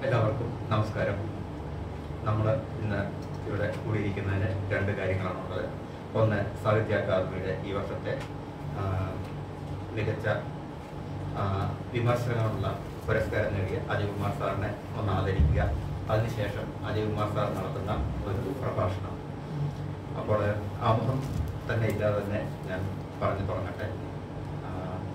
എല്ലാവർക്കും നമസ്കാരം നമ്മൾ ഇന്ന് ഇവിടെ കൂടിയിരിക്കുന്നതിന് രണ്ട് കാര്യങ്ങളാണുള്ളത് ഒന്ന് സാഹിത്യ അക്കാദമിയുടെ ഈ വർഷത്തെ ആ, മികച്ച ആ, വിമർശനങ്ങളുള്ള പുരസ്കാരം നേടിയ അജയ്കുമാർ സാറിനെ ഒന്ന് ആദരിക്കുക അതിനുശേഷം അജയ്കുമാർ സാർ നടത്തുന്ന ഒരു പ്രഭാഷണം അപ്പോൾ ആമുഖം തന്നെ ഇല്ലാതെ തന്നെ ഞാൻ പറഞ്ഞു തുടങ്ങട്ടെ ആ,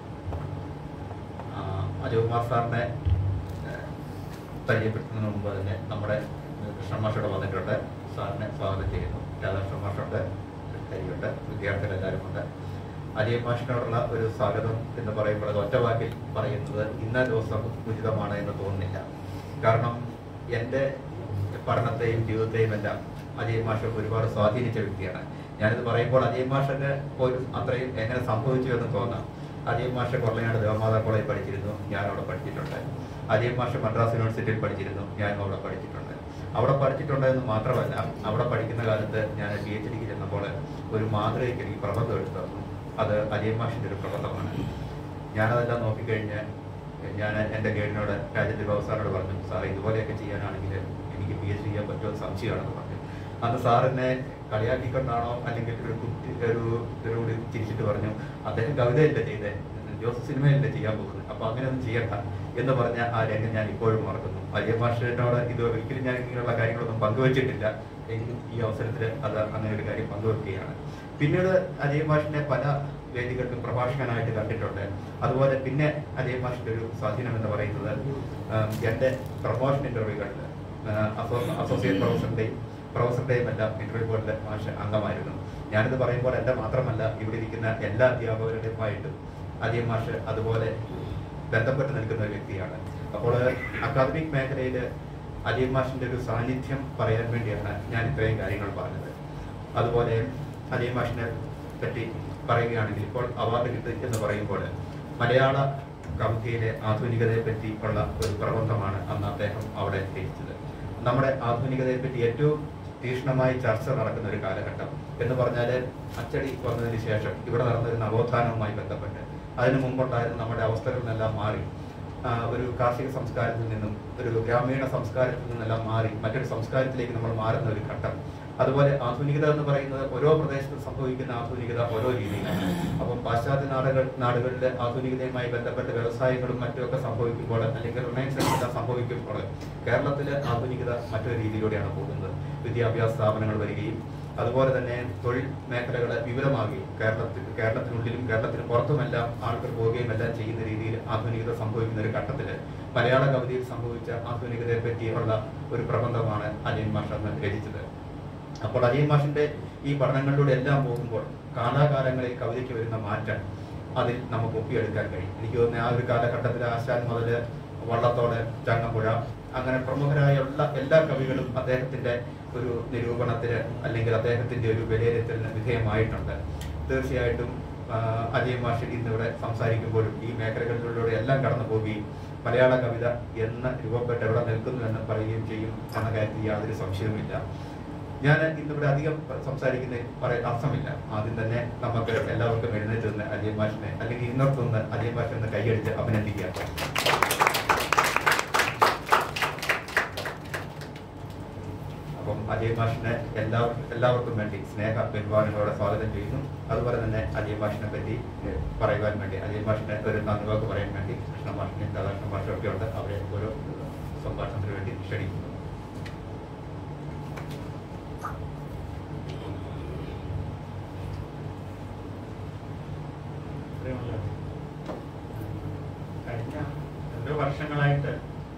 ആ, അജയ്കുമാർ സാറിനെ ഏഹ്, പരിചയപ്പെടുത്തുന്നതിന് മുമ്പ് തന്നെ നമ്മുടെ കൃഷ്ണ മാഷോട് വന്നിട്ടുണ്ട് സാറിനെ സ്വാഗതം ചെയ്യുന്നു രാധാകൃഷ്ണ മാഷുണ്ട് കരിയുണ്ട് വിദ്യാർത്ഥികളെല്ലാവരും ഉണ്ട് അജയ് മാഷിനോടുള്ള ഒരു സ്വാഗതം എന്ന് പറയുമ്പോൾ അത് ഒറ്റ വാക്കിൽ പറയുന്നത് ഇന്ന ദിവസം ഉചിതമാണ് എന്ന് തോന്നുന്നില്ല കാരണം എൻ്റെ പഠനത്തെയും ജീവിതത്തെയും എല്ലാം അജയ് മാഷ് ഒരുപാട് സ്വാധീനിച്ച വ്യക്തിയാണ് ഞാനിത് പറയുമ്പോൾ അജയ് മാഷന് പോലും അത്രയും എങ്ങനെ സംഭവിച്ചു എന്ന് തോന്നാം അജയ് മാഷ് കൊള്ളനാട് ദേവമാതാ കോളേജിൽ പഠിച്ചിരുന്നു ഞാൻ അവിടെ പഠിച്ചിട്ടുണ്ട് അജയ് മാഷ് മദ്രാസ് യൂണിവേഴ്സിറ്റിയിൽ പഠിച്ചിരുന്നു ഞാൻ അവിടെ പഠിച്ചിട്ടുണ്ട് അവിടെ പഠിച്ചിട്ടുണ്ട് എന്ന് മാത്രമല്ല അവിടെ പഠിക്കുന്ന കാലത്ത് ഞാൻ പി എച്ച് ഡിക്ക് ചെന്നപ്പോൾ ഒരു മാതൃകയ്ക്ക് എനിക്ക് പ്രബന്ധം എടുത്തു തന്നു അത് അജയ് മാഷിന്റെ ഒരു പ്രബന്ധമാണ് ഞാനതെല്ലാം നോക്കിക്കഴിഞ്ഞ് ഞാൻ എൻ്റെ ഗൈഡിനോട് രാജ്യത്തെ ബാബു സാറിനോട് പറഞ്ഞു സാർ ഇതുപോലെയൊക്കെ ചെയ്യാനാണെങ്കിൽ എനിക്ക് പി എച്ച് ഡി ചെയ്യാൻ പറ്റുമോ എന്ന് സംശയമാണെന്ന് പറഞ്ഞു അന്ന് സാറിനെ കളിയാക്കിക്കൊണ്ടാണോ അല്ലെങ്കിൽ ഒരു കുട്ടി ഒരു ഒരു കൂടി തിരിച്ചിട്ട് പറഞ്ഞു അദ്ദേഹം കവിതയല്ലേ ചെയ്തേ ജോസ് സിനിമയല്ലേ ചെയ്യാൻ പോകുന്നത് അപ്പൊ അങ്ങനെയൊന്നും ചെയ്യണ്ട എന്ന് പറഞ്ഞ ആ രംഗം ഞാൻ ഇപ്പോഴും മറക്കുന്നു അജയ് മാഷിനോട് ഇത് ഒരിക്കലും ഞാൻ ഇങ്ങനെയുള്ള കാര്യങ്ങളൊന്നും പങ്കുവച്ചിട്ടില്ല എങ്കിലും ഈ അവസരത്തിൽ അത് അങ്ങനെ ഒരു കാര്യം പങ്കുവെക്കുകയാണ് പിന്നീട് അജയ് മാഷിനെ പല വേദികളിലും പ്രഭാഷകനായിട്ട് കണ്ടിട്ടുണ്ട് അതുപോലെ പിന്നെ അജയ് മാഷിന്റെ ഒരു സ്വാധീനം എന്ന് പറയുന്നത് ആം, എൻ്റെ പ്രൊമോഷൻ ഇന്റർവ്യൂകളിൽ അസോസിയേറ്റ് പ്രൊഫസറിന്റെയും പ്രൊഫസറുടെയും എല്ലാം ഇന്റർവ്യൂ ബോർഡിലെ മാഷ് അംഗമായിരുന്നു ഞാനിത് പറയുമ്പോൾ എൻ്റെ മാത്രമല്ല ഇവിടെ ഇരിക്കുന്ന എല്ലാ അധ്യാപകരുടെയുമായിട്ടും അജയ് മാഷ് അതുപോലെ ബന്ധപ്പെട്ട് നിൽക്കുന്ന ഒരു വ്യക്തിയാണ് അപ്പോൾ അക്കാദമിക് മേഖലയിൽ അജയ് മാഷിന്റെ ഒരു സാന്നിധ്യം പറയാൻ വേണ്ടിയാണ് ഞാൻ ഇത്രയും കാര്യങ്ങൾ പറഞ്ഞത് അതുപോലെ അജയ് മാഷിനെ പറ്റി പറയുകയാണെങ്കിൽ ഇപ്പോൾ അവാർഡ് കിട്ടി എന്ന് പറയുമ്പോൾ മലയാള കവിതയിലെ ആധുനികതയെ പറ്റി ഉള്ള ഒരു പ്രബന്ധമാണ് അന്ന് അദ്ദേഹം അവിടെ രചിച്ചത് നമ്മുടെ ആധുനികതയെ പറ്റി ഏറ്റവും തീക്ഷ്ണമായി ചർച്ച നടക്കുന്ന ഒരു കാലഘട്ടം എന്ന് പറഞ്ഞാൽ അച്ചടി വന്നതിന് ശേഷം ഇവിടെ നടന്നൊരു നവോത്ഥാനവുമായി ബന്ധപ്പെട്ട് അതിനു മുമ്പുണ്ടായിരുന്ന നമ്മുടെ അവസ്ഥകളിലെല്ലാം മാറി ആ, ഒരു കാർഷിക സംസ്കാരത്തിൽ നിന്നും ഒരു ഗ്രാമീണ സംസ്കാരത്തിൽ നിന്നെല്ലാം മാറി മറ്റൊരു സംസ്കാരത്തിലേക്ക് നമ്മൾ മാറുന്ന ഒരു ഘട്ടം അതുപോലെ ആധുനികത എന്ന് പറയുന്നത് ഓരോ പ്രദേശത്ത് സംഭവിക്കുന്ന ആധുനികത ഓരോ രീതിയിലാണ് അപ്പം പാശ്ചാത്യ നാടുകൾ നാടുകളിലെ ആധുനികതയുമായി ബന്ധപ്പെട്ട വ്യവസായങ്ങളും മറ്റുമൊക്കെ സംഭവിക്കുമ്പോൾ അല്ലെങ്കിൽ റിലയൻസ് എല്ലാം സംഭവിക്കുമ്പോൾ കേരളത്തിലെ ആധുനികത മറ്റൊരു രീതിയിലൂടെയാണ് പോകുന്നത് വിദ്യാഭ്യാസ സ്ഥാപനങ്ങൾ വരികയും അതുപോലെ തന്നെ തൊഴിൽ മേഖലകൾ വിപുലമാകുകയും കേരളത്തിൽ കേരളത്തിനുള്ളിലും കേരളത്തിന് പുറത്തുമെല്ലാം ആൾക്കാർ പോവുകയും എല്ലാം ചെയ്യുന്ന രീതിയിൽ ആധുനികത സംഭവിക്കുന്ന ഒരു ഘട്ടത്തിൽ മലയാള കവിതയിൽ സംഭവിച്ച ആധുനികതയെ പറ്റിയുള്ള ഒരു പ്രബന്ധമാണ് അജയൻ മാഷ് അന്ന് രചിച്ചത് അപ്പോൾ അജയൻ മാഷിന്റെ ഈ പഠനങ്ങളിലൂടെ എല്ലാം പോകുമ്പോൾ കാലാകാലങ്ങളിൽ കവിതയ്ക്ക് വരുന്ന മാറ്റം അതിൽ നമുക്ക് ഒപ്പിയെടുക്കാൻ കഴിയും എനിക്ക് തോന്നുന്നു ആ ഒരു കാലഘട്ടത്തിൽ ആശാൻ മുതൽ വള്ളത്തോട് ചങ്ങമ്പുഴ അങ്ങനെ പ്രമുഖരായ എല്ലാ എല്ലാ കവികളും അദ്ദേഹത്തിന്റെ ഒരു നിരൂപണത്തിന് അല്ലെങ്കിൽ അദ്ദേഹത്തിന്റെ ഒരു വിലയിരുത്തലിന് വിധേയമായിട്ടുണ്ട് തീർച്ചയായിട്ടും ആ, അജയ് മാഷ് ഇന്നിവിടെ സംസാരിക്കുമ്പോഴും ഈ മേഖലകളിലൂടെ എല്ലാം കടന്നു പോവുകയും മലയാള കവിത എന്ന് രൂപപ്പെട്ട് എവിടെ നിൽക്കുന്നു എന്ന് പറയുകയും ചെയ്യും എന്ന കാര്യത്തിൽ യാതൊരു സംശയവുമില്ല ഞാൻ ഇന്നിവിടെ അധികം സംസാരിക്കുന്ന പറയാൻ അർത്ഥമില്ല ആദ്യം തന്നെ നമുക്ക് എല്ലാവർക്കും എഴുന്നേറ്റ് നിന്ന് അജയ് മാഷിനെ അല്ലെങ്കിൽ ഇന്നർത്തൊന്ന് അജയ് മാഷിനെ ഒന്ന് കൈയടിച്ച് അഭിനന്ദിക്കാം അപ്പം അജയ് മാഷിനെ എല്ലാവർക്കും എല്ലാവർക്കും വേണ്ടി സ്നേഹ ബഹുമാനങ്ങളോടെ സ്വാഗതം ചെയ്യുന്നു അതുപോലെ തന്നെ അജയ് മാഷിനെ പറ്റി ഏഹ്, പറയുവാൻ വേണ്ടി അജയ് മാഷിനെ ഒരു നന്ദി വാക്ക് പറയാൻ വേണ്ടി കൃഷ്ണ മാഷിനെ രാധാകൃഷ്ണ മാഷും ഒക്കെ ഉണ്ട് അവരെ ഓരോ സംഭാഷണത്തിന് വേണ്ടി ക്ഷണിക്കുന്നു പ്രിയമുള്ള കഴിഞ്ഞ രണ്ടു വർഷങ്ങളായിട്ട്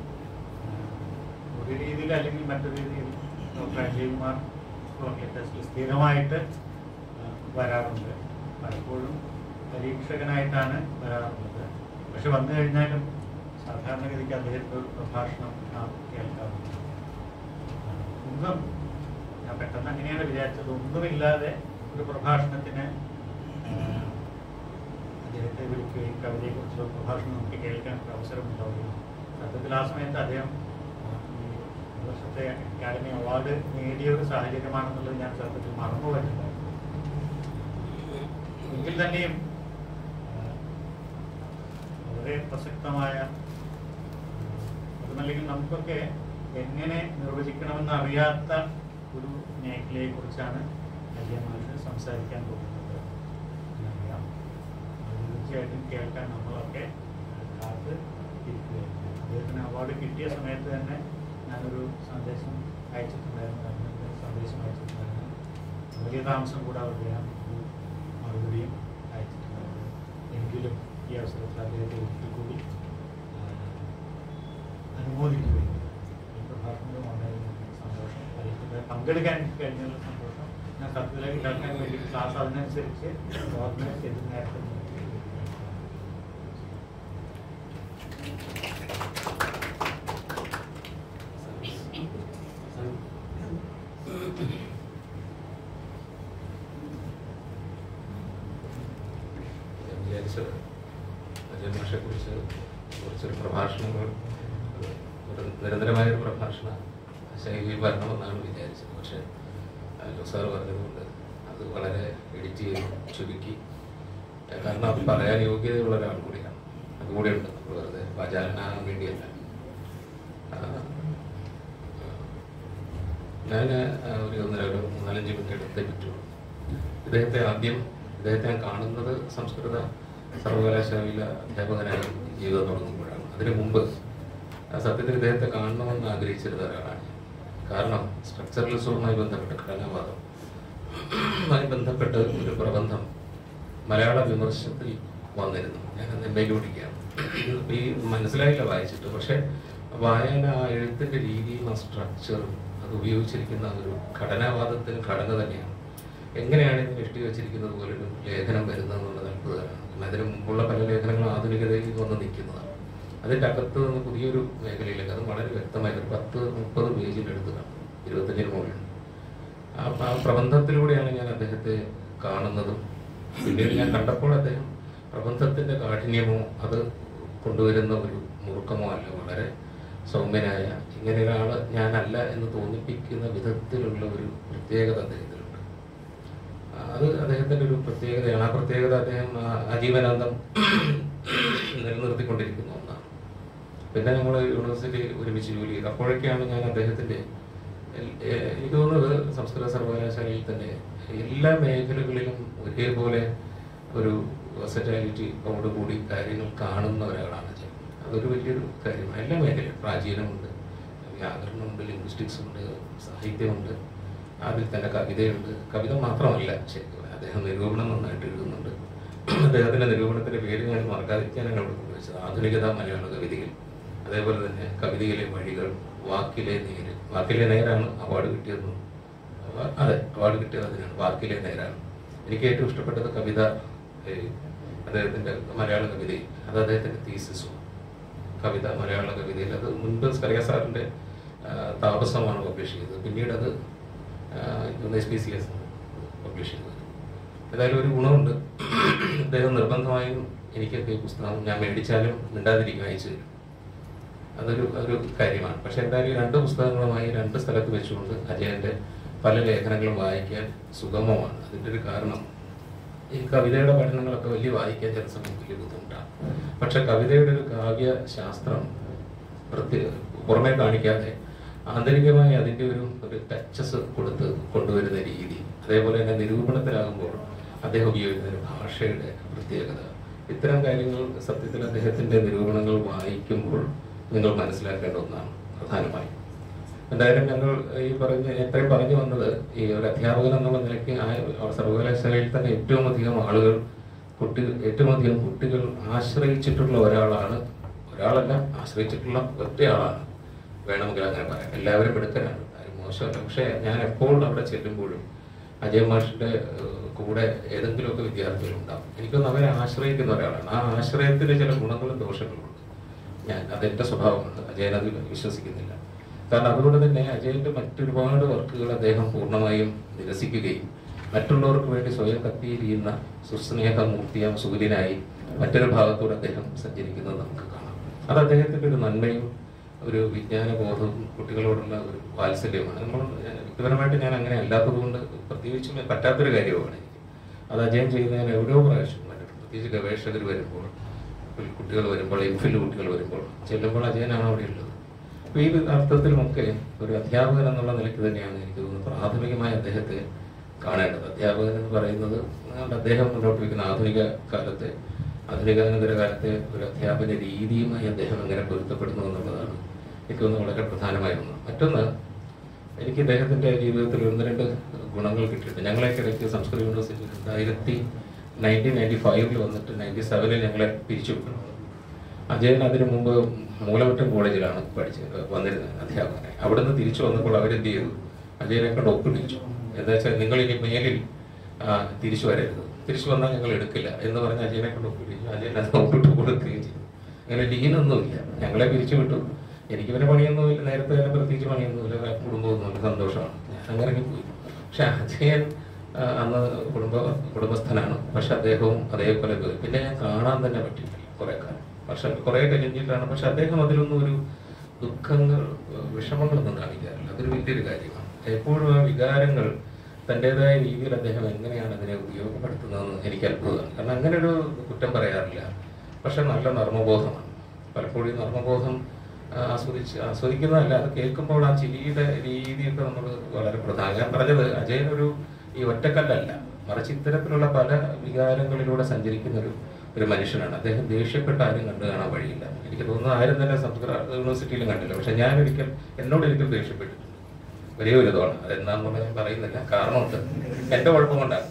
ഒരു രീതിയിൽ അല്ലെങ്കിൽ മറ്റൊരു രീതിയിൽ ഡോക്ടർ അജയ് കുമാർ റോക്കറ്റ് ടെസ്റ്റിൽ സ്ഥിരമായിട്ട് ആ, വരാറുണ്ട് പലപ്പോഴും പരീക്ഷകനായിട്ടാണ് വരാറുള്ളത് പക്ഷെ വന്നു കഴിഞ്ഞാലും സാധാരണഗതിക്ക് അദ്ദേഹത്തെ ഒരു പ്രഭാഷണം നാം കേൾക്കാറുണ്ട് ആ, ഒന്നും ഞാൻ പെട്ടെന്ന് അങ്ങനെയാണ് വിചാരിച്ചത് ഒന്നുമില്ലാതെ ഒരു പ്രഭാഷണത്തിന് ആ, അദ്ദേഹത്തെ വിളിക്കുകയും കവിതയെക്കുറിച്ചുള്ള പ്രഭാഷണം നമുക്ക് കേൾക്കാൻ ഒരു അവസരം ഉണ്ടാവുകയും സത്യത്തിൽ ആ സമയത്ത് അദ്ദേഹം ആ, ഈ ഈ വർഷത്തെ അക്കാദമി അവാർഡ് നേടിയ ഒരു സാഹചര്യമാണെന്നുള്ളത് ഞാൻ സത്യത്തിൽ മറന്നുപോയിട്ടുണ്ട് എങ്കിൽ തന്നെയും ആ, വളരെ പ്രസക്തമായ ഒരു അതുമല്ലെങ്കിൽ നമുക്കൊക്കെ എങ്ങനെ നിർവചിക്കണമെന്ന് അറിയാത്ത ഒരു മേഖലയെ കുറിച്ചാണ് അജയമാഷ് സംസാരിക്കാൻ പോകുന്നത് എന്നറിയാം അത് തീർച്ചയായിട്ടും കേൾക്കാൻ നമ്മളൊക്കെ കാത്ത് ഇരിക്കുകയായിരുന്നു അദ്ദേഹത്തിന് അവാർഡ് കിട്ടിയ സമയത്ത് തന്നെ ഞാനൊരു സന്ദേശം അയച്ചിട്ടുണ്ടായിരുന്നു അഭിനന്ദന സന്ദേശം അയച്ചിട്ടുണ്ടായിരുന്നു വലിയ താമസം കൂടാതെ അദ്ദേഹം ഒരു മറുപടിയും അയച്ചിട്ടുണ്ടായിരുന്നു എങ്കിലും ഈ അവസരത്തിൽ അദ്ദേഹത്തെ ഒരിക്കൽ കൂടി ആ, അനുമോദിക്കുകയും ഈ പ്രഭാഷണത്തിൽ വളരെ സന്തോഷം അതിൽ പങ്കെടുക്കാൻ കഴിഞ്ഞുള്ള സന്തോഷം ഞാൻ സത്യത്തിലേക്ക് കേൾക്കാൻ വേണ്ടി ക്ലാസ് അതിനനുസരിച്ച് ഓർഗനൈസ് ചെയ്ത് നേരത്തെ നിർത്തി. ഞാൻ വിചാരിച്ചത് അജയമാഷെ കുറിച്ച് കുറച്ചൊരു പ്രഭാഷണങ്ങൾ ഒരു നിരന്തരമായൊരു പ്രഭാഷണ ശൈലി വരണമെന്നാണ് വിചാരിച്ചത് പക്ഷേ അല്ലോ സാർ പറഞ്ഞതുകൊണ്ട് അത് വളരെ എഡിറ്റ് ചെയ്ത് ചുരുക്കി ഏഹ് കാരണം അത് പറയാൻ യോഗ്യതയുള്ള ഒരാൾ കൂടിയാണ് അതുകൂടിയുണ്ട് നമ്മൾ വെറുതെ വാചാലനാകാൻ വേണ്ടിയല്ല ഞാൻ ഒരു ഒന്നര ഒരു മൂന്നാലഞ്ച് മിനിറ്റ് എടുത്തേ പറ്റുള്ളൂ ഇദ്ദേഹത്തെ ആദ്യം ഇദ്ദേഹത്തെ ഞാൻ കാണുന്നത് സംസ്കൃത സർവകലാശാലയിലെ അധ്യാപകനായി ജീവിതം തുടങ്ങുമ്പോഴാണ് അതിനു മുമ്പ് ആ സത്യത്തിൽ ഇദ്ദേഹത്തെ കാണണമെന്ന് ആഗ്രഹിച്ചിരുന്ന ഒരാളാണ് ഞാൻ. കാരണം സ്ട്രക്ചറലിസവുമായി ബന്ധപ്പെട്ട ഘടനാവാദം മായി ബന്ധപ്പെട്ട് ഒരു പ്രബന്ധം മലയാള വിമർശനത്തിൽ വന്നിരുന്നു ഞാൻ അത് മേലോടിക്കുകയാണ് ഈ മനസ്സിലായില്ല വായിച്ചിട്ട് പക്ഷെ വായന ആ എഴുത്തിന്റെ രീതിയും ആ സ്ട്രക്ചറും അത് ഉപയോഗിച്ചിരിക്കുന്ന ഒരു ഘടനാവാദത്തിന് ഘടന തന്നെയാണ് എങ്ങനെയാണ് ഇതിന് ഇഷ്ടി വെച്ചിരിക്കുന്നത് പോലൊരു ലേഖനം വരുന്നത് എന്നുള്ളത് അത്ഭുതമാണ് പിന്നെ അതിന് മുമ്പുള്ള പല ലേഖനങ്ങളും ആധുനികതയിൽ വന്ന് നിൽക്കുന്നതാണ് അതിൻ്റെ അകത്ത് നിന്ന് പുതിയൊരു മേഖലയിലേക്ക് അത് വളരെ വ്യക്തമായി ഒരു പത്ത് മുപ്പത് പേജിൽ എടുത്ത് കാണും ഇരുപത്തഞ്ചിന് മുകളിൽ ആ ആ പ്രബന്ധത്തിലൂടെയാണ് ഞാൻ അദ്ദേഹത്തെ കാണുന്നതും പിന്നീട് ഞാൻ കണ്ടപ്പോൾ അദ്ദേഹം പ്രബന്ധത്തിന്റെ കാഠിന്യമോ അത് കൊണ്ടുവരുന്ന ഒരു മുറുക്കമോ അല്ല വളരെ സൗമ്യനായ ഇങ്ങനെ ഒരാള് ഞാനല്ല എന്ന് തോന്നിപ്പിക്കുന്ന വിധത്തിലുള്ള ഒരു പ്രത്യേകത അദ്ദേഹത്തിലുണ്ട് ആ, അത് അദ്ദേഹത്തിന്റെ ഒരു പ്രത്യേകതയാണ് ആ പ്രത്യേകത അദ്ദേഹം ആ, ആജീവനാന്തം നിലനിർത്തിക്കൊണ്ടിരിക്കുന്ന ഒന്നാണ് പിന്നെ ഞങ്ങൾ യൂണിവേഴ്സിറ്റി ഒരുമിച്ച് ജോലി ചെയ്തു അപ്പോഴൊക്കെയാണ് ഞാൻ അദ്ദേഹത്തിന്റെ എൽ- ഏ- എനിക്ക് തോന്നുന്നത് സംസ്കൃത സർവകലാശാലയിൽ തന്നെ എല്ലാ മേഖലകളിലും ഒരേപോലെ ഒരു വെർസറ്റാലിറ്റി കൂടി കാര്യങ്ങൾ കാണുന്ന ഒരാളാണ് ഞാൻ അതൊരു വലിയൊരു കാര്യമാണ് എല്ലാ മേഖലയും പ്രാചീനമുണ്ട് വ്യാകരണമുണ്ട് ലിംഗ്വിസ്റ്റിക്സ് ഉണ്ട് സാഹിത്യമുണ്ട് അതിൽ തന്നെ കവിതയുണ്ട് കവിത മാത്രമല്ല ശരിക്കും അദ്ദേഹം നിരൂപണം നന്നായിട്ട് എഴുതുന്നുണ്ട് അദ്ദേഹത്തിന്റെ നിരൂപണത്തിന്റെ പേര് ഞാൻ മറക്കാതിരിക്കാനാണ് അവിടെ കൊണ്ടുവച്ചത് ആധുനികത മലയാള കവിതയിൽ അതേപോലെ തന്നെ കവിതയിലെ വഴികൾ വാക്കിലെ നേര് വാക്കിലെ നേരാണ് അവാർഡ് കിട്ടിയതെന്നും അവ- അതെ അവാർഡ് കിട്ടിയത് അതിനാണ് വാക്കിലെ നേരാണ് എനിക്ക് ഏറ്റവും ഇഷ്ടപ്പെട്ടത് കവിത ഏഹ്, അദ്ദേഹത്തിന്റെ മലയാള കവിതയിൽ അത് അദ്ദേഹത്തിന്റെ തീസിസും കവിത മലയാള കവിതയിൽ അത് മുൻപ് സ്കറിയ സാറിന്റെ ആ, താപസമാണ് പബ്ലിഷ് ചെയ്തത് പിന്നീട് അത് S P C S publish ചെയ്തത് ഏതായാലും ഒരു ഗുണമുണ്ട് അദ്ദേഹം നിർബന്ധമായും എനിക്കൊക്കെ ഈ പുസ്തകം ഞാൻ മേടിച്ചാലും മിണ്ടാതിരിക്കും അയച്ചു തരും അതൊരു ഒരു കാര്യമാണ് പക്ഷെ എന്തായാലും ഈ രണ്ട് പുസ്തകങ്ങളുമായി രണ്ട് സ്ഥലത്ത് വെച്ചുകൊണ്ട് അജയന്റെ പല ലേഖനങ്ങളും വായിക്കാൻ സുഗമമാണ് അതിന്റെ ഒരു കാരണം ഈ കവിതയുടെ പഠനങ്ങളൊക്കെ വലിയ വായിക്കാൻ ചില സമയം വലിയ ബുദ്ധിമുട്ടാണ് പക്ഷെ കവിതയുടെ ഒരു കാവ്യ ശാസ്ത്രം പ്രത്യേക പുറമെ കാണിക്കാതെ ആന്തരികമായി അതിന്റെ ഒരു ഒരു ടച്ചസ് കൊടുത്ത് കൊണ്ടുവരുന്ന രീതി അതേപോലെ തന്നെ നിരൂപണത്തിലാകുമ്പോൾ അദ്ദേഹം ഉപയോഗിക്കുന്ന ഒരു ഭാഷയുടെ പ്രത്യേകത ഇത്തരം കാര്യങ്ങൾ സത്യത്തിൽ അദ്ദേഹത്തിന്റെ നിരൂപണങ്ങൾ വായിക്കുമ്പോൾ നിങ്ങൾ മനസ്സിലാക്കേണ്ട ഒന്നാണ് പ്രധാനമായും എന്തായാലും ഞങ്ങൾ ഈ പറഞ്ഞ എത്രയും പറഞ്ഞു വന്നത് ഈ ഒരു അധ്യാപകൻ എന്നുള്ള നിലയ്ക്ക് ആ സർവകലാശാലയിൽ തന്നെ ഏറ്റവും അധികം ആളുകൾ കുട്ടികൾ ഏറ്റവും അധികം കുട്ടികൾ ആശ്രയിച്ചിട്ടുള്ള ഒരാളാണ് ഒരാളല്ല ആശ്രയിച്ചിട്ടുള്ള ഒറ്റയാളാണ് വേണമെങ്കിൽ അങ്ങനെ പറയാം എല്ലാവരും എടുക്കലാണ് ആരും മോശമല്ല പക്ഷേ ഞാൻ എപ്പോൾ അവിടെ ചെല്ലുമ്പോഴും അജയ് മാഷിന്റെ ഏഹ്, കൂടെ ഏതെങ്കിലുമൊക്കെ വിദ്യാർത്ഥികൾ ഉണ്ടാവും എനിക്കൊന്ന് അവരെ ആശ്രയിക്കുന്ന ഒരാളാണ് ആ ആശ്രയത്തിന് ചില ഗുണങ്ങളും ദോഷങ്ങളും ഉണ്ട് ഞാൻ അതെന്റെ സ്വഭാവമാണ് അജയൻ അതിൽ വിശ്വസിക്കുന്നില്ല കാരണം അതുകൊണ്ട് തന്നെ അജയന്റെ മറ്റൊരുപാട് വർക്കുകൾ അദ്ദേഹം പൂർണ്ണമായും നിരസിക്കുകയും മറ്റുള്ളവർക്ക് വേണ്ടി സ്വയം കത്തിയിരിക്കുന്ന സുസ്നേഹമൂർത്തിയാം സൂര്യനായി മറ്റൊരു ഭാഗത്തൂടെ അദ്ദേഹം സഞ്ചരിക്കുന്നത് നമുക്ക് കാണാം അത് അദ്ദേഹത്തിന്റെ ഒരു നന്മയും ഒരു വിജ്ഞാനബോധവും കുട്ടികളോടുള്ള ഒരു വാത്സല്യമാണ് നമ്മൾ വ്യക്തിപരമായിട്ട് ഞാൻ അങ്ങനെ അല്ലാത്തത് കൊണ്ട് പ്രത്യേകിച്ചും പറ്റാത്തൊരു കാര്യമാണ് എനിക്ക് അത് അജയൻ ചെയ്യുന്നതിന് എവിടെയോ പ്രാവശ്യം കണ്ടിട്ടുണ്ട് പ്രത്യേകിച്ച് ഗവേഷകർ വരുമ്പോൾ കുട്ടികൾ വരുമ്പോൾ എംഫിൽ കുട്ടികൾ വരുമ്പോൾ ചെല്ലുമ്പോൾ അജയനാണ് അവിടെ ഉള്ളത് അപ്പൊ ഈ അർത്ഥത്തിലുമൊക്കെ ഒരു അധ്യാപകൻ എന്നുള്ള നിലയ്ക്ക് തന്നെയാണ് എനിക്ക് തോന്നുന്നത് പ്രാഥമികമായി അദ്ദേഹത്തെ കാണേണ്ടത് അധ്യാപകൻ എന്ന് പറയുന്നത് അതുകൊണ്ട് അദ്ദേഹം മുന്നോട്ട് വയ്ക്കുന്ന ആധുനിക കാലത്തെ ആധുനികാനന്തര കാലത്തെ ഒരു അധ്യാപന രീതിയുമായി അദ്ദേഹം എങ്ങനെ പൊരുത്തപ്പെടുന്നു എന്നുള്ളതാണ് എനിക്ക് തോന്നുന്നു വളരെ പ്രധാനമായ ഒന്ന് മറ്റൊന്ന് എനിക്ക് ഇദ്ദേഹത്തിന്റെ ജീവിതത്തിൽ ഒന്ന് രണ്ട് ഗുണങ്ങൾ കിട്ടിയിട്ടുണ്ട് ഞങ്ങളെയൊക്കെ ഇടയ്ക്ക് സംസ്കൃത യൂണിവേഴ്സിറ്റി രണ്ടായിരത്തി നയൻറ്റീൻ നയൻറ്റി ഫൈവിൽ വന്നിട്ട് നയൻറ്റി സെവനിൽ ഞങ്ങളെ പിരിച്ചുവിട്ടു അജയൻ അതിനു മുമ്പ് മൂലമറ്റം കോളേജിലാണ് പഠിച്ചത് വന്നിരുന്നത് അധ്യാപകനെ അവിടുന്ന് തിരിച്ചു വന്നപ്പോൾ അവരെന്ത് ചെയ്തു അജയനെ കൊണ്ട് ഒപ്പിടിച്ചു എന്താ വെച്ചാൽ നിങ്ങൾ ഇനി മേലിൽ ആ, തിരിച്ചു വരരുത് തിരിച്ചു വന്നാൽ ഞങ്ങൾ എടുക്കില്ല എന്ന് പറഞ്ഞ് അജയനെ കൊണ്ട് ഒപ്പിടിച്ചു അജയൻ അത് ഒപ്പിട്ട് കൊടുക്കുകയും ചെയ്തു അങ്ങനെ ലീനൊന്നുമില്ല ഞങ്ങളെ പിരിച്ചു വിട്ടു എനിക്ക് പിന്നെ പണിയൊന്നുമില്ല നേരത്തെ തന്നെ പ്രത്യേകിച്ച് പണിയൊന്നുമില്ല വേറെ കുടുംബമൊന്നുമില്ല സന്തോഷമാണ് ഞാൻ അങ്ങനെ അങ്ങ് പോയി പക്ഷെ അജയൻ ആ, അന്ന് കുടുംബ കുടുംബസ്ഥനാണ് പക്ഷെ അദ്ദേഹവും അതേപോലെ പോയി പിന്നെ ഞാൻ കാണാൻ തന്നെ പറ്റിയിട്ടില്ല കുറെ കാലം പക്ഷെ കുറെ കഴിഞ്ഞിട്ടാണ് പക്ഷെ അദ്ദേഹം അതിലൊന്നും ഒരു ദുഃഖങ്ങൾ വിഷമങ്ങളൊന്നും കാണിക്കാറില്ല അതൊരു വലിയൊരു കാര്യമാണ് എപ്പോഴും ആ വികാരങ്ങൾ തൻ്റെതായ രീതിയിൽ അദ്ദേഹം എങ്ങനെയാണ് അതിനെ ഉപയോഗപ്പെടുത്തുന്നതെന്ന് എനിക്ക് അത്ഭുതമാണ് കാരണം അങ്ങനെ ഒരു കുറ്റം പറയാറില്ല പക്ഷെ നല്ല നർമ്മബോധമാണ് പലപ്പോഴും ഈ നർമ്മബോധം ആ, ആസ്വദിച്ച് ആസ്വദിക്കുന്നതല്ല അത് കേൾക്കുമ്പോൾ ആ ചിരിയുടെ രീതിയൊക്കെ നമ്മൾ വളരെ പ്രധാനം ഞാൻ പറഞ്ഞത് അജയൻ ഒരു ഈ ഒറ്റക്കല്ലല്ല മറിച്ച് ഇത്തരത്തിലുള്ള പല വികാരങ്ങളിലൂടെ സഞ്ചരിക്കുന്ന ഒരു ഒരു മനുഷ്യനാണ് അദ്ദേഹം ദേഷ്യപ്പെട്ട ആരും കണ്ടു കാണാൻ വഴിയില്ല എനിക്ക് തോന്നുന്നു ആരും തന്നെ സംസ്കൃത യൂണിവേഴ്സിറ്റിയിലും കണ്ടില്ല പക്ഷെ ഞാൻ ഒരിക്കൽ എന്നോട് ഒരിക്കൽ ദേഷ്യപ്പെട്ടിട്ടുണ്ട് വലിയ ഒരു ഇതാണ് അതെന്താണെന്നുള്ള ഞാൻ പറയുന്നില്ല കാരണമുണ്ട് എന്റെ കുഴപ്പം കൊണ്ടാണ്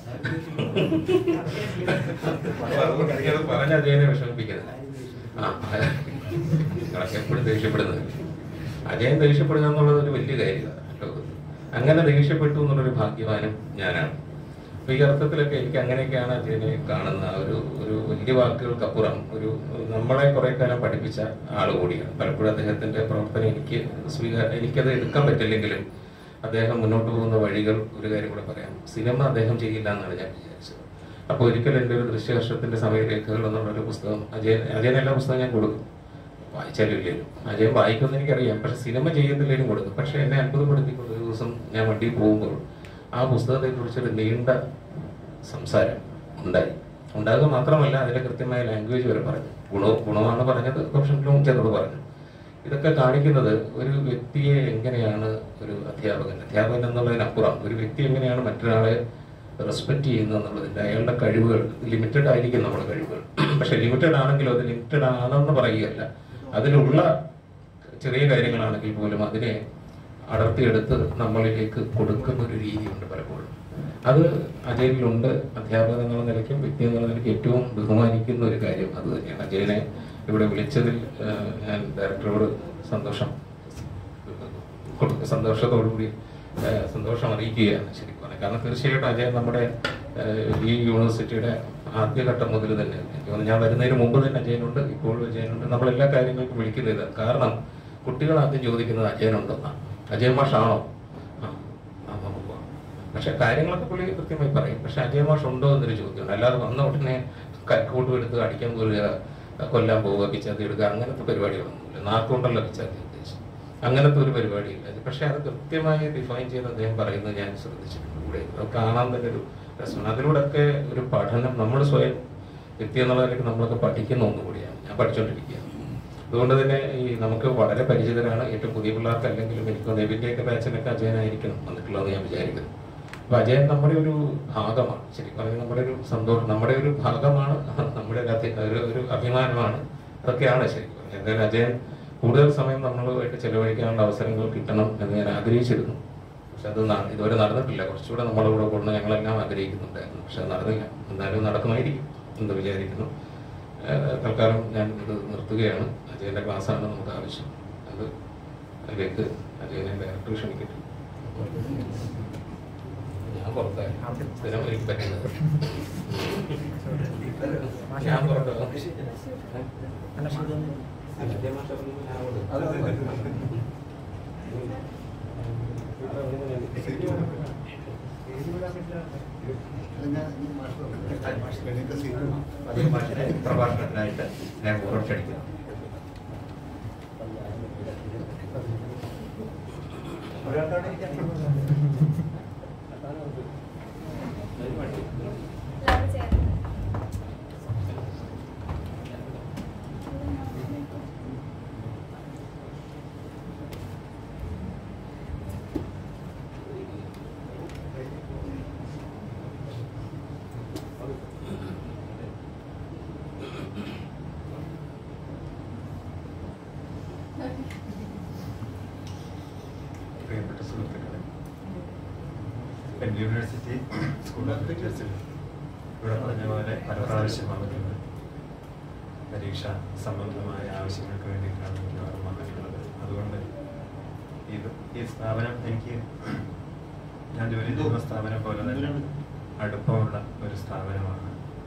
അപ്പൊ അതുകൊണ്ട് എനിക്കത് പറഞ്ഞ അജയനെ വിഷമിപ്പിക്കുന്നില്ല ആ നിങ്ങളൊക്കെ എപ്പോഴും ദേഷ്യപ്പെടുന്നത് അജയൻ ദേഷ്യപ്പെടുക എന്നുള്ളത് ഒരു വലിയ കാര്യമാണ് ലോകത്ത് അങ്ങനെ ദേഷ്യപ്പെട്ടു എന്നുള്ളൊരു ഭാഗ്യവാനും ഞാനാണ് അപ്പൊ ഈ അർത്ഥത്തിലൊക്കെ എനിക്ക് അങ്ങനെയൊക്കെയാണ് അജയനെ കാണുന്ന ആ ഒരു ഒരു വലിയ വാക്കുകൾക്കപ്പുറം ഒരു നമ്മളെ കുറെ കാലം പഠിപ്പിച്ച ആൾ കൂടിയാണ് പലപ്പോഴും അദ്ദേഹത്തിന്റെ പ്രവർത്തനം എനിക്ക് സ്വീകാര എനിക്കത് എടുക്കാൻ പറ്റില്ലെങ്കിലും അദ്ദേഹം മുന്നോട്ട് പോകുന്ന വഴികൾ ഒരു കാര്യം കൂടെ പറയാം സിനിമ അദ്ദേഹം ചെയ്യില്ല എന്നാണ് ഞാൻ വിചാരിച്ചത് അപ്പോൾ ഒരിക്കൽ എൻ്റെ ഒരു ദൃശ്യവർഷത്തിന്റെ സമയരേഖകൾ എന്നുള്ളൊരു പുസ്തകം അജയൻ അജയൻ എല്ലാ പുസ്തകം ഞാൻ കൊടുക്കും വായിച്ചാലും ഇല്ലെങ്കിലും അജയൻ വായിക്കുമെന്ന് എനിക്കറിയാം പക്ഷെ സിനിമ ചെയ്യത്തില്ലേലും കൊടുക്കും പക്ഷെ എന്നെ അത്ഭുതപ്പെടുത്തിക്കൊണ്ട് ഒരു ദിവസം ഞാൻ വണ്ടിയിൽ പോകുമ്പോൾ ആ പുസ്തകത്തെ കുറിച്ചൊരു നീണ്ട സംസാരം ഉണ്ടായി ഉണ്ടാകുക മാത്രമല്ല അതിന്റെ കൃത്യമായ ലാംഗ്വേജ് വരെ പറഞ്ഞു ഗുണ ഗുണമാണ് പറഞ്ഞത് ഓപ്ഷനിലും ചെറുത് പറഞ്ഞു ഇതൊക്കെ കാണിക്കുന്നത് ഒരു വ്യക്തിയെ എങ്ങനെയാണ് ഒരു അധ്യാപകൻ അധ്യാപകൻ എന്നുള്ളതിനപ്പുറം ഒരു വ്യക്തി എങ്ങനെയാണ് മറ്റൊരാളെ റെസ്പെക്ട് ചെയ്യുന്നത് എന്നുള്ളതിന്റെ അയാളുടെ കഴിവുകൾ ലിമിറ്റഡ് ആയിരിക്കും നമ്മുടെ കഴിവുകൾ പക്ഷെ ലിമിറ്റഡ് ആണെങ്കിലും അത് ലിമിറ്റഡ് ആണെന്ന് പറയുകയല്ല അതിലുള്ള ചെറിയ കാര്യങ്ങളാണെങ്കിൽ പോലും അതിനെ അടർത്തിയെടുത്ത് നമ്മളിലേക്ക് കൊടുക്കുന്ന ഒരു രീതിയുണ്ട് പലപ്പോഴും അത് അജയനിലുണ്ട് അധ്യാപകൻ എന്നുള്ള നിലയ്ക്കും വ്യക്തി എന്നുള്ള നിലയ്ക്ക് ഏറ്റവും ബഹുമാനിക്കുന്ന ഒരു കാര്യം അത് തന്നെയാണ് അജയനെ ഇവിടെ വിളിച്ചതിൽ ആ, ഞാൻ ഡയറക്ടറോട് സന്തോഷം കൊടു- സന്തോഷത്തോടുകൂടി ആ, സന്തോഷം അറിയിക്കുകയാണ് ശരിക്കും പറഞ്ഞാൽ. കാരണം തീർച്ചയായിട്ടും അജയൻ നമ്മുടെ ആ, ഈ യൂണിവേഴ്സിറ്റിയുടെ ആദ്യഘട്ടം മുതൽ തന്നെ എനിക്ക് തോന്നുന്നു ഞാൻ വരുന്നതിന് മുമ്പ് തന്നെ അജയനുണ്ട് ഇപ്പോഴും അജയനുണ്ട് നമ്മൾ എല്ലാ കാര്യങ്ങൾക്കും വിളിക്കുന്നത് ഇതാണ്. കാരണം കുട്ടികൾ ആദ്യം ചോദിക്കുന്നത് അജയനുണ്ടെന്നാണ് അജയൻ മാഷാണോ ആ, ആ, നമുക്ക് പോവാം. പക്ഷെ കാര്യങ്ങളൊക്കെ പുള്ളി കൃത്യമായി പറയും പക്ഷെ അജയൻ മാഷ് ഉണ്ടോ എന്നൊരു ചോദ്യമുണ്ട് അല്ലാതെ വന്ന ഉടനെ കൈക്കോട്ടും എടുത്ത് അടിക്കാൻ പോവുക കൊല്ലാൻ പോവുക പിച്ചാത്തി എടുക്കുക അങ്ങനത്തെ പരിപാടികളൊന്നുമില്ല നാക്കുകൊണ്ടല്ല പിച്ചാത്തി ഉദ്ദേശിച്ചത് അങ്ങനത്തെ ഒരു പരിപാടിയില്ല പക്ഷെ അത് കൃത്യമായി ഡിഫൈൻ ചെയ്ത് അദ്ദേഹം പറയുന്നത് ഞാൻ ശ്രദ്ധിച്ചിട്ടുണ്ട് ഇവിടെ അത് കാണാൻ തന്നെ ഒരു രസമാണ് അതിലൂടെയൊക്കെ ഒരു പഠനം നമ്മൾ സ്വയം വ്യക്തി എന്നുള്ള നിലയ്ക്ക് നമ്മളൊക്കെ പഠിക്കുന്ന ഒന്നുകൂടിയാണ് ഞാൻ പഠിച്ചുകൊണ്ടിരിക്കുകയാണ് അതുകൊണ്ട് തന്നെ ഈ നമുക്ക് വളരെ പരിചിതരാണ് ഏറ്റവും പുതിയ പിള്ളേർക്ക് അല്ലെങ്കിലും എനിക്ക് നെബിന്റെയൊക്കെ ബാച്ചിനൊക്കെ അജയനായിരിക്കണം വന്നിട്ടുള്ളതെന്ന് ഞാൻ വിചാരിക്കുന്നു അപ്പൊ അജയൻ നമ്മുടെ ഒരു ഭാഗമാണ് ശരിക്കും പറഞ്ഞാൽ നമ്മുടെ ഒരു സന്തോഷം നമ്മുടെ ഒരു ഭാഗമാണ് നമ്മുടെ ഒരു അഭി- ഒരു- ഒരു അഭിമാനമാണ് അതൊക്കെയാണ് ശരിക്കും പറഞ്ഞാൽ. എന്തായാലും അജയൻ കൂടുതൽ സമയം നമ്മളുമായിട്ട് ചെലവഴിക്കാനുള്ള അവസരങ്ങൾ കിട്ടണം എന്ന് ഞാൻ ആഗ്രഹിച്ചിരുന്നു പക്ഷെ അത് ന- ഇതുവരെ നടന്നിട്ടില്ല കുറച്ചുകൂടെ നമ്മളെ കൂടെ കൊണ്ടുവന്ന് ഞങ്ങളെല്ലാം ആഗ്രഹിക്കുന്നുണ്ടായിരുന്നു പക്ഷെ അത് നടന്നില്ല എന്തായാലും നടക്കുമായിരിക്കും എന്ന് വിചാരിക്കുന്നു ഏഹ് തൽക്കാലം ഞാൻ ഇത് നിർത്തുകയാണ് അജയന്റെ ക്ലാസ്സാണ് നമുക്ക് ആവശ്യം അത് അതിലേക്ക് അജയനെ ഡയറക്ടർ ക്ഷണിക്കട്ടെ ഞാൻ പുറത്തായി സ്ഥിരം എനിക്ക് പറ്റുന്നത് ഞാൻ പുറത്താ അജയ് മാഷിനെ പ്രഭാഷണത്തിനായിട്ട് ഞാൻ പൂർവ്വം ക്ഷണിക്കുന്നു എല്ലാവരും ചേർന്ന് പ്രിയപ്പെട്ട സുഹൃത്തുക്കളെ പെൻ യൂണിവേഴ്സിറ്റി സ്കൂൾ ഓഫ് ലിറ്ററേച്ചറിൽ ഇവിടെ പറഞ്ഞ പോലെ പല പ്രാവശ്യം വന്നിട്ടുണ്ട് പരീക്ഷ സംബന്ധമായ ആവശ്യങ്ങൾക്ക് വേണ്ടിയിട്ടാണ് മിക്കവാറും വന്നിട്ടുള്ളത് അതുകൊണ്ട് ഇത് ഈ സ്ഥാപനം എനിക്ക് ഞാൻ ജോലി ചെയ്യുന്ന സ്ഥാപനം പോലെ തന്നെ അടുപ്പമുള്ള ഒരു സ്ഥാപനമാണ്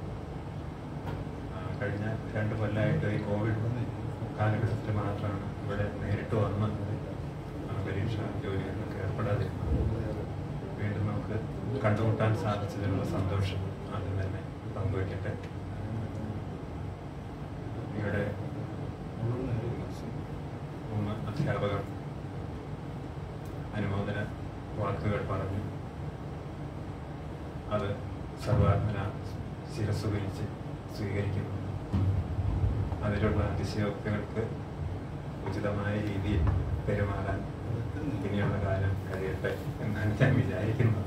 ആ, കഴിഞ്ഞ രണ്ട് കൊല്ലമായിട്ട് ഈ കോവിഡ് കാലഘട്ടത്തിൽ മാത്രമാണ് ഇവിടെ നേരിട്ട് വന്ന് ആ, പരീക്ഷ ജോലികളിലൊക്കെ ഏർപ്പെടാതിരുന്നത് വീണ്ടും നമുക്ക് കണ്ടുമുട്ടാൻ സാധിച്ചതിലുള്ള സന്തോഷം ആദ്യം തന്നെ പങ്കുവയ്ക്കട്ടെ ഇവിടെ മൂന്ന് അധ്യാപകർ അനുമോദന വാക്കുകൾ പറഞ്ഞു അത് സർവാത്മന ശിരസ് വിരിച്ച് സ്വീകരിക്കുന്നു അതിലുള്ള അതിശയോക്തികൾക്ക് ഉചിതമായ രീതിയിൽ പെരുമാറാൻ ഇനിയുള്ള കാലം കഴിയട്ടെ എന്നാണ് ഞാൻ വിചാരിക്കുന്നത്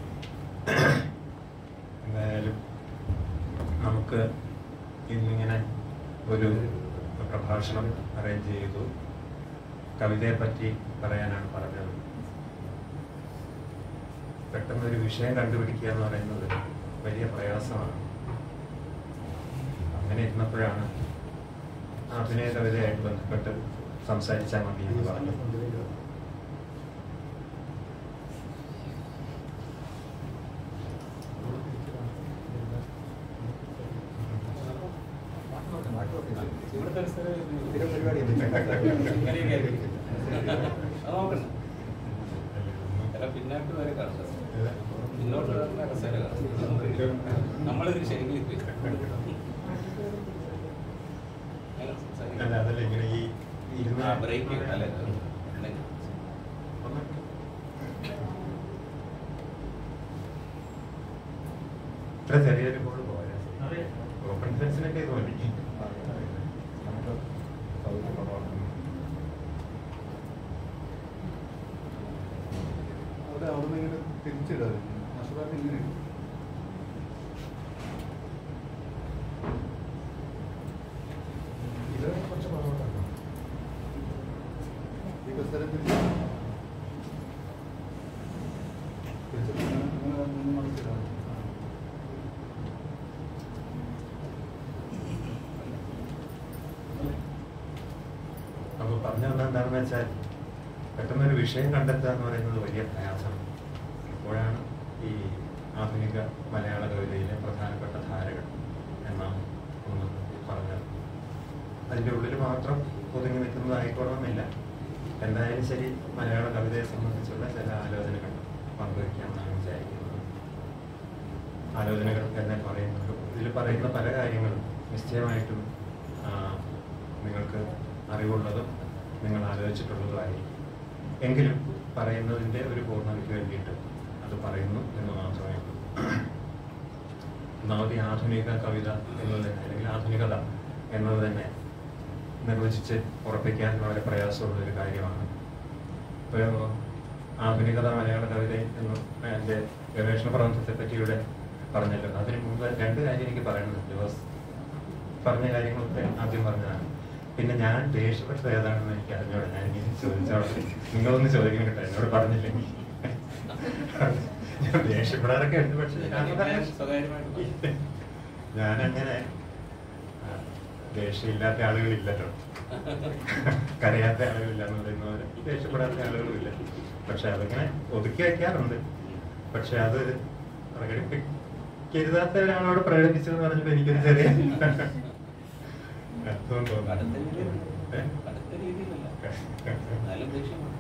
എന്തായാലും നമുക്ക് ഇന്നിങ്ങനെ ഒരു പ്രഭാഷണം അറേഞ്ച് ചെയ്തു കവിതയെ പറ്റി പറയാനാണ് പറഞ്ഞത് പെട്ടെന്ന് ഒരു വിഷയം കണ്ടുപിടിക്കുക എന്ന് പറയുന്നത് വലിയ പ്രയാസമാണ് അങ്ങനെ ഇരുന്നപ്പോഴാണ് അഭിനയ കവിതയായിട്ട് ബന്ധപ്പെട്ട് സംസാരിച്ചാൽ മതി എന്ന് പറഞ്ഞു പിന്നാട്ട് വരെ കാണുന്നത് പിന്നോട്ട് വരുന്ന കസേര കാണുന്നത് നമ്മളിത് ശരിക്കും അല്ല അതല്ല ഇങ്ങനെ ഈ ഇരുന്ന് ബ്രേക്ക് അല്ലേ ഇത്ര ചെറിയൊരു ബോൾ പോരാ ഓപ്പൺ ഫെൻസിനൊക്കെ ഇത് മതി നമുക്ക് സൗകര്യം കുറവാണ്. അവിടെ അവിടെ ഇങ്ങനെ തിരിച്ചിടായിരുന്നു നഷ്ടപ്പെട്ട് ഇങ്ങനെ ഇടും. ഇത് കുറച്ച് പുറകോട്ടാണ്. ഈ കസേര തിരിച്ച് തിരിച്ചിട്ട് ഇങ്ങനെ ഇങ്ങനെ ഒന്ന് മറിച്ചിടാം. അപ്പൊ പറഞ്ഞു വന്നത് എന്താണെന്ന് വെച്ചാൽ പെട്ടെന്നൊരു വിഷയം കണ്ടെത്തുക എന്ന് പറയുന്നത് വലിയ പ്രയാസമാണ് ഇപ്പോഴാണ് ഈ ആധുനിക മലയാള കവിതയിലെ പ്രധാനപ്പെട്ട ധാരകൾ എന്നാണ് ഒന്ന് പറഞ്ഞത് അതിൻ്റെ ഉള്ളിൽ മാത്രം ഒതുങ്ങി നിൽക്കുന്നതായിക്കോണമെന്നില്ല എന്തായാലും ശരി മലയാള കവിതയെ സംബന്ധിച്ചുള്ള ചില ആലോചനകൾ പങ്കുവയ്ക്കാമെന്നാണ് വിചാരിക്കുന്നത് ആലോചനകൾ തന്നെ പറയുന്നുണ്ട് ഇതിൽ പറയുന്ന പല കാര്യങ്ങളും നിശ്ചയമായിട്ടും ആ, നിങ്ങൾക്ക് അറിവുള്ളതും നിങ്ങൾ ആലോചിച്ചിട്ടുള്ളതുമായിരിക്കും എങ്കിലും പറയുന്നതിൻ്റെ ഒരു പൂർണ്ണതയ്ക്ക് വേണ്ടിയിട്ട് അത് പറയുന്നു എന്ന് മാത്രമേ ഉള്ളൂ ഒന്നാമത് ഈ ആധുനിക കവിത എന്നത് തന്നെ അല്ലെങ്കിൽ ആധുനികത എന്നത് തന്നെ നിർവചിച്ച് ഉറപ്പിക്കാൻ വളരെ പ്രയാസമുള്ള ഒരു കാര്യമാണ് ഇപ്പോൾ ആധുനികത മലയാള കവിത എന്ന് എൻ്റെ ഗവേഷണ പ്രബന്ധത്തെ പറ്റി ഇവിടെ പറഞ്ഞല്ലോ അതിന് മുമ്പ് രണ്ട് കാര്യം എനിക്ക് പറയണമെന്നുണ്ട് ബോസ് പറഞ്ഞ കാര്യങ്ങളൊക്കെ ആദ്യം പറഞ്ഞതാണ് പിന്നെ ഞാൻ ദേഷ്യപ്പെട്ടത് ഏതാണെന്ന് എനിക്ക് അറിഞ്ഞോടെ ഞാൻ ഇനി ചോദിച്ചോളാം നിങ്ങളൊന്ന് ചോദിക്കണം കേട്ടോ എന്നോട് പറഞ്ഞില്ലെങ്കിൽ ഞാൻ ദേഷ്യപ്പെടാറൊക്കെ ഉണ്ട് പക്ഷേ ഞാൻ പറയാം. സ്വകാര്യമായിട്ട് ഞാനങ്ങനെ ആ, ദേഷ്യമില്ലാത്ത ആളുകളില്ലല്ലോ കരയാത്ത ആളുകളില്ല എന്ന് പറയുന്ന പോലെ ദേഷ്യപ്പെടാത്ത ആളുകളുമില്ല പക്ഷെ അതിങ്ങനെ ഒതുക്കി വയ്ക്കാറുണ്ട് പക്ഷെ അത് പ്രകടിപ്പിക്കരുതാത്ത ഒരാളോട് പ്രകടിപ്പിച്ചതെന്ന് പറഞ്ഞപ്പോ എനിക്കൊരു ചെറിയ അർത്ഥം കടുത്ത തോന്നുന്നു രീതിയിൽ ഏ? കടുത്ത രീതിയിലല്ല എന്നാലും ദേഷ്യമാണ്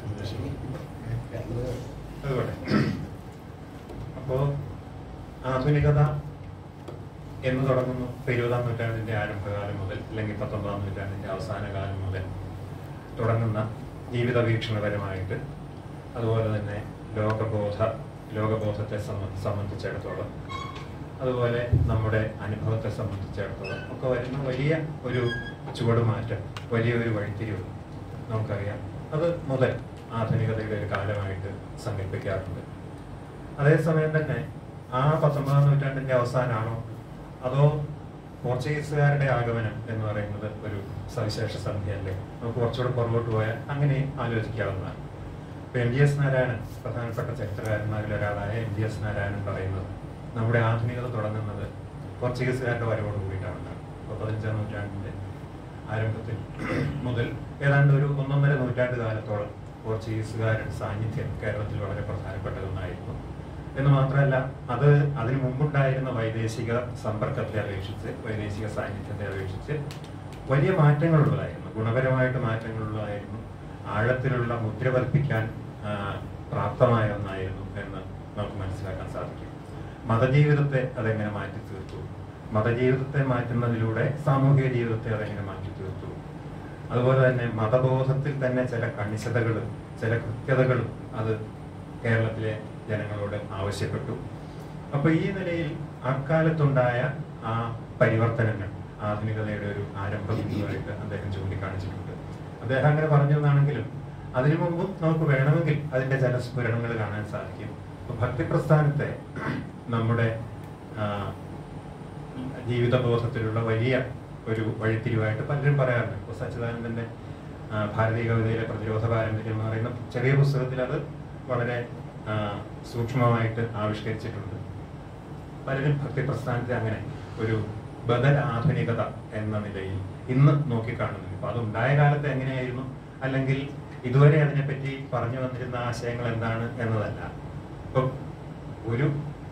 അതുപോലെ അപ്പോ ആധുനികത എന്ന് തുടങ്ങുന്നു ഇപ്പൊ ഇരുപതാം നൂറ്റാണ്ടിന്റെ ആരംഭകാലം മുതൽ അല്ലെങ്കിൽ പത്തൊമ്പതാം നൂറ്റാണ്ടിന്റെ അവസാന കാലം മുതൽ തുടങ്ങുന്ന ജീവിത വീക്ഷണപരമായിട്ട് അതുപോലെ തന്നെ ലോകബോധ ലോകബോധത്തെ സംബ- സംബന്ധിച്ചിടത്തോളം അതുപോലെ നമ്മുടെ അനുഭവത്തെ സംബന്ധിച്ചിടത്തോളം ഒക്കെ വരുന്ന വലിയ ഒരു ചുവടുമാറ്റം വലിയ ഒരു വഴിത്തിരിവ് നമുക്കറിയാം അത് മുതൽ ആധുനികതയുടെ ഒരു കാലമായിട്ട് സങ്കല്പിക്കാറുണ്ട് അതേസമയം തന്നെ ആ പത്തൊമ്പതാം നൂറ്റാണ്ടിന്റെ അവസാനമാണോ അതോ പോർച്ചുഗീസുകാരുടെ ആഗമനം എന്ന് പറയുന്നത് ഒരു സവിശേഷ സന്ധ്യയല്ലേ നമുക്ക് കുറച്ചുകൂടെ പുറകോട്ട് പോയാൽ അങ്ങനെ ആലോചിക്കാവുന്നതാണ് ഇപ്പൊ എം ജി എസ് നാരായണൻ പ്രധാനപ്പെട്ട ചരിത്രകാരന്മാരിൽ ഒരാളായ എം ജി എസ് നാരായണൻ പറയുന്നത് നമ്മുടെ ആധുനികത തുടങ്ങുന്നത് പോർച്ചുഗീസുകാരുടെ വരവോട് കൂടിയിട്ടാണ് അപ്പോൾ പതിനഞ്ചാം നൂറ്റാണ്ടിന്റെ ആരംഭത്തിൽ മുതൽ ഏതാണ്ട് ഒരു ഒന്നൊന്നര നൂറ്റാണ്ട് കാലത്തോളം പോർച്ചുഗീസുകാരുടെ സാന്നിധ്യം കേരളത്തിൽ വളരെ പ്രധാനപ്പെട്ടതൊന്നായിരുന്നു എന്ന് മാത്രമല്ല അത് അതിനു മുമ്പുണ്ടായിരുന്ന വൈദേശിക സമ്പർക്കത്തെ അപേക്ഷിച്ച് വൈദേശിക സാന്നിധ്യത്തെ അപേക്ഷിച്ച് വലിയ മാറ്റങ്ങളുള്ളതായിരുന്നു ഗുണപരമായിട്ട് മാറ്റങ്ങളുള്ളതായിരുന്നു ആഴത്തിലുള്ള മുദ്ര പതിപ്പിക്കാൻ ആ, പ്രാപ്തമായ ഒന്നായിരുന്നു എന്ന് നമുക്ക് മനസ്സിലാക്കാൻ സാധിക്കും മതജീവിതത്തെ അതെങ്ങനെ മാറ്റി തീർത്തു മതജീവിതത്തെ മാറ്റുന്നതിലൂടെ സാമൂഹിക ജീവിതത്തെ അതെങ്ങനെ മാറ്റി തീർത്തു അതുപോലെ തന്നെ മതബോധത്തിൽ തന്നെ ചില കണിശതകളും ചില കൃത്യതകളും അത് കേരളത്തിലെ ജനങ്ങളോട് ആവശ്യപ്പെട്ടു അപ്പൊ ഈ നിലയിൽ അക്കാലത്തുണ്ടായ ആ പരിവർത്തനങ്ങൾ ആധുനികതയുടെ ഒരു ആരംഭ ബിന്ദുവായിട്ട് അദ്ദേഹം ചൂണ്ടിക്കാണിച്ചിട്ടുണ്ട് അദ്ദേഹം അങ്ങനെ പറഞ്ഞു എന്നാണെങ്കിലും അതിനു മുമ്പും നമുക്ക് വേണമെങ്കിൽ അതിന്റെ ചില സ്ഫുരണങ്ങൾ കാണാൻ സാധിക്കും അപ്പൊ ഭക്തിപ്രസ്ഥാനത്തെ നമ്മുടെ ആ, ജീവിതബോധത്തിലുള്ള വലിയ ഒരു വഴിത്തിരിവായിട്ട് പലരും പറയാറുണ്ട് ഇപ്പോൾ സച്ചിദാനന്ദന്റെ ആ, ഭാരതീയ കവിതയിലെ പ്രതിരോധ പാരമ്പര്യം എന്ന് പറയുന്ന ചെറിയ പുസ്തകത്തിൽ അത് വളരെ ആ, സൂക്ഷ്മമായിട്ട് ആവിഷ്കരിച്ചിട്ടുണ്ട് പലരും ഭക്തിപ്രസ്ഥാനത്തെ അങ്ങനെ ഒരു ബദൽ ആധുനികത എന്ന നിലയിൽ ഇന്ന് നോക്കിക്കാണുന്നു അപ്പൊ അത് ഉണ്ടായ കാലത്ത് എങ്ങനെയായിരുന്നു അല്ലെങ്കിൽ ഇതുവരെ അതിനെപ്പറ്റി പറഞ്ഞു വന്നിരുന്ന ആശയങ്ങൾ എന്താണ് എന്നതല്ല ഇപ്പൊ ഒരു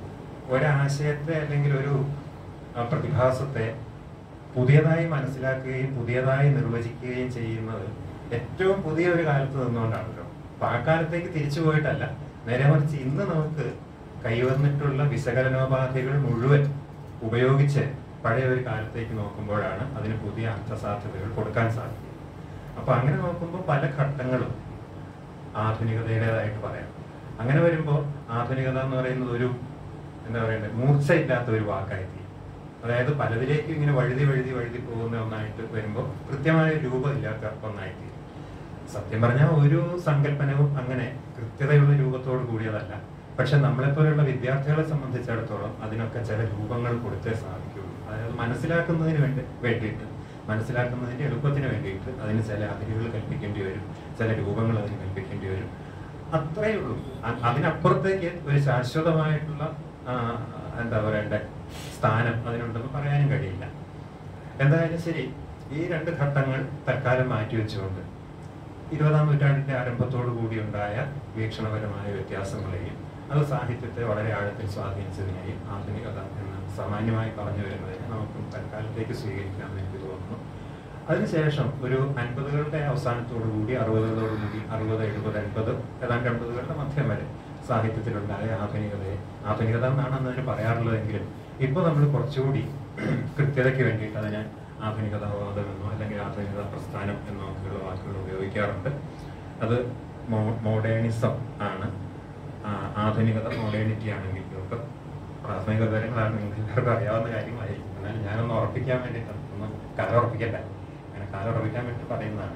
ഒരാശയത്തെ അല്ലെങ്കിൽ ഒരു ആ, പ്രതിഭാസത്തെ പുതിയതായി മനസ്സിലാക്കുകയും പുതിയതായി നിർവചിക്കുകയും ചെയ്യുന്നത് ഏറ്റവും പുതിയ ഒരു കാലത്ത് നിന്നുകൊണ്ടാണല്ലോ അപ്പൊ ആ കാലത്തേക്ക് തിരിച്ചു പോയിട്ടല്ല നേരെ മറിച്ച് ഇന്ന് നമുക്ക് കൈവന്നിട്ടുള്ള വിശകലനോപാധികൾ മുഴുവൻ ഉപയോഗിച്ച് പഴയ ഒരു കാലത്തേക്ക് നോക്കുമ്പോഴാണ് അതിന് പുതിയ അർത്ഥസാധ്യതകൾ കൊടുക്കാൻ സാധിക്കും അപ്പൊ അങ്ങനെ നോക്കുമ്പോൾ പല ഘട്ടങ്ങളും ആധുനികതയുടേതായിട്ട് പറയാം അങ്ങനെ വരുമ്പോൾ ആധുനികത എന്ന് പറയുന്നത് ഒരു എന്താ പറയണ്ടത് മൂർച്ചയില്ലാത്ത ഒരു വാക്കായി അതായത് പലതിലേക്കും ഇങ്ങനെ വഴുതി വഴുതി വഴുതി പോകുന്ന ഒന്നായിട്ട് വരുമ്പോൾ കൃത്യമായ രൂപമില്ലാത്ത ഒന്നായിട്ട് സത്യം പറഞ്ഞാൽ ഒരു സങ്കല്പനവും അങ്ങനെ കൃത്യതയുള്ള രൂപത്തോട് കൂടിയതല്ല പക്ഷെ നമ്മളെപ്പോലുള്ള വിദ്യാർത്ഥികളെ സംബന്ധിച്ചിടത്തോളം അതിനൊക്കെ ചില രൂപങ്ങൾ കൊടുത്തേ സാധിക്കുള്ളൂ അതായത് മനസ്സിലാക്കുന്നതിന് വേണ്ടി വേണ്ടിയിട്ട് മനസ്സിലാക്കുന്നതിന്റെ എളുപ്പത്തിന് വേണ്ടിയിട്ട് അതിന് ചില അതിരുകൾ കൽപ്പിക്കേണ്ടി വരും ചില രൂപങ്ങൾ അതിന് കൽപ്പിക്കേണ്ടി വരും അത്രയേ ഉള്ളൂ അ- അതിനപ്പുറത്തേക്ക് ഒരു ശാശ്വതമായിട്ടുള്ള ആ, എന്താ പറയണ്ടേ സ്ഥാനം അതിനുണ്ടെന്ന് പറയാനും കഴിയില്ല എന്തായാലും ശരി ഈ രണ്ട് ഘട്ടങ്ങൾ തൽക്കാലം മാറ്റിവെച്ചുകൊണ്ട് ഇരുപതാം നൂറ്റാണ്ടിന്റെ ആരംഭത്തോടു കൂടി ഉണ്ടായ വീക്ഷണപരമായ വ്യത്യാസങ്ങളെയും അത് സാഹിത്യത്തെ വളരെ ആഴത്തിൽ സ്വാധീനിച്ചതിനെയും ആധുനികത എന്ന് സാമാന്യമായി പറഞ്ഞു വരുന്നതിനെ നമുക്ക് തൽക്കാലത്തേക്ക് സ്വീകരിക്കാമെന്ന് എനിക്ക് തോന്നുന്നു അതിനുശേഷം ഒരു അൻപതുകളുടെ അവസാനത്തോടു കൂടി അറുപതുകളോട് കൂടി അറുപത് എഴുപത് എൺപത് ഏതാണ്ട് എൺപതുകളുടെ മധ്യം വരെ സാഹിത്യത്തിലുണ്ടായ ആധുനികതയെ ആധുനികത എന്നാണ് അന്ന് അതിന് പറയാറുള്ളതെങ്കിലും ഇപ്പൊ നമ്മൾ കുറച്ചുകൂടി കൃത്യതയ്ക്ക് വേണ്ടിയിട്ട് അതിനെ ആധുനികതാവാദം എന്നോ അല്ലെങ്കിൽ ആധുനികത പ്രസ്ഥാനം എന്നോ ഒക്കെയുള്ള വാക്കുകൾ ഉപയോഗിക്കാറുണ്ട് അത് മോ- മോഡേണിസം ആണ് ആ, ആധുനികത മോഡേണിറ്റി ആണെങ്കിൽ ഇതൊക്കെ പ്രാഥമിക വിവരങ്ങളാണ് നിങ്ങൾക്ക് എല്ലാവർക്കും അറിയാവുന്ന കാര്യങ്ങളായിരിക്കും എന്നാൽ ഞാനൊന്ന് ഉറപ്പിക്കാൻ വേണ്ടിയിട്ട് ഒന്ന് കാലുറപ്പിക്കണ്ട അങ്ങനെ കാലുറപ്പിക്കാൻ വേണ്ടി പറയുന്നതാണ്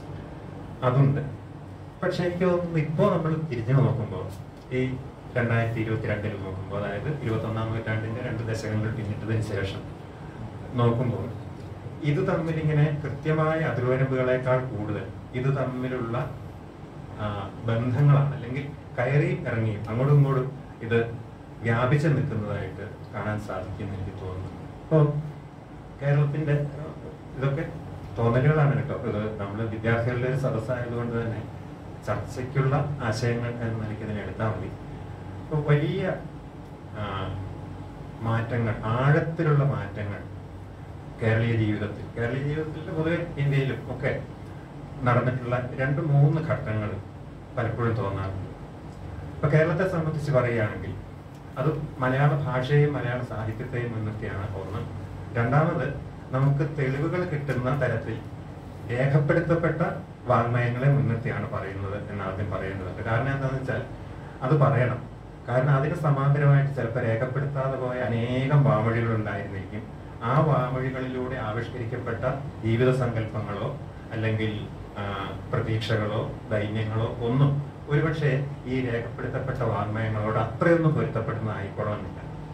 അതുണ്ട് പക്ഷെ എനിക്ക് തോന്നുന്നു ഇപ്പോൾ നമ്മൾ തിരിഞ്ഞു നോക്കുമ്പോൾ ഈ രണ്ടായിരത്തി ഇരുപത്തിരണ്ടിൽ നോക്കുമ്പോൾ അതായത് ഇരുപത്തൊന്നാം നൂറ്റാണ്ടിന്റെ രണ്ട് ദശകങ്ങൾ പിന്നിട്ടതിന് ശേഷം നോക്കുമ്പോൾ ഇത് തമ്മിൽ ഇങ്ങനെ കൃത്യമായ അതിർവരമ്പുകളെക്കാൾ കൂടുതൽ ഇത് തമ്മിലുള്ള ആ, ബന്ധങ്ങളാണ് അല്ലെങ്കിൽ കയറിയും ഇറങ്ങിയും അങ്ങോട്ടും ഇങ്ങോട്ടും ഇത് വ്യാപിച്ചു നിൽക്കുന്നതായിട്ട് കാണാൻ സാധിക്കുമെന്ന് എനിക്ക് തോന്നുന്നു അപ്പോൾ കേരളത്തിന്റെ ആ, ഇതൊക്കെ തോന്നലുകളാണ് കേട്ടോ ഇത് നമ്മൾ വിദ്യാർത്ഥികളുടെ ഒരു സദസ്സായതുകൊണ്ട് തന്നെ ചർച്ചയ്ക്കുള്ള ആശയങ്ങൾ എന്ന നിലയ്ക്ക് ഇതിനെ എടുത്താൽ മതി അപ്പോൾ വലിയ ആ, മാറ്റങ്ങൾ ആഴത്തിലുള്ള മാറ്റങ്ങൾ കേരളീയ ജീവിതത്തിൽ കേരളീയ ജീവിതത്തിൽ പൊതുവെ ഇന്ത്യയിലും ഒക്കെ നടന്നിട്ടുള്ള രണ്ട് മൂന്ന് ഘട്ടങ്ങൾ പലപ്പോഴും തോന്നാറുണ്ട് ഇപ്പൊ കേരളത്തെ സംബന്ധിച്ച് പറയുകയാണെങ്കിൽ അത് മലയാള ഭാഷയെയും മലയാള സാഹിത്യത്തെയും മുൻനിർത്തിയാണ് ഒന്ന് രണ്ടാമത് നമുക്ക് തെളിവുകൾ കിട്ടുന്ന തരത്തിൽ രേഖപ്പെടുത്തപ്പെട്ട വാങ്മയങ്ങളെ മുൻനിർത്തിയാണ് പറയുന്നത് എന്ന് ആദ്യം പറയുന്നത് കാരണം എന്താണെന്ന് വെച്ചാൽ അത് പറയണം കാരണം അതിന് സമാന്തരമായിട്ട് ചിലപ്പോൾ രേഖപ്പെടുത്താതെ പോയ അനേകം വാമൊഴികൾ ഉണ്ടായിരുന്നിരിക്കും ആ വാമൊഴികളിലൂടെ ആവിഷ്കരിക്കപ്പെട്ട ജീവിത സങ്കല്പങ്ങളോ അല്ലെങ്കിൽ ആ, പ്രതീക്ഷകളോ ദൈന്യങ്ങളോ ഒന്നും ഒരുപക്ഷെ ഈ രേഖപ്പെടുത്തപ്പെട്ട വാങ്മയങ്ങളോട് അത്രയൊന്നും പൊരുത്തപ്പെടുന്നതായിക്കൊള്ളണമെന്നില്ല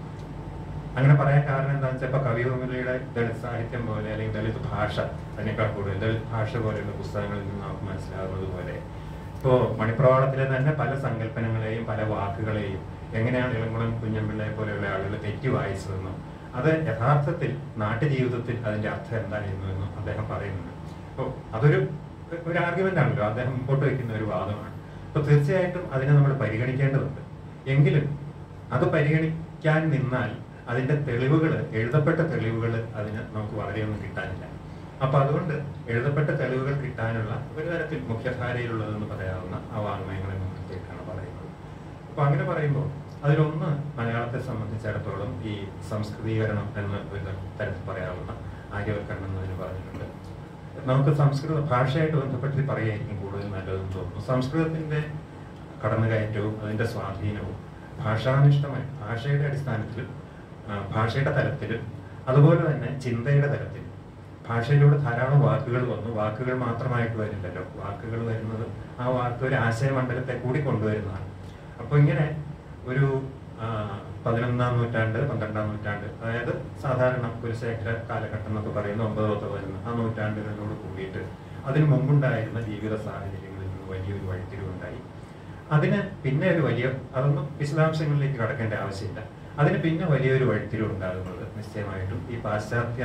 അങ്ങനെ പറയാൻ കാരണം എന്താണെന്ന് വെച്ചാൽ ഇപ്പൊ കവികുമലിയുടെ ദളിത് സാഹിത്യം പോലെ അല്ലെങ്കിൽ ദളിത് ഭാഷ അതിനേക്കാൾ കൂടുതൽ ദളിത് ഭാഷ പോലെയുള്ള പുസ്തകങ്ങളിൽ നിന്ന് നമുക്ക് മനസ്സിലാകുന്നത് പോലെ ഇപ്പോൾ മണിപ്രവാളത്തിലെ തന്നെ പല സങ്കല്പനങ്ങളെയും പല വാക്കുകളെയും എങ്ങനെയാണ് ഇളംകുളം കുഞ്ഞമ്പിള്ളയെ പോലെയുള്ള ആളുകൾ തെറ്റി വായിച്ചതെന്നും അത് യഥാർത്ഥത്തിൽ നാട്ടുജീവിതത്തിൽ അതിന്റെ അർത്ഥം എന്തായിരുന്നു എന്നും അദ്ദേഹം പറയുന്നുണ്ട് അപ്പോൾ അതൊരു ഒരു ആർഗ്യുമെന്റ് ആണല്ലോ അദ്ദേഹം മുമ്പോട്ട് വയ്ക്കുന്ന ഒരു വാദമാണ് അപ്പോൾ തീർച്ചയായിട്ടും അതിനെ നമ്മൾ പരിഗണിക്കേണ്ടതുണ്ട് എങ്കിലും അത് പരിഗണിക്കാൻ നിന്നാൽ അതിന്റെ തെളിവുകൾ എഴുതപ്പെട്ട തെളിവുകൾ അതിന് നമുക്ക് വളരെയൊന്നും കിട്ടാനില്ല അപ്പൊ അതുകൊണ്ട് എഴുതപ്പെട്ട തെളിവുകൾ കിട്ടാനുള്ള ഒരു തരത്തിൽ മുഖ്യധാരയിലുള്ളതെന്ന് പറയാവുന്ന ആ വാങ്മയങ്ങളെ മുഖത്തേക്കാണ് പറയുന്നത് അപ്പൊ അങ്ങനെ പറയുമ്പോൾ അതിലൊന്ന് മലയാളത്തെ സംബന്ധിച്ചിടത്തോളം ഈ സംസ്കൃതീകരണം എന്ന് ഒരു തരത്തിൽ പറയാവുന്ന ആര്യവൽക്കരണം എന്നതിന് പറഞ്ഞിട്ടുണ്ട് നമുക്ക് സംസ്കൃത ഭാഷയായിട്ട് ബന്ധപ്പെട്ട് പറയുകയായിരിക്കും കൂടുതൽ നല്ലതെന്ന് തോന്നുന്നു സംസ്കൃതത്തിന്റെ കടന്നുകയറ്റവും അതിന്റെ സ്വാധീനവും ഭാഷാനിഷ്ഠമായി ഭാഷയുടെ അടിസ്ഥാനത്തിലും ആ, ഭാഷയുടെ തലത്തിലും അതുപോലെ തന്നെ ചിന്തയുടെ തലത്തിലും ഭാഷയിലൂടെ ധാരാളം വാക്കുകൾ വന്നു വാക്കുകൾ മാത്രമായിട്ട് വരില്ലല്ലോ വാക്കുകൾ വരുന്നത് ആ വാക്ക് ഒരു ആശയമണ്ഡലത്തെ കൂടി കൊണ്ടുവരുന്നതാണ് അപ്പൊ ഇങ്ങനെ ഒരു ആ, പതിനൊന്നാം നൂറ്റാണ്ട് പന്ത്രണ്ടാം നൂറ്റാണ്ട് അതായത് സാധാരണ കുലശേഖര കാലഘട്ടം എന്നൊക്കെ പറയുന്ന ഒമ്പത് പത്ത് പതിനൊന്ന് ആ നൂറ്റാണ്ടുകളിനോട് കൂടിയിട്ട് അതിന് മുമ്പുണ്ടായിരുന്ന ജീവിത സാഹചര്യങ്ങളിൽ നിന്ന് വലിയൊരു വഴിത്തിരിവുണ്ടായി അതിന് പിന്നെ ഒരു വലിയ അതൊന്നും വിശദാംശങ്ങളിലേക്ക് കടക്കേണ്ട ആവശ്യമില്ല അതിന് പിന്നെ വലിയൊരു വഴിത്തിരിവ് ഉണ്ടാകുന്നത് നിശ്ചയമായിട്ടും ഈ പാശ്ചാത്യ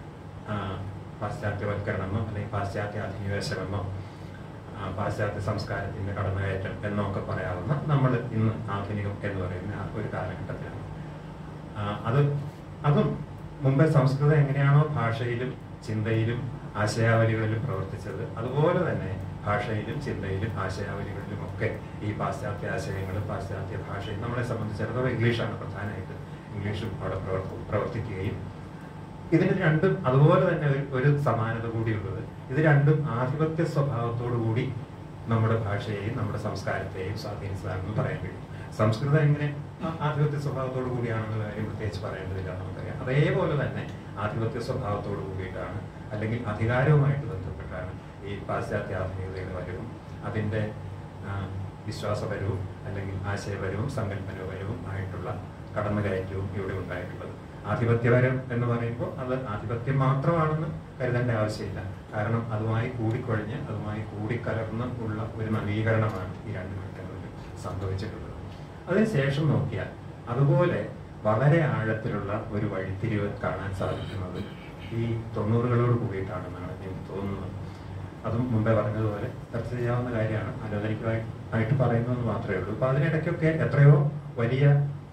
ആ, പാശ്ചാത്യവൽക്കരണമെന്നോ അല്ലെങ്കിൽ പാശ്ചാത്യ അധിനിവേശമെന്നോ ആ, പാശ്ചാത്യ സംസ്കാരത്തിന്റെ കടന്നുകയറ്റം എന്നൊക്കെ പറയാവുന്ന നമ്മൾ ഇന്ന് ആധുനികം എന്ന് പറയുന്ന ആ ഒരു കാലഘട്ടത്തിലാണ് ആ, അത് അതും മുമ്പേ സംസ്കൃതം എങ്ങനെയാണോ ഭാഷയിലും ചിന്തയിലും ആശയാവലികളിലും പ്രവർത്തിച്ചത് അതുപോലെ തന്നെ ഭാഷയിലും ചിന്തയിലും ആശയാവലികളിലും ഒക്കെ ഈ പാശ്ചാത്യ ആശയങ്ങളും പാശ്ചാത്യ ഭാഷയും നമ്മളെ സംബന്ധിച്ചിടത്തോളം ഇംഗ്ലീഷാണ് പ്രധാനമായിട്ട് ഇംഗ്ലീഷും അവിടെ പ്രവർത്തി- പ്രവർത്തിക്കുകയും ഇതിന് രണ്ടും അതുപോലെ തന്നെ ഒരു- ഒരു സമാനത കൂടിയുള്ളത് ഇത് രണ്ടും ആധിപത്യ സ്വഭാവത്തോടു കൂടി നമ്മുടെ ഭാഷയെയും നമ്മുടെ സംസ്കാരത്തെയും സ്വാധീനിച്ചതാണെന്ന് പറയാൻ കഴിയും സംസ്കൃതം എങ്ങനെ ആ- ആധിപത്യ സ്വഭാവത്തോടു കൂടിയാണെന്നുള്ള കാര്യം പ്രത്യേകിച്ച് പറയേണ്ടതില്ല നമുക്കറിയാം അതേപോലെ തന്നെ ആധിപത്യ സ്വഭാവത്തോടു കൂടിയിട്ടാണ് അല്ലെങ്കിൽ അധികാരവുമായിട്ട് ബന്ധപ്പെട്ടാണ് ഈ പാശ്ചാത്യ ആധുനികതയുടെ വരവും അതിന്റെ ആ, വിശ്വാസപരവും അല്ലെങ്കിൽ ആശയപരവും സങ്കല്പനപരവും ആയിട്ടുള്ള കടന്നുകയറ്റവും ഇവിടെ ഉണ്ടായിട്ടുള്ളത് ആധിപത്യപരം എന്ന് പറയുമ്പോൾ അത് ആധിപത്യം മാത്രമാണെന്ന് കരുതേണ്ട ആവശ്യമില്ല കാരണം അതുമായി കൂടിക്കൊഴിഞ്ഞ് അതുമായി കൂടിക്കലർന്ന് ഉള്ള ഒരു നവീകരണമാണ് ഈ രണ്ട് ഘട്ടങ്ങളിലും സംഭവിച്ചിട്ടുള്ളത് അതിനുശേഷം നോക്കിയാൽ അതുപോലെ വളരെ ആഴത്തിലുള്ള ഒരു വഴിത്തിരിവ് കാണാൻ സാധിക്കുന്നത് ഈ തൊണ്ണൂറുകളോട് കൂടിയിട്ടാണെന്നാണ് എനിക്ക് തോന്നുന്നത് അതും മുമ്പേ പറഞ്ഞതുപോലെ ചർച്ച ചെയ്യാവുന്ന കാര്യമാണ് ആലോചനയ്ക്കായി ആയിട്ട് പറയുന്നതെന്ന് മാത്രമേ ഉള്ളൂ അപ്പൊ അതിനിടയ്ക്കൊക്കെ എത്രയോ വലിയ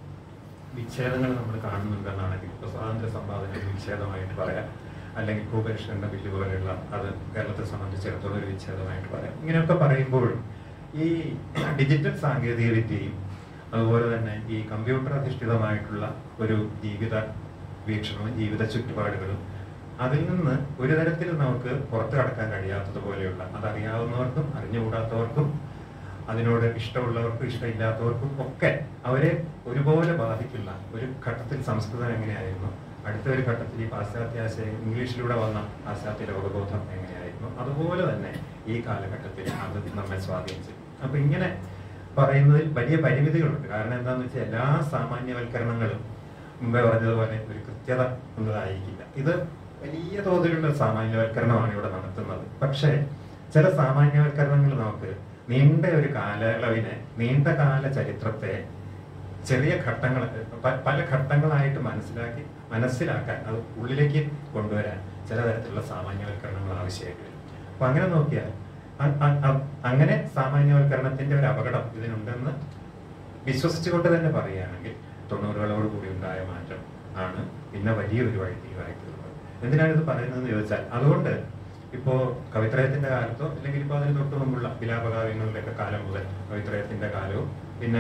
വിച്ഛേദങ്ങൾ നമ്മൾ കാണുന്നുണ്ടെന്നാണെങ്കിൽ ഇപ്പൊ സ്വാതന്ത്ര്യ സമ്പാദന ഒരു വിച്ഛേദമായിട്ട് പറയാം അല്ലെങ്കിൽ ഭൂപരിഷ്കരണ ബില്ല് പോലെയുള്ള അത് കേരളത്തെ സംബന്ധിച്ചിടത്തോളം ഒരു വിച്ഛേദമായിട്ട് പറയാം ഇങ്ങനെയൊക്കെ പറയുമ്പോഴും ഈ ഡിജിറ്റൽ സാങ്കേതിക വിദ്യയും അതുപോലെ തന്നെ ഈ കമ്പ്യൂട്ടർ അധിഷ്ഠിതമായിട്ടുള്ള ഒരു ജീവിത വീക്ഷണവും ജീവിത ചുറ്റുപാടുകളും അതിൽ നിന്ന് ഒരു തരത്തിൽ നമുക്ക് പുറത്തു കടക്കാൻ കഴിയാത്തതുപോലെയുള്ള അതറിയാവുന്നവർക്കും അറിഞ്ഞുകൂടാത്തവർക്കും അതിനോട് ഇഷ്ടമുള്ളവർക്കും ഇഷ്ടമില്ലാത്തവർക്കും ഒക്കെ അവരെ ഒരുപോലെ ബാധിക്കുന്ന ഒരു ഘട്ടത്തിൽ സംസ്കൃതം എങ്ങനെയായിരുന്നു അടുത്ത ഒരു ഘട്ടത്തിൽ ഈ പാശ്ചാത്യ ആശയം ഇംഗ്ലീഷിലൂടെ വന്ന പാശ്ചാത്യ ലോകബോധം എങ്ങനെയായിരുന്നു അതുപോലെ തന്നെ ഈ കാലഘട്ടത്തിൽ അത് നമ്മെ സ്വാധീനിച്ചു അപ്പൊ ഇങ്ങനെ പറയുന്നതിൽ വലിയ പരിമിതികളുണ്ട് കാരണം എന്താണെന്ന് വെച്ചാൽ എല്ലാ സാമാന്യവൽക്കരണങ്ങളും മുമ്പേ പറഞ്ഞതുപോലെ ഒരു കൃത്യത ഉള്ളതായിരിക്കില്ല ഇത് വലിയ തോതിലുള്ള സാമാന്യവൽക്കരണമാണ് ഇവിടെ നടത്തുന്നത് പക്ഷേ ചില സാമാന്യവൽക്കരണങ്ങൾ നമുക്ക് നീണ്ട ഒരു കാലയളവിനെ നീണ്ട കാല ചരിത്രത്തെ ചെറിയ ഘട്ടങ്ങൾ പ- പല ഘട്ടങ്ങളായിട്ട് മനസ്സിലാക്കി മനസ്സിലാക്കാൻ അത് ഉള്ളിലേക്ക് കൊണ്ടുവരാൻ ചില തരത്തിലുള്ള സാമാന്യവൽക്കരണങ്ങൾ ആവശ്യമായിട്ട് വരും അപ്പൊ അങ്ങനെ നോക്കിയാൽ അ- അ- അ- അങ്ങനെ സാമാന്യവൽക്കരണത്തിന്റെ ഒരു അപകടം ഇതിനുണ്ടെന്ന് വിശ്വസിച്ചുകൊണ്ട് തന്നെ പറയുകയാണെങ്കിൽ തൊണ്ണൂറുകളോട് കൂടി ഉണ്ടായ മാറ്റം ആണ് പിന്നെ വലിയൊരു വഴിത്തിരിവായി തീർന്നത് എന്തിനാണ് ഇത് പറയുന്നതെന്ന് ചോദിച്ചാൽ അതുകൊണ്ട് ഇപ്പോ കവിത്രയത്തിന്റെ കാലത്തോ അല്ലെങ്കിൽ ഇപ്പൊ അതിന് തൊട്ട് മുമ്പുള്ള വിലാപകാവ്യങ്ങളുടെ ഒക്കെ കാലം മുതൽ കവിത്രയത്തിന്റെ കാലവും പിന്നെ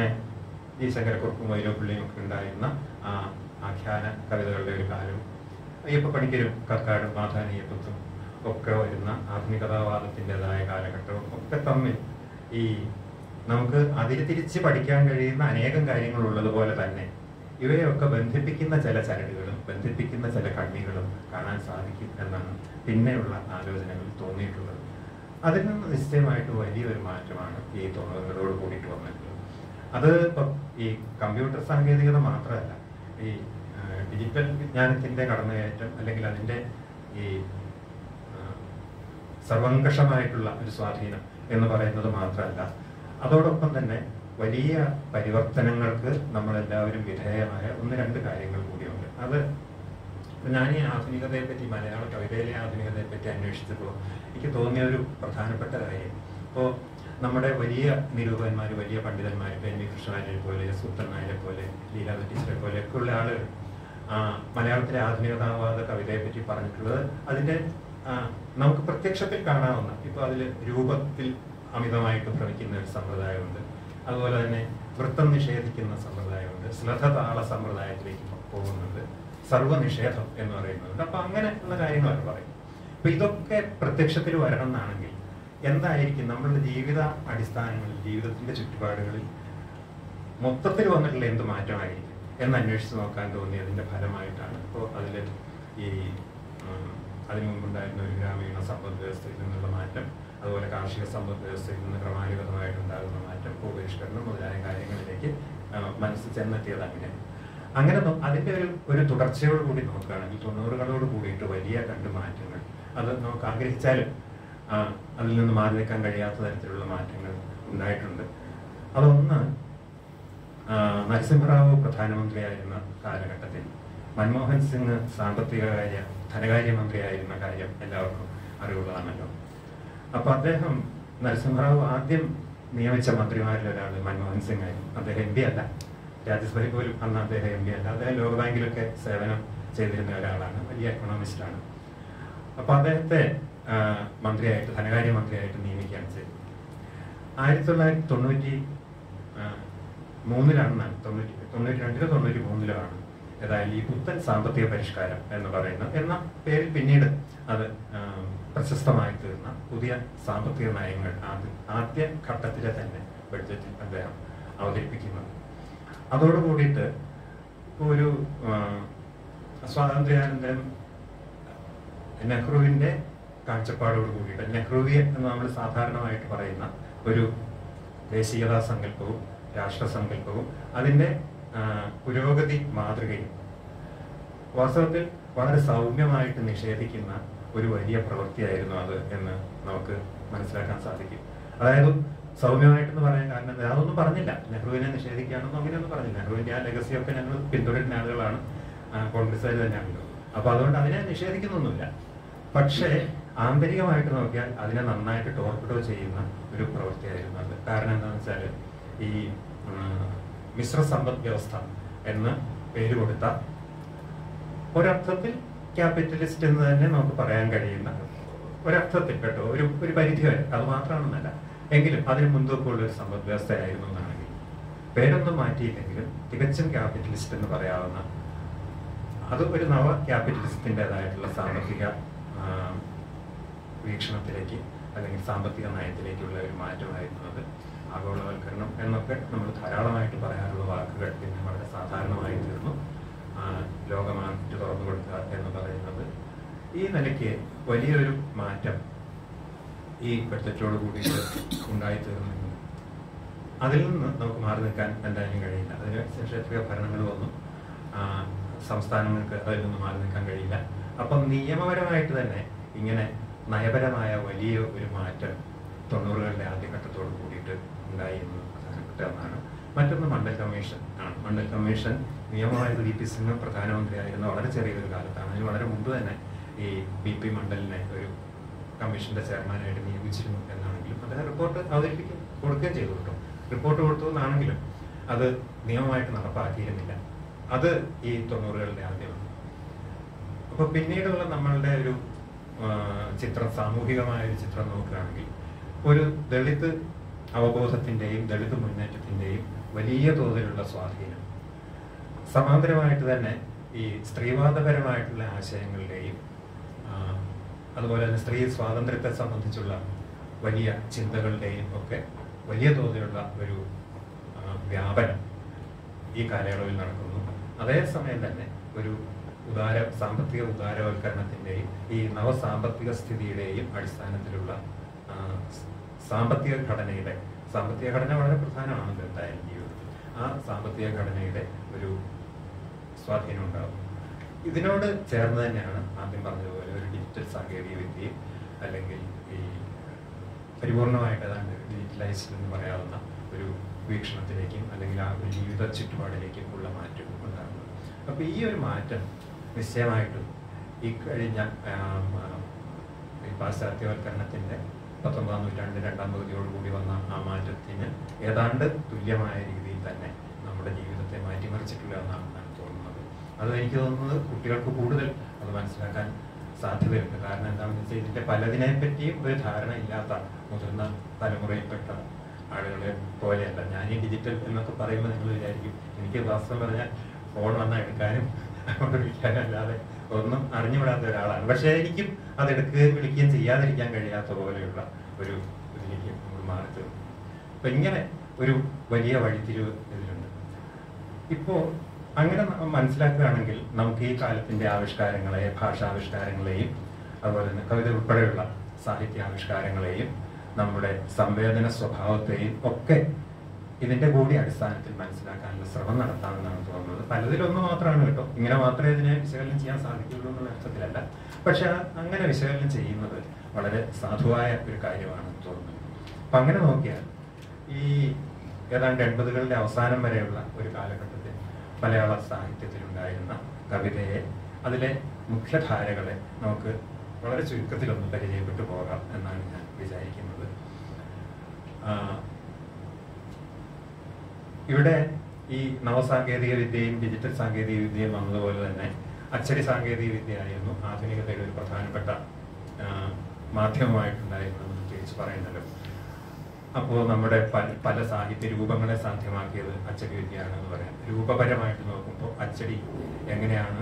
ഈ ശങ്കരക്കുറുപ്പും വൈലോപ്പിള്ളിയും ഒക്കെ ഉണ്ടായിരുന്ന ആ ആഖ്യാന കവിതകളുടെ ഒരു കാലവും അയ്യപ്പ പണിക്കരും കക്കാടും മാധാനീയപ്പത്തും ഒക്കെ വരുന്ന ആധുനികതാവാദത്തിൻ്റെതായ കാലഘട്ടവും ഒക്കെ തമ്മിൽ ഈ നമുക്ക് അതിൽ തിരിച്ച് പഠിക്കാൻ കഴിയുന്ന അനേകം കാര്യങ്ങൾ ഉള്ളതുപോലെ തന്നെ ഇവയൊക്കെ ബന്ധിപ്പിക്കുന്ന ചില ചരടുകളും ബന്ധിപ്പിക്കുന്ന ചില കണ്ണികളും കാണാൻ സാധിക്കും എന്നാണ് പിന്നെയുള്ള ആലോചനകളിൽ തോന്നിയിട്ടുള്ളത് അതിൽ നിന്ന് നിശ്ചയമായിട്ട് വലിയൊരു മാറ്റമാണ് ഈ തൊണ്ണൂറുകളോട് കൂടിയിട്ട് വന്നിട്ടുള്ളത് അത് ഇപ്പൊ ഈ കമ്പ്യൂട്ടർ സാങ്കേതികത മാത്രമല്ല ഈ ആ, ഡിജിറ്റൽ വിജ്ഞാനത്തിന്റെ കടന്നുകയറ്റം അല്ലെങ്കിൽ അതിന്റെ ഈ ആ, സർവങ്കഷമായിട്ടുള്ള ഒരു സ്വാധീനം എന്ന് പറയുന്നത് മാത്രമല്ല അതോടൊപ്പം തന്നെ വലിയ പരിവർത്തനങ്ങൾക്ക് നമ്മളെല്ലാവരും വിധേയമായ ഒന്ന് രണ്ട് കാര്യങ്ങൾ കൂടിയുണ്ട് അത് ഞാൻ ഈ ആധുനികതയെ പറ്റി മലയാള കവിതയിലെ ആധുനികതയെ പറ്റി അന്വേഷിച്ചപ്പോൾ എനിക്ക് തോന്നിയ ഒരു പ്രധാനപ്പെട്ട കാര്യം ഇപ്പോൾ നമ്മുടെ വലിയ നിരൂപകന്മാർ വലിയ പണ്ഡിതന്മാർ ഇപ്പം എൻ വി കൃഷ്ണനായരെ പോലെ സുത്തൻ നായരെ പോലെ ലീലാ ടീച്ചറെ പോലെ ഒക്കെ ഉള്ള ആളുകൾ ആ, മലയാളത്തിലെ ആധുനികതാവാദ കവിതയെ പറ്റി പറഞ്ഞിട്ടുള്ളത് അതിന്റെ ആ, നമുക്ക് പ്രത്യക്ഷത്തിൽ കാണാവുന്ന ഇപ്പൊ അതിൽ രൂപത്തിൽ അമിതമായിട്ട് ഭ്രമിക്കുന്ന ഒരു സമ്പ്രദായമുണ്ട് അതുപോലെ തന്നെ വൃത്തം നിഷേധിക്കുന്ന സമ്പ്രദായമുണ്ട് ശ്ലഥതാള സമ്പ്രദായത്തിലേക്ക് പോകുന്നുണ്ട് സർവ്വനിഷേധം എന്ന് പറയുന്നുണ്ട് അപ്പൊ അങ്ങനെ ഉള്ള കാര്യങ്ങളൊക്കെ പറയും അപ്പൊ ഇതൊക്കെ പ്രത്യക്ഷത്തിൽ വരണം എന്നാണെങ്കിൽ എന്തായിരിക്കും നമ്മളുടെ ജീവിത അടിസ്ഥാനങ്ങളിൽ ജീവിതത്തിന്റെ ചുറ്റുപാടുകളിൽ മൊത്തത്തിൽ വന്നിട്ടുള്ള എന്ത് മാറ്റമായിരിക്കും എന്ന് അന്വേഷിച്ച് നോക്കാൻ തോന്നിയതിന്റെ ഫലമായിട്ടാണ് ഇപ്പോൾ അതിൽ ഈ ഉം, അതിനു മുമ്പുണ്ടായിരുന്ന ഒരു ഗ്രാമീണ സമ്പദ് വ്യവസ്ഥയിൽ നിന്നുള്ള മാറ്റം അതുപോലെ കാർഷിക സമ്പദ് വ്യവസ്ഥയിൽ നിന്ന് ക്രമാനുഗതമായിട്ടുണ്ടാകുന്ന മാറ്റം ഭൂപരിഷ്കരണം മുതലായ കാര്യങ്ങളിലേക്ക് ആ, മനസ്സ് ചെന്നെത്തിയത് അങ്ങനെ അങ്ങനെ നോ- അതിന്റെ ഒരു ഒരു തുടർച്ചയോട് കൂടി നോക്കുകയാണെങ്കിൽ തൊണ്ണൂറുകളോട് കൂടിയിട്ട് വലിയ രണ്ട് മാറ്റങ്ങൾ അത് നമുക്ക് ആഗ്രഹിച്ചാലും ആ, അതിൽ നിന്ന് മാറി നിൽക്കാൻ കഴിയാത്ത തരത്തിലുള്ള മാറ്റങ്ങൾ ഉണ്ടായിട്ടുണ്ട് അതൊന്ന് ആ, നരസിംഹറാവു പ്രധാനമന്ത്രിയായിരുന്ന കാലഘട്ടത്തിൽ മൻമോഹൻ സിംഗ് സാമ്പത്തിക കാര്യ ധനകാര്യമന്ത്രിയായിരുന്ന കാര്യം എല്ലാവർക്കും അറിവുള്ളതാണല്ലോ അപ്പൊ അദ്ദേഹം നരസിംഹറാവു ആദ്യം നിയമിച്ച മന്ത്രിമാരിൽ ഒരാൾ മൻമോഹൻ സിംഗ് ആയിരുന്നു അദ്ദേഹം എം പി അല്ല രാജ്യസഭയിൽ പോലും അന്ന് അദ്ദേഹം എം പി അല്ല അദ്ദേഹം ലോകബാങ്കിലൊക്കെ സേവനം ചെയ്തിരുന്ന ഒരാളാണ് വലിയ എക്കണോമിസ്റ്റാണ് അപ്പൊ അദ്ദേഹത്തെ ആ, മന്ത്രിയായിട്ട് ധനകാര്യ മന്ത്രിയായിട്ട് നിയമിക്കുകയാണ് ചെയ്തത് ആയിരത്തി തൊള്ളായിരത്തി തൊണ്ണൂറ്റി ആ, മൂന്നിലാണ് തൊണ്ണൂറ്റി തൊണ്ണൂറ്റി രണ്ടിലോ തൊണ്ണൂറ്റി മൂന്നിലോ ആണ് ഏതായാലും ഈ പുത്തൻ സാമ്പത്തിക പരിഷ്കാരം എന്ന് പറയുന്ന എന്ന പേരിൽ പിന്നീട് അത് ആ, പ്രശസ്തമായി തീർന്ന പുതിയ സാമ്പത്തിക നയങ്ങൾ ആദ്യ ആദ്യ ഘട്ടത്തിലെ തന്നെ ബഡ്ജറ്റിൽ അദ്ദേഹം അവതരിപ്പിക്കുന്നത് അതോട് കൂടിയിട്ട് ഒരു ആ, സ്വാതന്ത്ര്യാനന്തരം നെഹ്റുവിന്റെ കാഴ്ചപ്പാടോട് കൂടിയിട്ട് നെഹ്റുവിയൻ എന്ന് നമ്മൾ സാധാരണമായിട്ട് പറയുന്ന ഒരു ദേശീയതാ സങ്കല്പവും രാഷ്ട്രസങ്കല്പവും അതിന്റെ ആ, പുരോഗതി മാതൃകയും വാസ്തവത്തിൽ വളരെ സൗമ്യമായിട്ട് നിഷേധിക്കുന്ന ഒരു വലിയ പ്രവൃത്തിയായിരുന്നു അത് എന്ന് നമുക്ക് മനസ്സിലാക്കാൻ സാധിക്കും അതായത് സൗമ്യമായിട്ടെന്ന് പറയാൻ കാരണം എന്താ? അതൊന്നും പറഞ്ഞില്ല നെഹ്റുവിനെ നിഷേധിക്കുകയാണെന്നും അങ്ങനെയൊന്നും പറഞ്ഞില്ല നെഹ്റുവിന്റെ ആ ലെഗസിയൊക്കെ ഞങ്ങൾ പിന്തുടരുന്ന ആളുകളാണ് ആ, കോൺഗ്രസ്സുകാർ തന്നെയാണല്ലോ അപ്പൊ അതുകൊണ്ട് അതിനെ നിഷേധിക്കുന്നൊന്നുമില്ല പക്ഷേ ആന്തരികമായിട്ട് നോക്കിയാൽ അതിനെ നന്നായിട്ട് ടോർപ്പിഡോ ചെയ്യുന്ന ഒരു പ്രവൃത്തിയായിരുന്നു അത് കാരണം എന്താണെന്ന് വെച്ചാൽ ഈ ഉം, മിശ്ര സമ്പദ് വ്യവസ്ഥ എന്ന് പേര് കൊടുത്ത ഒരർത്ഥത്തിൽ ക്യാപിറ്റലിസ്റ്റ് എന്ന് തന്നെ നമുക്ക് പറയാൻ കഴിയുന്ന ഒരർത്ഥത്തിൽ കേട്ടോ ഒരു ഒരു പരിധി വരെ അത് മാത്രമാണെന്നല്ല എങ്കിലും അതിന് മുൻതൂക്കമുള്ള ഒരു സമ്പദ് വ്യവസ്ഥയായിരുന്നു എന്നാണെങ്കിൽ പേരൊന്നും മാറ്റിയില്ലെങ്കിലും തികച്ചും ക്യാപിറ്റലിസ്റ്റ് എന്ന് പറയാവുന്ന അത് ഒരു നവ ക്യാപിറ്റലിസത്തിൻ്റെതായിട്ടുള്ള സാമ്പത്തിക ആ, വീക്ഷണത്തിലേക്ക് അല്ലെങ്കിൽ സാമ്പത്തിക നയത്തിലേക്കുള്ള ഒരു മാറ്റമായിരുന്നു അത് ആഗോളവൽക്കരണം എന്നൊക്കെ നമ്മൾ ധാരാളമായിട്ട് പറയാനുള്ള വാക്കുകൾ പിന്നെ വളരെ സാധാരണമായി തീർന്നു ആ, ലോകമാറ്റ് തുറന്നു കൊടുക്കുക എന്ന് പറയുന്നത് ഈ നിലയ്ക്ക് വലിയൊരു മാറ്റം ഈ ബഡ്ജറ്റോട് കൂടിയിട്ട് ഉണ്ടായി തീർന്നിട്ടുണ്ട് അതിൽ നിന്ന് നമുക്ക് മാറി നിൽക്കാൻ എന്തായാലും കഴിയില്ല അതിന് ക്ഷേത്രീയ ഭരണങ്ങൾ വന്നു ആ, സംസ്ഥാനങ്ങൾക്ക് അതിൽ നിന്ന് മാറി നിൽക്കാൻ കഴിയില്ല അപ്പം നിയമപരമായിട്ട് തന്നെ ഇങ്ങനെ നയപരമായ വലിയ ഒരു മാറ്റം തൊണ്ണൂറുകളുടെ ആദ്യഘട്ടത്തോട് കൂടിയിട്ട് ഉണ്ടായി എന്ന് പ്രധാനപ്പെട്ട ഒന്നാണ് മറ്റൊന്ന് മണ്ഡൽ കമ്മീഷൻ ആണ് മണ്ഡൽ കമ്മീഷൻ നിയമമായത് വി പി സിംഗ് പ്രധാനമന്ത്രിയായിരുന്ന വളരെ ചെറിയൊരു കാലത്താണ് അതിന് വളരെ മുമ്പ് തന്നെ ഈ ബി പി മണ്ഡലിനെ ഒരു കമ്മീഷന്റെ ചെയർമാനായിട്ട് നിയമിച്ചിരുന്നു എന്നാണെങ്കിലും അദ്ദേഹം റിപ്പോർട്ട് അവതരിപ്പിക്കും കൊടുക്കുകയും ചെയ്തു കേട്ടോ റിപ്പോർട്ട് കൊടുത്തു എന്നാണെങ്കിലും അത് നിയമമായിട്ട് നടപ്പാക്കിയിരുന്നില്ല അത് ഈ തൊണ്ണൂറുകളുടെ ആദ്യമാണ് അപ്പൊ പിന്നീടുള്ള നമ്മളുടെ ഒരു ആ, ചിത്രം സാമൂഹികമായ ഒരു ചിത്രം നോക്കുകയാണെങ്കിൽ ഒരു ദളിത് അവബോധത്തിന്റെയും ദളിത് മുന്നേറ്റത്തിന്റെയും വലിയ തോതിലുള്ള സ്വാധീനം സമാന്തരമായിട്ട് തന്നെ ഈ സ്ത്രീവാദപരമായിട്ടുള്ള ആശയങ്ങളുടെയും ആ, അതുപോലെ തന്നെ സ്ത്രീ സ്വാതന്ത്ര്യത്തെ സംബന്ധിച്ചുള്ള വലിയ ചിന്തകളുടെയും ഒക്കെ വലിയ തോതിലുള്ള ഒരു ആ, വ്യാപനം ഈ കാലയളവിൽ നടക്കുന്നു അതേസമയം തന്നെ ഒരു ഉദാര സാമ്പത്തിക ഉദാരവൽക്കരണത്തിന്റെയും ഈ നവസാമ്പത്തിക സ്ഥിതിയുടെയും അടിസ്ഥാനത്തിലുള്ള ആ, സ് സാമ്പത്തിക ഘടനയുടെ സാമ്പത്തിക ഘടന വളരെ പ്രധാനമാണല്ലോ എന്തായാലും ജീവിതത്തിൽ ആ സാമ്പത്തിക ഘടനയുടെ ഒരു സ്വാധീനം ഉണ്ടാകും ഇതിനോട് ചേർന്ന് തന്നെയാണ് ആദ്യം പറഞ്ഞതുപോലെ ഒരു ഡിജിറ്റൽ സാങ്കേതിക വിദ്യയും അല്ലെങ്കിൽ ഈ പരിപൂർണമായിട്ട് ഏതാണ്ട് ഡിജിറ്റലൈസ്ഡ് എന്ന് പറയാവുന്ന ഒരു വീക്ഷണത്തിലേക്കും അല്ലെങ്കിൽ ആ ഒരു ജീവിത ചുറ്റുപാടിലേക്കും ഉള്ള മാറ്റം ഉണ്ടാകുന്നത് അപ്പോൾ ഈ ഒരു മാറ്റം നിശ്ചയമായിട്ടും ഈ കഴിഞ്ഞ ആം, ആ, ഈ പാശ്ചാത്യവൽക്കരണത്തിൻ്റെ പത്തൊമ്പതാം നൂറ്റാണ്ട് രണ്ടാം പകുതിയോടുകൂടി വന്ന ആ മാറ്റത്തിന് ഏതാണ്ട് തുല്യമായ രീതിയിൽ തന്നെ നമ്മുടെ ജീവിതത്തെ മാറ്റിമറിച്ചിട്ടില്ല എന്നാണ് ഞാൻ തോന്നുന്നത് അത് എനിക്ക് തോന്നുന്നത് കുട്ടികൾക്ക് കൂടുതൽ അത് മനസ്സിലാക്കാൻ സാധ്യതയുണ്ട് കാരണം എന്താണെന്ന് വെച്ചാൽ ഇതിന്റെ പലതിനെ പറ്റിയും ഒരു ധാരണ ഇല്ലാത്ത മുതിർന്ന തലമുറയിൽപ്പെട്ട ആളുകളെ പോലെയല്ല ഞാൻ ഈ ഡിജിറ്റൽ എന്നൊക്കെ പറയുമ്പോൾ നിങ്ങൾ വിചാരിക്കും എനിക്ക് വാസ്തവം പറഞ്ഞാൽ ഫോൺ വന്നാൽ എടുക്കാനും അങ്ങോട്ട് വിളിക്കാനും അല്ലാതെ ഒന്നും അറിഞ്ഞുവിടാത്ത ഒരാളാണ് പക്ഷേ എനിക്കും അത് എടുക്കുകയും വിളിക്കുകയും ചെയ്യാതിരിക്കാൻ കഴിയാത്ത പോലെയുള്ള ഒരു ഇതിലേക്ക് നമ്മൾ മാറി തീർന്നു അപ്പൊ ഇങ്ങനെ ഒരു വലിയ വഴിത്തിരിവ് ഇതിലുണ്ട് ഇപ്പോ അങ്ങനെ ന- മനസ്സിലാക്കുകയാണെങ്കിൽ നമുക്ക് ഈ കാലത്തിന്റെ ആവിഷ്കാരങ്ങളെ ഭാഷാവിഷ്കാരങ്ങളെയും അതുപോലെ തന്നെ കവിത ഉൾപ്പെടെയുള്ള സാഹിത്യാവിഷ്കാരങ്ങളെയും നമ്മുടെ സംവേദന സ്വഭാവത്തെയും ഒക്കെ ഇതിന്റെ കൂടി അടിസ്ഥാനത്തിൽ മനസ്സിലാക്കാനുള്ള ശ്രമം നടത്താമെന്നാണ് തോന്നുന്നത് പലതിലൊന്ന് മാത്രമാണ് കേട്ടോ ഇങ്ങനെ മാത്രമേ ഇതിനെ വിശകലനം ചെയ്യാൻ സാധിക്കുള്ളൂ എന്നുള്ള അർത്ഥത്തിലല്ല പക്ഷെ ആ- അങ്ങനെ വിശകലനം ചെയ്യുന്നത് വളരെ സാധുവായ ഒരു കാര്യമാണെന്ന് തോന്നുന്നു അപ്പൊ അങ്ങനെ നോക്കിയാൽ ഈ ഏതാണ്ട് എൺപതുകളുടെ അവസാനം വരെയുള്ള ഒരു കാലഘട്ടത്തിൽ മലയാള സാഹിത്യത്തിലുണ്ടായിരുന്ന കവിതയെ അതിലെ മുഖ്യധാരകളെ നമുക്ക് വളരെ ചുരുക്കത്തിലൊന്ന് പരിചയപ്പെട്ടു പോകാം എന്നാണ് ഞാൻ വിചാരിക്കുന്നത് ആ, ഇവിടെ ഈ നവസാങ്കേതിക വിദ്യയും ഡിജിറ്റൽ സാങ്കേതിക വിദ്യയും വന്നതുപോലെ തന്നെ അച്ചടി സാങ്കേതിക വിദ്യയായിരുന്നു ആധുനികതയുടെ ഒരു പ്രധാനപ്പെട്ട ആ, മാധ്യമമായിട്ടുണ്ടായിരുന്നത് പ്രത്യേകിച്ച് പറയുന്നല്ലോ അപ്പോൾ നമ്മുടെ പല പല സാഹിത്യ രൂപങ്ങളെ സാധ്യമാക്കിയത് അച്ചടി വിദ്യയാണെന്ന് പറയാം രൂപപരമായിട്ട് നോക്കുമ്പോൾ അച്ചടി എങ്ങനെയാണ്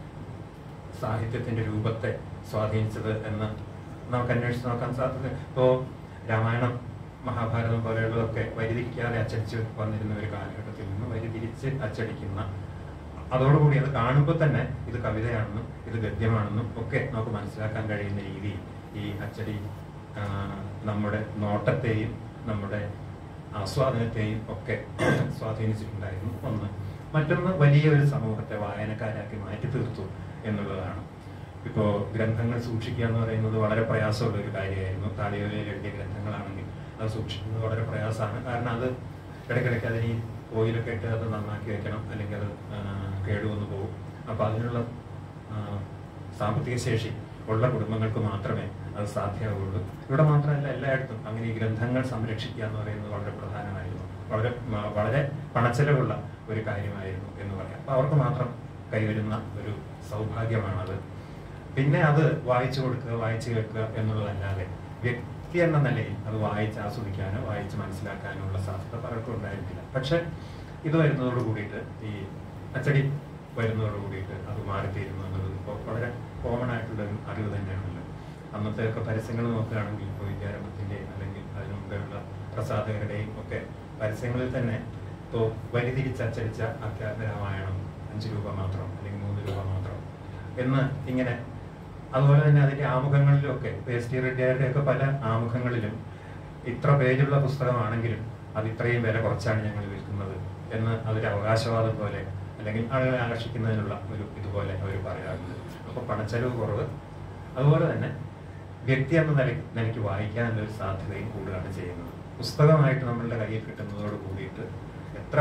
സാഹിത്യത്തിന്റെ രൂപത്തെ സ്വാധീനിച്ചത് എന്ന് നമുക്ക് അന്വേഷിച്ച് നോക്കാൻ സാധ്യത ഇപ്പോൾ രാമായണം മഹാഭാരതം പോലെയുള്ളതൊക്കെ വരിതിരിക്കാതെ അച്ചടിച്ച് വന്നിരുന്ന ഒരു കാലഘട്ടത്തിൽ നിന്ന് വരിതിരിച്ച് അച്ചടിക്കുന്ന അതോടുകൂടി അത് കാണുമ്പോൾ തന്നെ ഇത് കവിതയാണെന്നും ഇത് ഗദ്യമാണെന്നും ഒക്കെ നമുക്ക് മനസ്സിലാക്കാൻ കഴിയുന്ന രീതിയിൽ ഈ അച്ചടി ആ, നമ്മുടെ നോട്ടത്തെയും നമ്മുടെ ആസ്വാദനത്തെയും ഒക്കെ സ്വാധീനിച്ചിട്ടുണ്ടായിരുന്നു ഒന്ന് മറ്റൊന്ന് വലിയ ഒരു സമൂഹത്തെ വായനക്കാരാക്കി മാറ്റി തീർത്തു എന്നുള്ളതാണ് ഇപ്പോ ഗ്രന്ഥങ്ങൾ സൂക്ഷിക്കുക എന്ന് പറയുന്നത് വളരെ പ്രയാസമുള്ള ഒരു കാര്യമായിരുന്നു താളിയോലയിൽ എഴുതിയ ഗ്രന്ഥങ്ങളാണെങ്കിൽ അത് സൂക്ഷിക്കുന്നത് വളരെ പ്രയാസമാണ് കാരണം അത് ഇടയ്ക്കിടയ്ക്ക് അതിന് ഈ ഓയിലൊക്കെ ഇട്ട് അത് നന്നാക്കി വെക്കണം അല്ലെങ്കിൽ അത് ആ, കേടുവന്നു പോകും അപ്പൊ അതിനുള്ള ആ, സാമ്പത്തിക ശേഷി ഉള്ള കുടുംബങ്ങൾക്ക് മാത്രമേ അത് സാധ്യമാവുള്ളൂ ഇവിടെ മാത്രമല്ല എല്ലായിടത്തും അങ്ങനെ ഈ ഗ്രന്ഥങ്ങൾ സംരക്ഷിക്കുക എന്ന് പറയുന്നത് വളരെ പ്രധാനമായിരുന്നു വളരെ മ- വളരെ പണച്ചെലവുള്ള ഒരു കാര്യമായിരുന്നു എന്ന് പറയാം അപ്പൊ അവർക്ക് മാത്രം കൈവരുന്ന ഒരു സൗഭാഗ്യമാണത് പിന്നെ അത് വായിച്ചു കൊടുക്കുക വായിച്ചു കേൾക്കുക എന്നുള്ളതല്ലാതെ വ്യക്തി എന്ന നിലയിൽ അത് വായിച്ച് ആസ്വദിക്കാനോ വായിച്ച് മനസ്സിലാക്കാനോ ഉള്ള സാധ്യത പലർക്കും ഉണ്ടായിരുന്നില്ല പക്ഷെ ഇത് വരുന്നതോട് കൂടിയിട്ട് ഈ അച്ചടി വരുന്നതോട് കൂടിയിട്ട് അത് മാറിത്തീരുന്നു എന്നുള്ളത് ഇപ്പോൾ വളരെ കോമൺ ആയിട്ടുള്ള ഒരു അറിവ് തന്നെയാണല്ലോ അന്നത്തെ ഒക്കെ പരസ്യങ്ങൾ നോക്കുകയാണെങ്കിൽ ഇപ്പോൾ വിദ്യാരംഭത്തിന്റെയും അല്ലെങ്കിൽ അതിനു മുമ്പെയുള്ള പ്രസാധകരുടെയും ഒക്കെ പരസ്യങ്ങളിൽ തന്നെ ഇപ്പോൾ വരിതിരിച്ച് അച്ചടിച്ച അധ്യാത്മ രാമായണം അഞ്ച് രൂപ മാത്രം അല്ലെങ്കിൽ മൂന്ന് രൂപ മാത്രം എന്ന് ഇങ്ങനെ അതുപോലെ തന്നെ അതിന്റെ ആമുഖങ്ങളിലും ഒക്കെ എസ് ടി റെഡ്ഡിയുടെ ഒക്കെ പല ആമുഖങ്ങളിലും ഇത്ര പേജുള്ള പുസ്തകമാണെങ്കിലും അത് ഇത്രയും വില കുറച്ചാണ് ഞങ്ങൾ വിൽക്കുന്നത് എന്ന് അതൊരു അവകാശവാദം പോലെ അല്ലെങ്കിൽ ആളുകളെ ആകർഷിക്കുന്നതിനുള്ള ഒരു ഇതുപോലെ അവർ പറയാറുണ്ട് അപ്പോൾ പണച്ചെലവ് കുറവ് അതുപോലെ തന്നെ വ്യക്തി എന്ന നില നിലയ്ക്ക് വായിക്കാനുള്ള ഒരു സാധ്യതയും കൂടുകയാണ് ചെയ്യുന്നത് പുസ്തകമായിട്ട് നമ്മളുടെ കയ്യിൽ കിട്ടുന്നതോട് കൂടിയിട്ട് എത്ര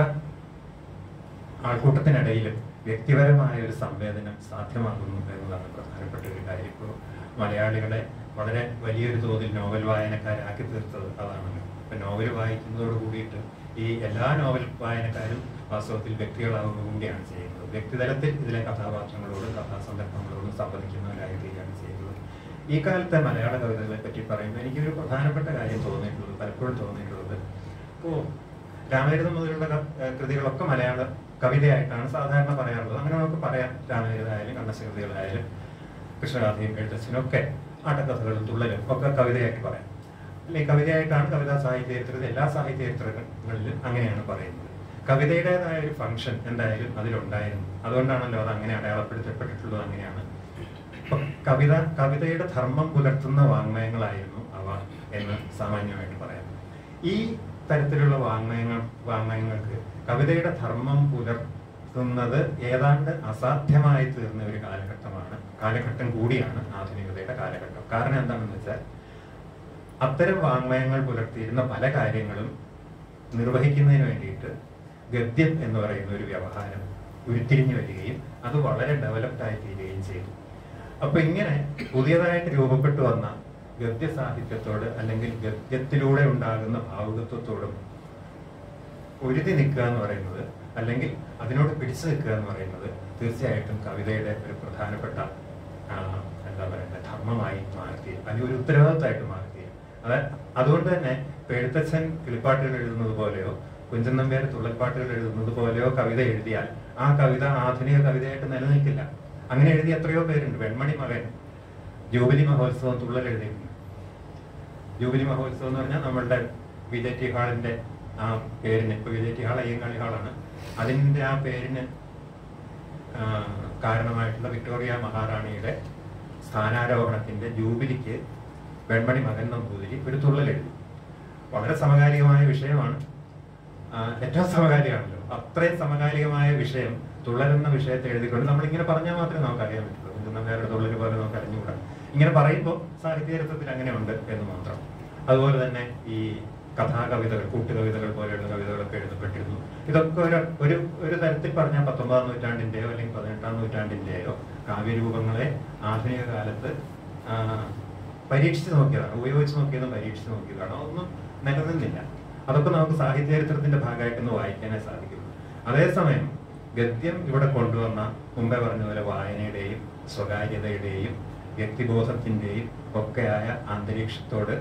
ആൾക്കൂട്ടത്തിനിടയിലും വ്യക്തിപരമായ ഒരു സംവേദനം സാധ്യമാകുന്നു എന്നതാണ് പ്രധാനപ്പെട്ട ഒരു കാര്യം ഇപ്പോൾ മലയാളികളെ വളരെ വലിയൊരു തോതിൽ നോവൽ വായനക്കാരാക്കി തീർത്തത് അതാണല്ലോ ഇപ്പൊ നോവൽ വായിക്കുന്നതോട് കൂടിയിട്ട് ഈ എല്ലാ നോവൽ വായനക്കാരും വാസ്തവത്തിൽ വ്യക്തികളാവുക കൂടിയാണ് ചെയ്യുന്നത് വ്യക്തിതലത്തിൽ ഇതിലെ കഥാപാത്രങ്ങളോടും കഥാസന്ദർഭങ്ങളോടും സംവദിക്കുന്നവരായി തീരുകയാണ് ചെയ്യുന്നത് ഈ കാലത്തെ മലയാള കവിതകളെ പറ്റി പറയുമ്പോൾ എനിക്കൊരു പ്രധാനപ്പെട്ട കാര്യം തോന്നിയിട്ടുള്ളത് പലപ്പോഴും തോന്നിയിട്ടുള്ളത് ഇപ്പോ രാമചരിതം മുതലുള്ള ക- ഏഹ് കൃതികളൊക്കെ മലയാള കവിതയായിട്ടാണ് സാധാരണ പറയാറുള്ളത് അങ്ങനെ നമുക്ക് പറയാം രാമചരിതമായാലും കണ്ണശകൃതികളായാലും കൃഷ്ണഗാഥയും എഴുത്തച്ഛനും ഒക്കെ ആട്ടക്കഥകളും തുള്ളലും ഒക്കെ കവിതയായിട്ട് പറയാം അല്ലെങ്കിൽ കവിതയായിട്ടാണ് കവിതാ സാഹിത്യ ചരിത്രത്തിൽ എല്ലാ സാഹിത്യ ചരിത്രങ്ങളിലും അങ്ങനെയാണ് പറയുന്നത് കവിതയുടേതായ ഒരു ഫംഗ്ഷൻ എന്തായാലും അതിലുണ്ടായിരുന്നു അതുകൊണ്ടാണല്ലോ അത് അങ്ങനെ അടയാളപ്പെടുത്തപ്പെട്ടിട്ടുള്ളത് അങ്ങനെയാണ് അപ്പൊ കവിത കവിതയുടെ ധർമ്മം പുലർത്തുന്ന വാങ്മയങ്ങളായിരുന്നു അവ എന്ന് സാമാന്യമായിട്ട് പറയാം ഈ തരത്തിലുള്ള വാങ്മയങ്ങൾ വാങ്മയങ്ങൾക്ക് കവിതയുടെ ധർമ്മം പുലർത്തുന്നത് ഏതാണ്ട് അസാധ്യമായി തീർന്ന ഒരു കാലഘട്ടമാണ് കാലഘട്ടം കൂടിയാണ് ആധുനികതയുടെ കാലഘട്ടം കാരണം എന്താണെന്ന് വെച്ചാൽ അത്തരം വാങ്മയങ്ങൾ പുലർത്തിയിരുന്ന പല കാര്യങ്ങളും നിർവഹിക്കുന്നതിന് വേണ്ടിയിട്ട് ഗദ്യം എന്ന് പറയുന്ന ഒരു വ്യവഹാരം ഉരുത്തിരിഞ്ഞു വരികയും അത് വളരെ ഡെവലപ്ഡ് ആയി തീരുകയും ചെയ്തു അപ്പൊ ഇങ്ങനെ പുതിയതായിട്ട് രൂപപ്പെട്ടു വന്ന ഗദ്യ സാഹിത്യത്തോട് അല്ലെങ്കിൽ ഗദ്യത്തിലൂടെ ഉണ്ടാകുന്ന ഭാവുകത്വത്തോടും ഉരുതി നിൽക്കുക എന്ന് പറയുന്നത് അല്ലെങ്കിൽ അതിനോട് പിടിച്ചു നിൽക്കുക എന്ന് പറയുന്നത് തീർച്ചയായിട്ടും കവിതയുടെ ഒരു പ്രധാനപ്പെട്ട ആ, എന്താ പറയുക ധർമ്മമായി മാറ്റി അല്ലെങ്കിൽ ഒരു ഉത്തരവാദിത്തമായിട്ട് മാറ്റി അത് അതുകൊണ്ട് തന്നെ ഇപ്പൊ എഴുത്തച്ഛൻ കിളിപ്പാട്ടുകൾ എഴുതുന്നത് പോലെയോ കുഞ്ചൻ നമ്പ്യാർ തുള്ളൽപ്പാട്ടുകൾ എഴുതുന്നത് പോലെയോ കവിത എഴുതിയാൽ ആ കവിത ആധുനിക കവിതയായിട്ട് നിലനിൽക്കില്ല അങ്ങനെ എഴുതിയ എത്രയോ പേരുണ്ട് വെൺമണി മകൻ ജൂബിലി മഹോത്സവം തുള്ളൽ എഴുതിയിട്ടുണ്ട് ജൂബിലി മഹോത്സവം എന്ന് പറഞ്ഞാൽ നമ്മളുടെ വി ജെ ടി ഹാളിന്റെ ആ പേരിന് ഇപ്പൊ V J T hall Ayyankali ഹാളാണ് അതിന്റെ ആ പേരിന് ആ, കാരണമായിട്ടുള്ള വിക്ടോറിയ മഹാറാണിയുടെ സ്ഥാനാരോഹണത്തിന്റെ ജൂബിലിക്ക് വെൺമണി മകൻ നമ്പൂതിരി ഒരു തുള്ളൽ എഴുതി വളരെ സമകാലികമായ വിഷയമാണ് ആ, ഏറ്റവും സമകാലികമാണല്ലോ അത്രയും സമകാലികമായ വിഷയം തുള്ളലെന്ന വിഷയത്തെ എഴുതിക്കൊണ്ട് നമ്മളിങ്ങനെ പറഞ്ഞാൽ മാത്രമേ നമുക്ക് അറിയാൻ പറ്റുള്ളൂ കുഞ്ചനമ്പ്യാരുടെ തുള്ളൽ പോലെ നമുക്ക് അറിഞ്ഞുകൂടാ ഇങ്ങനെ പറയുമ്പോൾ സാഹിത്യചരിത്രത്തിൽ അങ്ങനെ ഉണ്ട് എന്ന് മാത്രം അതുപോലെ തന്നെ ഈ കഥാകവിതകൾ കൂട്ടുകവിതകൾ പോലെയുള്ള കവിതകളൊക്കെ എഴുതപ്പെട്ടിരുന്നു ഇതൊക്കെ ഒരു ഒരു ഒരു തരത്തിൽ പറഞ്ഞാൽ പത്തൊമ്പതാം നൂറ്റാണ്ടിന്റെയോ അല്ലെങ്കിൽ പതിനെട്ടാം നൂറ്റാണ്ടിന്റെയോ കാവ്യരൂപങ്ങളെ ആധുനിക കാലത്ത് ആ, പരീക്ഷിച്ച് നോക്കിയതാണ് ഉപയോഗിച്ച് നോക്കിയതും പരീക്ഷിച്ച് നോക്കിയതാണ് ഒന്നും നിലനിന്നില്ല അതൊക്കെ നമുക്ക് സാഹിത്യചരിത്രത്തിന്റെ ഭാഗമായിട്ട് ഇന്ന് വായിക്കാനേ സാധിക്കുള്ളൂ അതേസമയം ഗദ്യം ഇവിടെ കൊണ്ടുവന്ന മുമ്പേ പറഞ്ഞ പോലെ വായനയുടെയും സ്വകാര്യതയുടെയും വ്യക്തിബോധത്തിന്റെയും ഒക്കെയായ അന്തരീക്ഷത്തോട്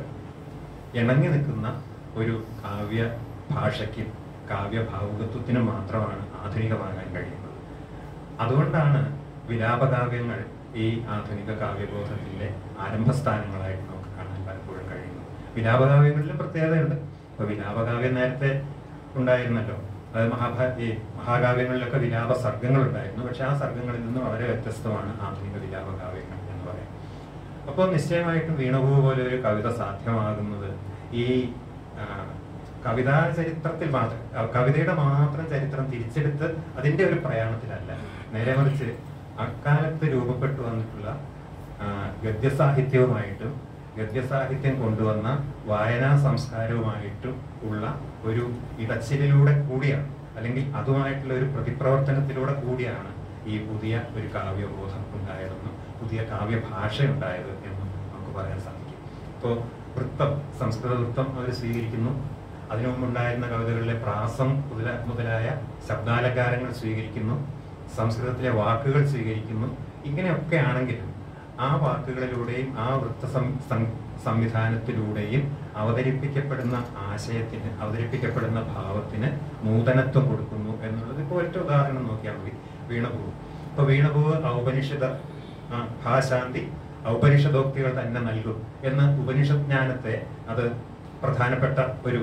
ഇണങ്ങി നിൽക്കുന്ന ഒരു കാവ്യ ഭാഷയ്ക്കും കാവ്യഭാവുകത്വത്തിനും മാത്രമാണ് ആധുനികമാകാൻ കഴിയുന്നത് അതുകൊണ്ടാണ് വിലാപകാവ്യങ്ങൾ ഈ ആധുനിക കാവ്യബോധത്തിന്റെ ആരംഭസ്ഥാനങ്ങളായിട്ട് നമുക്ക് കാണാൻ പലപ്പോഴും കഴിയുന്നത് വിലാപകാവ്യങ്ങളിലും പ്രത്യേകതയുണ്ട് ഇപ്പൊ വിലാപകാവ്യം നേരത്തെ ഉണ്ടായിരുന്നല്ലോ അത് മഹാഭാ ഈ മഹാകാവ്യങ്ങളിലൊക്കെ വിലാപ സർഗങ്ങൾ ഉണ്ടായിരുന്നു പക്ഷെ ആ സർഗങ്ങളിൽ നിന്ന് വളരെ വ്യത്യസ്തമാണ് ആധുനിക വിലാപകാവ്യങ്ങൾ എന്ന് പറയാം അപ്പോൾ നിശ്ചയമായിട്ടും വീണപൂ പോലെ ഒരു കവിത സാധ്യമാകുന്നത് ഈ ആ, കവിതാ ചരിത്രത്തിൽ മാത്രം ആ, കവിതയുടെ മാത്രം ചരിത്രം തിരിച്ചെടുത്ത് അതിന്റെ ഒരു പ്രയാണത്തിലല്ല നേരെ മറിച്ച് അക്കാലത്ത് രൂപപ്പെട്ടു വന്നിട്ടുള്ള ആ, ഗദ്യസാഹിത്യവുമായിട്ടും ഗദ്യസാഹിത്യം കൊണ്ടുവന്ന വായനാ സംസ്കാരവുമായിട്ടും ഉള്ള ഒരു ഇടച്ചിലിലൂടെ കൂടിയാണ് അല്ലെങ്കിൽ അതുമായിട്ടുള്ള ഒരു പ്രതിപ്രവർത്തനത്തിലൂടെ കൂടിയാണ് ഈ പുതിയ ഒരു കാവ്യബോധം ഉണ്ടായതെന്നും പുതിയ കാവ്യഭാഷ ഉണ്ടായത് എന്നും നമുക്ക് പറയാൻ സാധിക്കും ഇപ്പോൾ വൃത്തം സംസ്കൃത വൃത്തം അവർ സ്വീകരിക്കുന്നു അതിനു മുമ്പുണ്ടായിരുന്ന കവിതകളിലെ പ്രാസം മുതല മുതലായ ശബ്ദാലങ്കാരങ്ങൾ സ്വീകരിക്കുന്നു സംസ്കൃതത്തിലെ വാക്കുകൾ സ്വീകരിക്കുന്നു ഇങ്ങനെയൊക്കെ ആണെങ്കിലും ആ വാക്കുകളിലൂടെയും ആ വൃത്ത സം- സം- സംവിധാനത്തിലൂടെയും അവതരിപ്പിക്കപ്പെടുന്ന ആശയത്തിന് അവതരിപ്പിക്കപ്പെടുന്ന ഭാവത്തിന് നൂതനത്വം കൊടുക്കുന്നു എന്നുള്ളത് ഇപ്പോൾ ഒറ്റ ഉദാഹരണം നോക്കിയാൽ മതി വീണപൂവ് ഇപ്പൊ വീണപൂവ് ഔപനിഷിത ആ, ഭാശാന്തി ഔപനിഷദോക്തികൾ തന്നെ നൽകും എന്ന് ഉപനിഷത് ജ്ഞാനത്തെ അത് പ്രധാനപ്പെട്ട ഒരു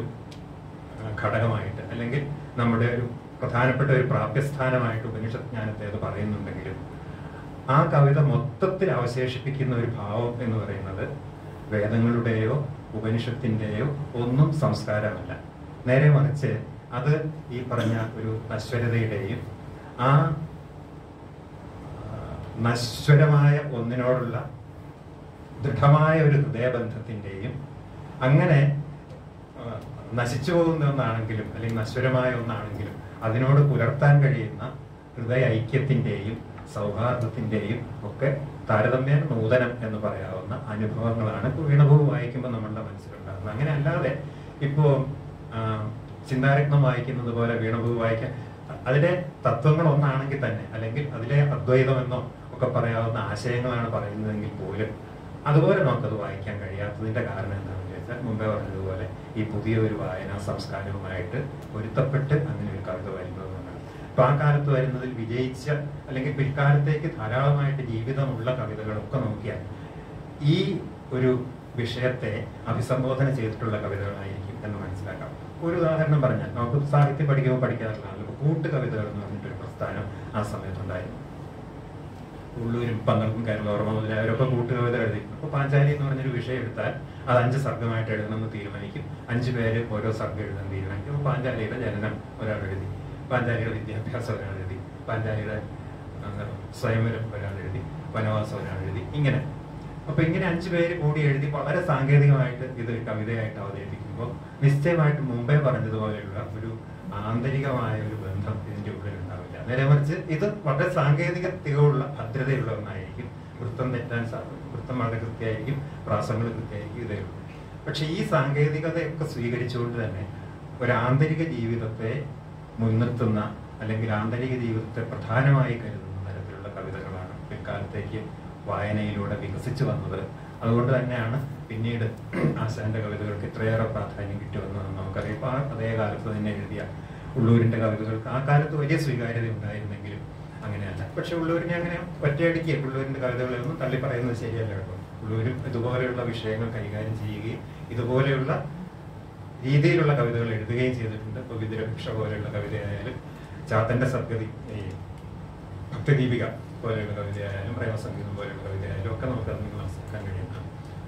ആ, ഘടകമായിട്ട് അല്ലെങ്കിൽ നമ്മുടെ ഒരു പ്രധാനപ്പെട്ട ഒരു പ്രാപ്യസ്ഥാനമായിട്ട് ഉപനിഷത് ജ്ഞാനത്തെ അത് പറയുന്നുണ്ടെങ്കിലും ആ കവിത മൊത്തത്തിൽ അവശേഷിപ്പിക്കുന്ന ഒരു ഭാവം എന്ന് പറയുന്നത് വേദങ്ങളുടെയോ ഉപനിഷത്തിന്റെയോ ഒന്നും സംസ്കാരമല്ല നേരെ മറിച്ച് അത് ഈ പറഞ്ഞ ഒരു നശ്വരതയുടെയും ആ ആ, നശ്വരമായ ഒന്നിനോടുള്ള ദൃഢമായ ഒരു ഹൃദയബന്ധത്തിന്റെയും അങ്ങനെ ആ, നശിച്ചു പോകുന്ന ഒന്നാണെങ്കിലും അല്ലെങ്കിൽ നശ്വരമായ ഒന്നാണെങ്കിലും അതിനോട് പുലർത്താൻ കഴിയുന്ന ഹൃദയ ഐക്യത്തിന്റെയും സൗഹാർദ്ദത്തിന്റെയും ഒക്കെ താരതമ്യേന നൂതനം എന്ന് പറയാവുന്ന അനുഭവങ്ങളാണ് ഇപ്പോൾ വീണഭൂവ് വായിക്കുമ്പോൾ നമ്മളുടെ മനസ്സിലുണ്ടാകുന്നത് അങ്ങനെ അല്ലാതെ ഇപ്പോ ആ, ചിന്താരത്നം വായിക്കുന്നത് പോലെ വീണഭൂവ് വായിക്കാൻ അതിലെ തത്വങ്ങൾ ഒന്നാണെങ്കിൽ തന്നെ അല്ലെങ്കിൽ അതിലെ അദ്വൈതമെന്നോ ഒക്കെ പറയാവുന്ന ആശയങ്ങളാണ് പറയുന്നതെങ്കിൽ പോലും അതുപോലെ നമുക്കത് വായിക്കാൻ കഴിയാത്തതിന്റെ കാരണം എന്താണെന്ന് ചോദിച്ചാൽ മുമ്പേ പറഞ്ഞതുപോലെ ഈ പുതിയ ഒരു വായനാ സംസ്കാരവുമായിട്ട് പൊരുത്തപ്പെട്ട് അങ്ങനെ ഒരു കവിത വരുന്നത് കൊണ്ടാണ് അപ്പൊ ആ കാലത്ത് വരുന്നതിൽ വിജയിച്ച അല്ലെങ്കിൽ പിൽക്കാലത്തേക്ക് ധാരാളമായിട്ട് ജീവിതമുള്ള കവിതകളൊക്കെ നോക്കിയാൽ ഈ ഒരു വിഷയത്തെ അഭിസംബോധന ചെയ്തിട്ടുള്ള കവിതകളായിരിക്കും എന്ന് മനസ്സിലാക്കാം ഒരു ഉദാഹരണം പറഞ്ഞാൽ നമുക്ക് സാഹിത്യം പഠിക്കുമ്പോൾ പഠിക്കാറുള്ളതാണല്ലോ ഇപ്പൊ കൂട്ടുകവിതകൾ എന്ന് പറഞ്ഞിട്ടൊരു പ്രസ്ഥാനം ആ സമയത്തുണ്ടായിരുന്നു ഉള്ളൂരും പങ്ങൾക്കും കേരളോർമ്മ മുതലായവരൊക്കെ കൂട്ടുകവിത എഴുതി അപ്പൊ പാഞ്ചാലി എന്ന് പറഞ്ഞൊരു വിഷയം എടുത്താൽ അത് അഞ്ച് സർഗമായിട്ട് എഴുതണമെന്ന് തീരുമാനിക്കും അഞ്ച് പേര് ഓരോ സർഗം എഴുതാൻ തീരുമാനിക്കും അപ്പൊ പാഞ്ചാലിയുടെ ജനനം ഒരാൾ എഴുതി പാഞ്ചാലിയുടെ വിദ്യാഭ്യാസം ഒരാൾ എഴുതി പാഞ്ചാലിയുടെ ആ, സ്വയംവരം ഒരാൾ എഴുതി വനവാസം ഒരാൾ എഴുതി ഇങ്ങനെ അപ്പൊ ഇങ്ങനെ അഞ്ചു പേര് കൂടി എഴുതി വളരെ സാങ്കേതികമായിട്ട് ഇത് കവിതയായിട്ട് അവതരിപ്പിക്കുമ്പോൾ നിശ്ചയമായിട്ട് മുമ്പേ പറഞ്ഞതുപോലെയുള്ള ഒരു ആന്തരികമായ ഒരു ബന്ധം ഇതിന്റെ ഉള്ളിൽ ഉണ്ടാവില്ല നേരെ മറിച്ച് ഇത് വളരെ സാങ്കേതിക തികവുള്ള ഭദ്രതയുള്ള ഒന്നായിരിക്കും വൃത്തം തെറ്റാൻ സാധിക്കും വൃത്തം വളരെ കൃത്യമായിരിക്കും പ്രാസങ്ങൾ കൃത്യമായിരിക്കും ഇതേ ഉള്ളൂ പക്ഷെ ഈ സാങ്കേതികതയൊക്കെ സ്വീകരിച്ചുകൊണ്ട് തന്നെ ഒരു ആന്തരിക ജീവിതത്തെ മുൻനിർത്തുന്ന അല്ലെങ്കിൽ ആന്തരിക ജീവിതത്തെ പ്രധാനമായി കരുതുന്ന തരത്തിലുള്ള കവിതകളാണ് പിൽക്കാലത്തേക്ക് വായനയിലൂടെ വികസിച്ചു വന്നത് അതുകൊണ്ട് തന്നെയാണ് പിന്നീട് ആശാന്റെ കവിതകൾക്ക് ഇത്രയേറെ പ്രാധാന്യം കിട്ടുമെന്ന് നമുക്കറിയാം ഇപ്പൊ ആ അതേ കാലത്ത് തന്നെ എഴുതിയ ഉള്ളൂരിന്റെ കവിതകൾക്ക് ആ കാലത്ത് വലിയ സ്വീകാര്യത ഉണ്ടായിരുന്നെങ്കിലും അങ്ങനെയല്ല പക്ഷെ ഉള്ളൂരിനെ അങ്ങനെ ഒറ്റയടിക്ക് ഉള്ളൂരിന്റെ കവിതകളൊന്നും തള്ളി പറയുന്നത് ശരിയല്ല കേട്ടോ ഉള്ളൂരും ഇതുപോലെയുള്ള വിഷയങ്ങൾ കൈകാര്യം ചെയ്യുകയും ഇതുപോലെയുള്ള രീതിയിലുള്ള കവിതകൾ എഴുതുകയും ചെയ്തിട്ടുണ്ട് ഇപ്പൊ വിദ്രഭിക്ഷ പോലെയുള്ള കവിതയായാലും ചാത്തന്റെ സദ്ഗതി ഈ ഭക്തദീപിക പോലെയുള്ള കവിതയായാലും പ്രേമസംഗീതം പോലെയുള്ള കവിതയായാലും ഒക്കെ നമുക്ക് അതിൽ നിന്ന് മനസ്സിലാക്കാൻ കഴിയുന്നതാണ്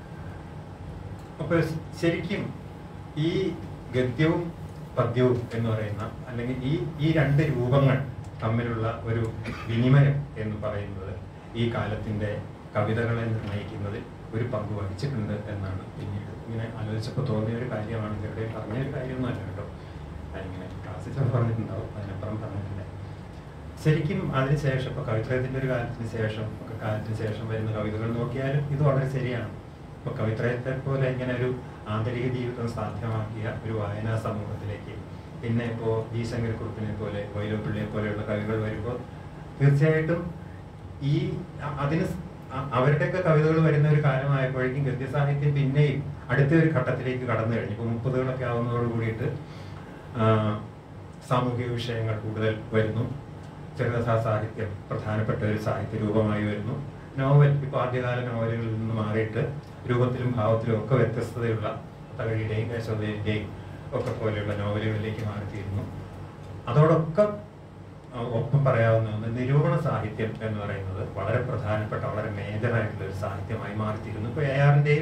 അപ്പൊ ശരിക്കും ഈ ഗദ്യവും പദ്യവും എന്ന് പറയുന്ന അല്ലെങ്കിൽ ഈ ഈ രണ്ട് രൂപങ്ങൾ തമ്മിലുള്ള ഒരു വിനിമയം എന്ന് പറയുന്നത് ഈ കാലത്തിന്റെ കവിതകളെ നിർണ്ണയിക്കുന്നതിൽ ഒരു പങ്ക് വഹിച്ചിട്ടുണ്ട് എന്നാണ് പിന്നീട് ഇങ്ങനെ ആലോചിച്ചപ്പോൾ തോന്നിയ ഒരു കാര്യമാണ് ഇവിടെ പറഞ്ഞ ഒരു കാര്യമൊന്നുമല്ല കേട്ടോ അതിങ്ങനെ ക്ലാസ്സിൽ ചിലപ്പോൾ പറഞ്ഞിട്ടുണ്ടാവും അതിനപ്പുറം പറഞ്ഞിട്ടില്ല ശരിക്കും അതിനുശേഷം ഇപ്പൊ കവിത്രയത്തിന്റെ ഒരു കാലത്തിന് ശേഷം ഒക്കെ കാലത്തിന് ശേഷം വരുന്ന കവിതകൾ നോക്കിയാലും ഇത് വളരെ ശരിയാണ് ഇപ്പൊ കവിത്രയത്തെ പോലെ ഇങ്ങനെ ഒരു ആന്തരിക ജീവിതം സാധ്യമാക്കിയ ഒരു വായനാ സമൂഹത്തിലേക്ക് പിന്നെ ഇപ്പോ ജി ശങ്കരക്കുറുപ്പിനെ പോലെ വൈലോപ്പിള്ളിയെ പോലെയുള്ള കവികൾ വരുമ്പോൾ തീർച്ചയായിട്ടും ഈ അ- അതിന് സ്- അ- അവരുടെയൊക്കെ കവിതകൾ വരുന്ന ഒരു കാലമായപ്പോഴേക്കും ഗദ്യസാഹിത്യം പിന്നെയും അടുത്ത ഒരു ഘട്ടത്തിലേക്ക് കടന്നു കഴിഞ്ഞു ഇപ്പൊ മുപ്പതുകളൊക്കെ ആവുന്നതോട് കൂടിയിട്ട് ആ, സാമൂഹിക വിഷയങ്ങൾ കൂടുതൽ വരുന്നു ചെറുകഥാ സാഹിത്യം പ്രധാനപ്പെട്ട ഒരു സാഹിത്യ രൂപമായി വരുന്നു നോവൽ ഇപ്പൊ ആദ്യകാല നോവലുകളിൽ നിന്ന് മാറിയിട്ട് രൂപത്തിലും ഭാവത്തിലും ഒക്കെ വ്യത്യസ്തതയുള്ള തകഴിയുടെയും കേശവദേവിന്റെയും ഒക്കെ പോലെയുള്ള നോവലുകളിലേക്ക് മാറിത്തീരുന്നു അതോടൊക്കെ ആ, ഒപ്പം പറയാവുന്ന ഒന്ന് നിരൂപണ സാഹിത്യം എന്ന് പറയുന്നത് വളരെ പ്രധാനപ്പെട്ട വളരെ മേജർ ആയിട്ടുള്ള ഒരു സാഹിത്യമായി മാറിത്തീരുന്നു ഇപ്പൊ എ ആറിന്റെയും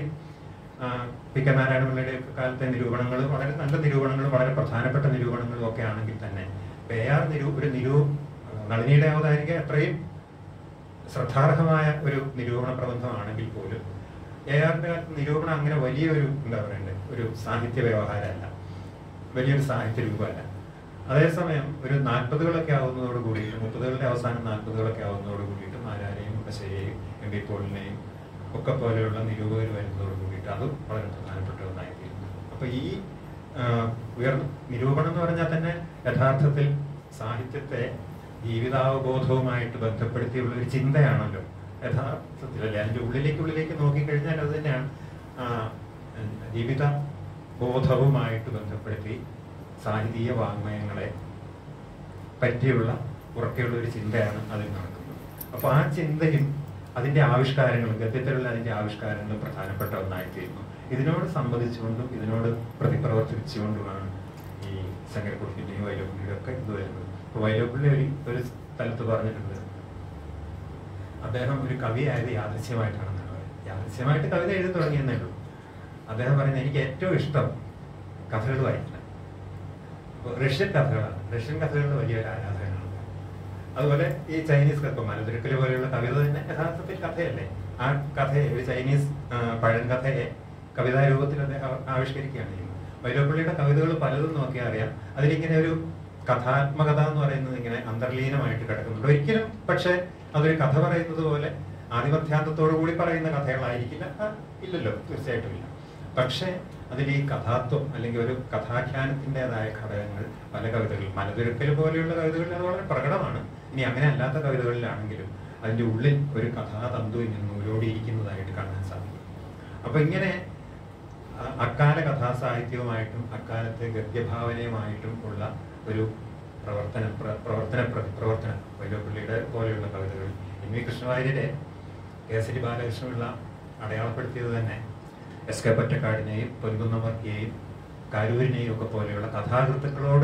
പി കെ നാരായണപിള്ളയുടെ ഒക്കെ കാലത്തെ നിരൂപണങ്ങൾ വളരെ നല്ല നിരൂപണങ്ങളും വളരെ പ്രധാനപ്പെട്ട നിരൂപണങ്ങളും ഒക്കെ ആണെങ്കിൽ തന്നെ ഇപ്പൊ എ ആർ നിരൂ ഒരു നിരൂ നളിനിയുടെ അവതാരിക അത്രയും ശ്രദ്ധാർഹമായ ഒരു നിരൂപണ പ്രബന്ധമാണെങ്കിൽ പോലും എ ആറിന്റെ കാലത്ത് നിരൂപണം അങ്ങനെ വലിയൊരു എന്താ പറയണ്ടേ ഒരു സാഹിത്യ വ്യവഹാരമല്ല വലിയൊരു സാഹിത്യ രൂപമല്ല അതേസമയം ഒരു നാൽപ്പതുകളൊക്കെ ആവുന്നതോട് കൂടിയിട്ട് മുപ്പതുകളുടെ അവസാനം നാൽപ്പതുകളൊക്കെ ആവുന്നതോട് കൂടിയിട്ട് മാരാരെയും മുട്ടശ്ശേരിയെയും എം പി പോളിനെയും ഒക്കെ പോലെയുള്ള നിരൂപകർ വരുന്നതോട് കൂടിയിട്ട് അതും വളരെ പ്രധാനപ്പെട്ട ഒന്നായിത്തീരുന്നു അപ്പൊ ഈ ആ, ഉയർന്ന നിരൂപണം എന്ന് പറഞ്ഞാൽ തന്നെ യഥാർത്ഥത്തിൽ സാഹിത്യത്തെ ജീവിതാവബോധവുമായിട്ട് ബന്ധപ്പെടുത്തിയുള്ള ഒരു ചിന്തയാണല്ലോ യഥാർത്ഥത്തിൽ അല്ലെ അതിന്റെ ഉള്ളിലേക്ക് ഉള്ളിലേക്ക് നോക്കിക്കഴിഞ്ഞാൽ അത് തന്നെയാണ് ആ, ജീവിത ബോധവുമായിട്ട് ബന്ധപ്പെടുത്തി സാഹിതീയ വാങ്മയങ്ങളെ പറ്റിയുള്ള ഉറക്കെയുള്ള ഒരു ചിന്തയാണ് അതിൽ നടക്കുന്നത് അപ്പൊ ആ ചിന്തയും അതിന്റെ ആവിഷ്കാരങ്ങളും ഗദ്യത്തിലുള്ള അതിന്റെ ആവിഷ്കാരങ്ങളും പ്രധാനപ്പെട്ട ഒന്നായിത്തീരുന്നു ഇതിനോട് സംബന്ധിച്ചുകൊണ്ടും ഇതിനോട് പ്രതിപ്രവർത്തിച്ചുകൊണ്ടുമാണ് ഈ ശങ്കരക്കുറിപ്പിന്റെയും വൈലോപ്പിള്ളിയുടെ ഒക്കെ ഇത് വരുന്നത് ഇപ്പൊ വൈലോപ്പിള്ളി ഒരു ഒരു സ്ഥലത്ത് പറഞ്ഞിട്ടുണ്ട് അദ്ദേഹം ഒരു കവിയായത് യാദൃശ്യമായിട്ടാണെന്നാണ് പറയുന്നത് യാദൃശ്യമായിട്ട് കവിത എഴുതി തുടങ്ങിയെന്നേ ഉള്ളൂ അദ്ദേഹം പറയുന്നത് എനിക്ക് ഏറ്റവും ഇഷ്ടം കഥകൾ വായിക്കണം അപ്പൊ റഷ്യൻ കഥകളാണ് റഷ്യൻ കഥകളുടെ വലിയൊരു ആരാധകനാണ് അതുപോലെ ഈ ചൈനീസ് കഥ മലതിരുക്കല് പോലെയുള്ള കവിത തന്നെ യഥാർത്ഥത്തിൽ കഥയല്ലേ ആ കഥയെ ഒരു ചൈനീസ് ആ, പഴം കഥയെ കവിതാ രൂപത്തിൽ അദ്ദേഹം ആവിഷ്കരിക്കുകയാണ് ചെയ്യുന്നത് വൈലോപ്പള്ളിയുടെ കവിതകൾ പലതും നോക്കിയാൽ അറിയാം അതിലിങ്ങനെ ഒരു കഥാത്മകത എന്ന് പറയുന്നത് ഇങ്ങനെ അന്തർലീനമായിട്ട് കിടക്കുന്നുണ്ട് ഒരിക്കലും പക്ഷെ അതൊരു കഥ പറയുന്നത് പോലെ ആധിപത്യാന്തത്തോടു കൂടി പറയുന്ന കഥകളായിരിക്കില്ല ആ, ഇല്ലല്ലോ തീർച്ചയായിട്ടും ഇല്ല പക്ഷേ അതിൽ ഈ കഥാത്വം അല്ലെങ്കിൽ ഒരു കഥാഖ്യാനത്തിൻ്റെതായ ഘടകങ്ങൾ പല കവിതകളിൽ മലതിരുക്കൽ പോലെയുള്ള കവിതകളിൽ അത് വളരെ പ്രകടമാണ് ഇനി അങ്ങനെ അല്ലാത്ത കവിതകളിലാണെങ്കിലും അതിന്റെ ഉള്ളിൽ ഒരു കഥാതന്തു ഇങ്ങനെ നൂലോടിയിരിക്കുന്നതായിട്ട് കാണാൻ സാധിക്കും അപ്പൊ ഇങ്ങനെ അ- അക്കാല കഥാസാഹിത്യവുമായിട്ടും അക്കാലത്തെ ഗദ്യഭാവനയുമായിട്ടും ഉള്ള ഒരു പ്രവർത്തന പ്ര- പ്രവർത്തന പ്രതി പ്രവർത്തനം വൈലോപ്പള്ളിയുടെ പോലെയുള്ള കവിതകൾ എം വി കൃഷ്ണവാര്യരെ കേസരി ബാലകൃഷ്ണപിള്ള അടയാളപ്പെടുത്തിയത് തന്നെ എസ് കെ പൊറ്റക്കാടിനെയും പൊൻകുന്നമർക്കിയെയും കാരൂരിനെയും ഒക്കെ പോലെയുള്ള കഥാകൃത്തുക്കളോട്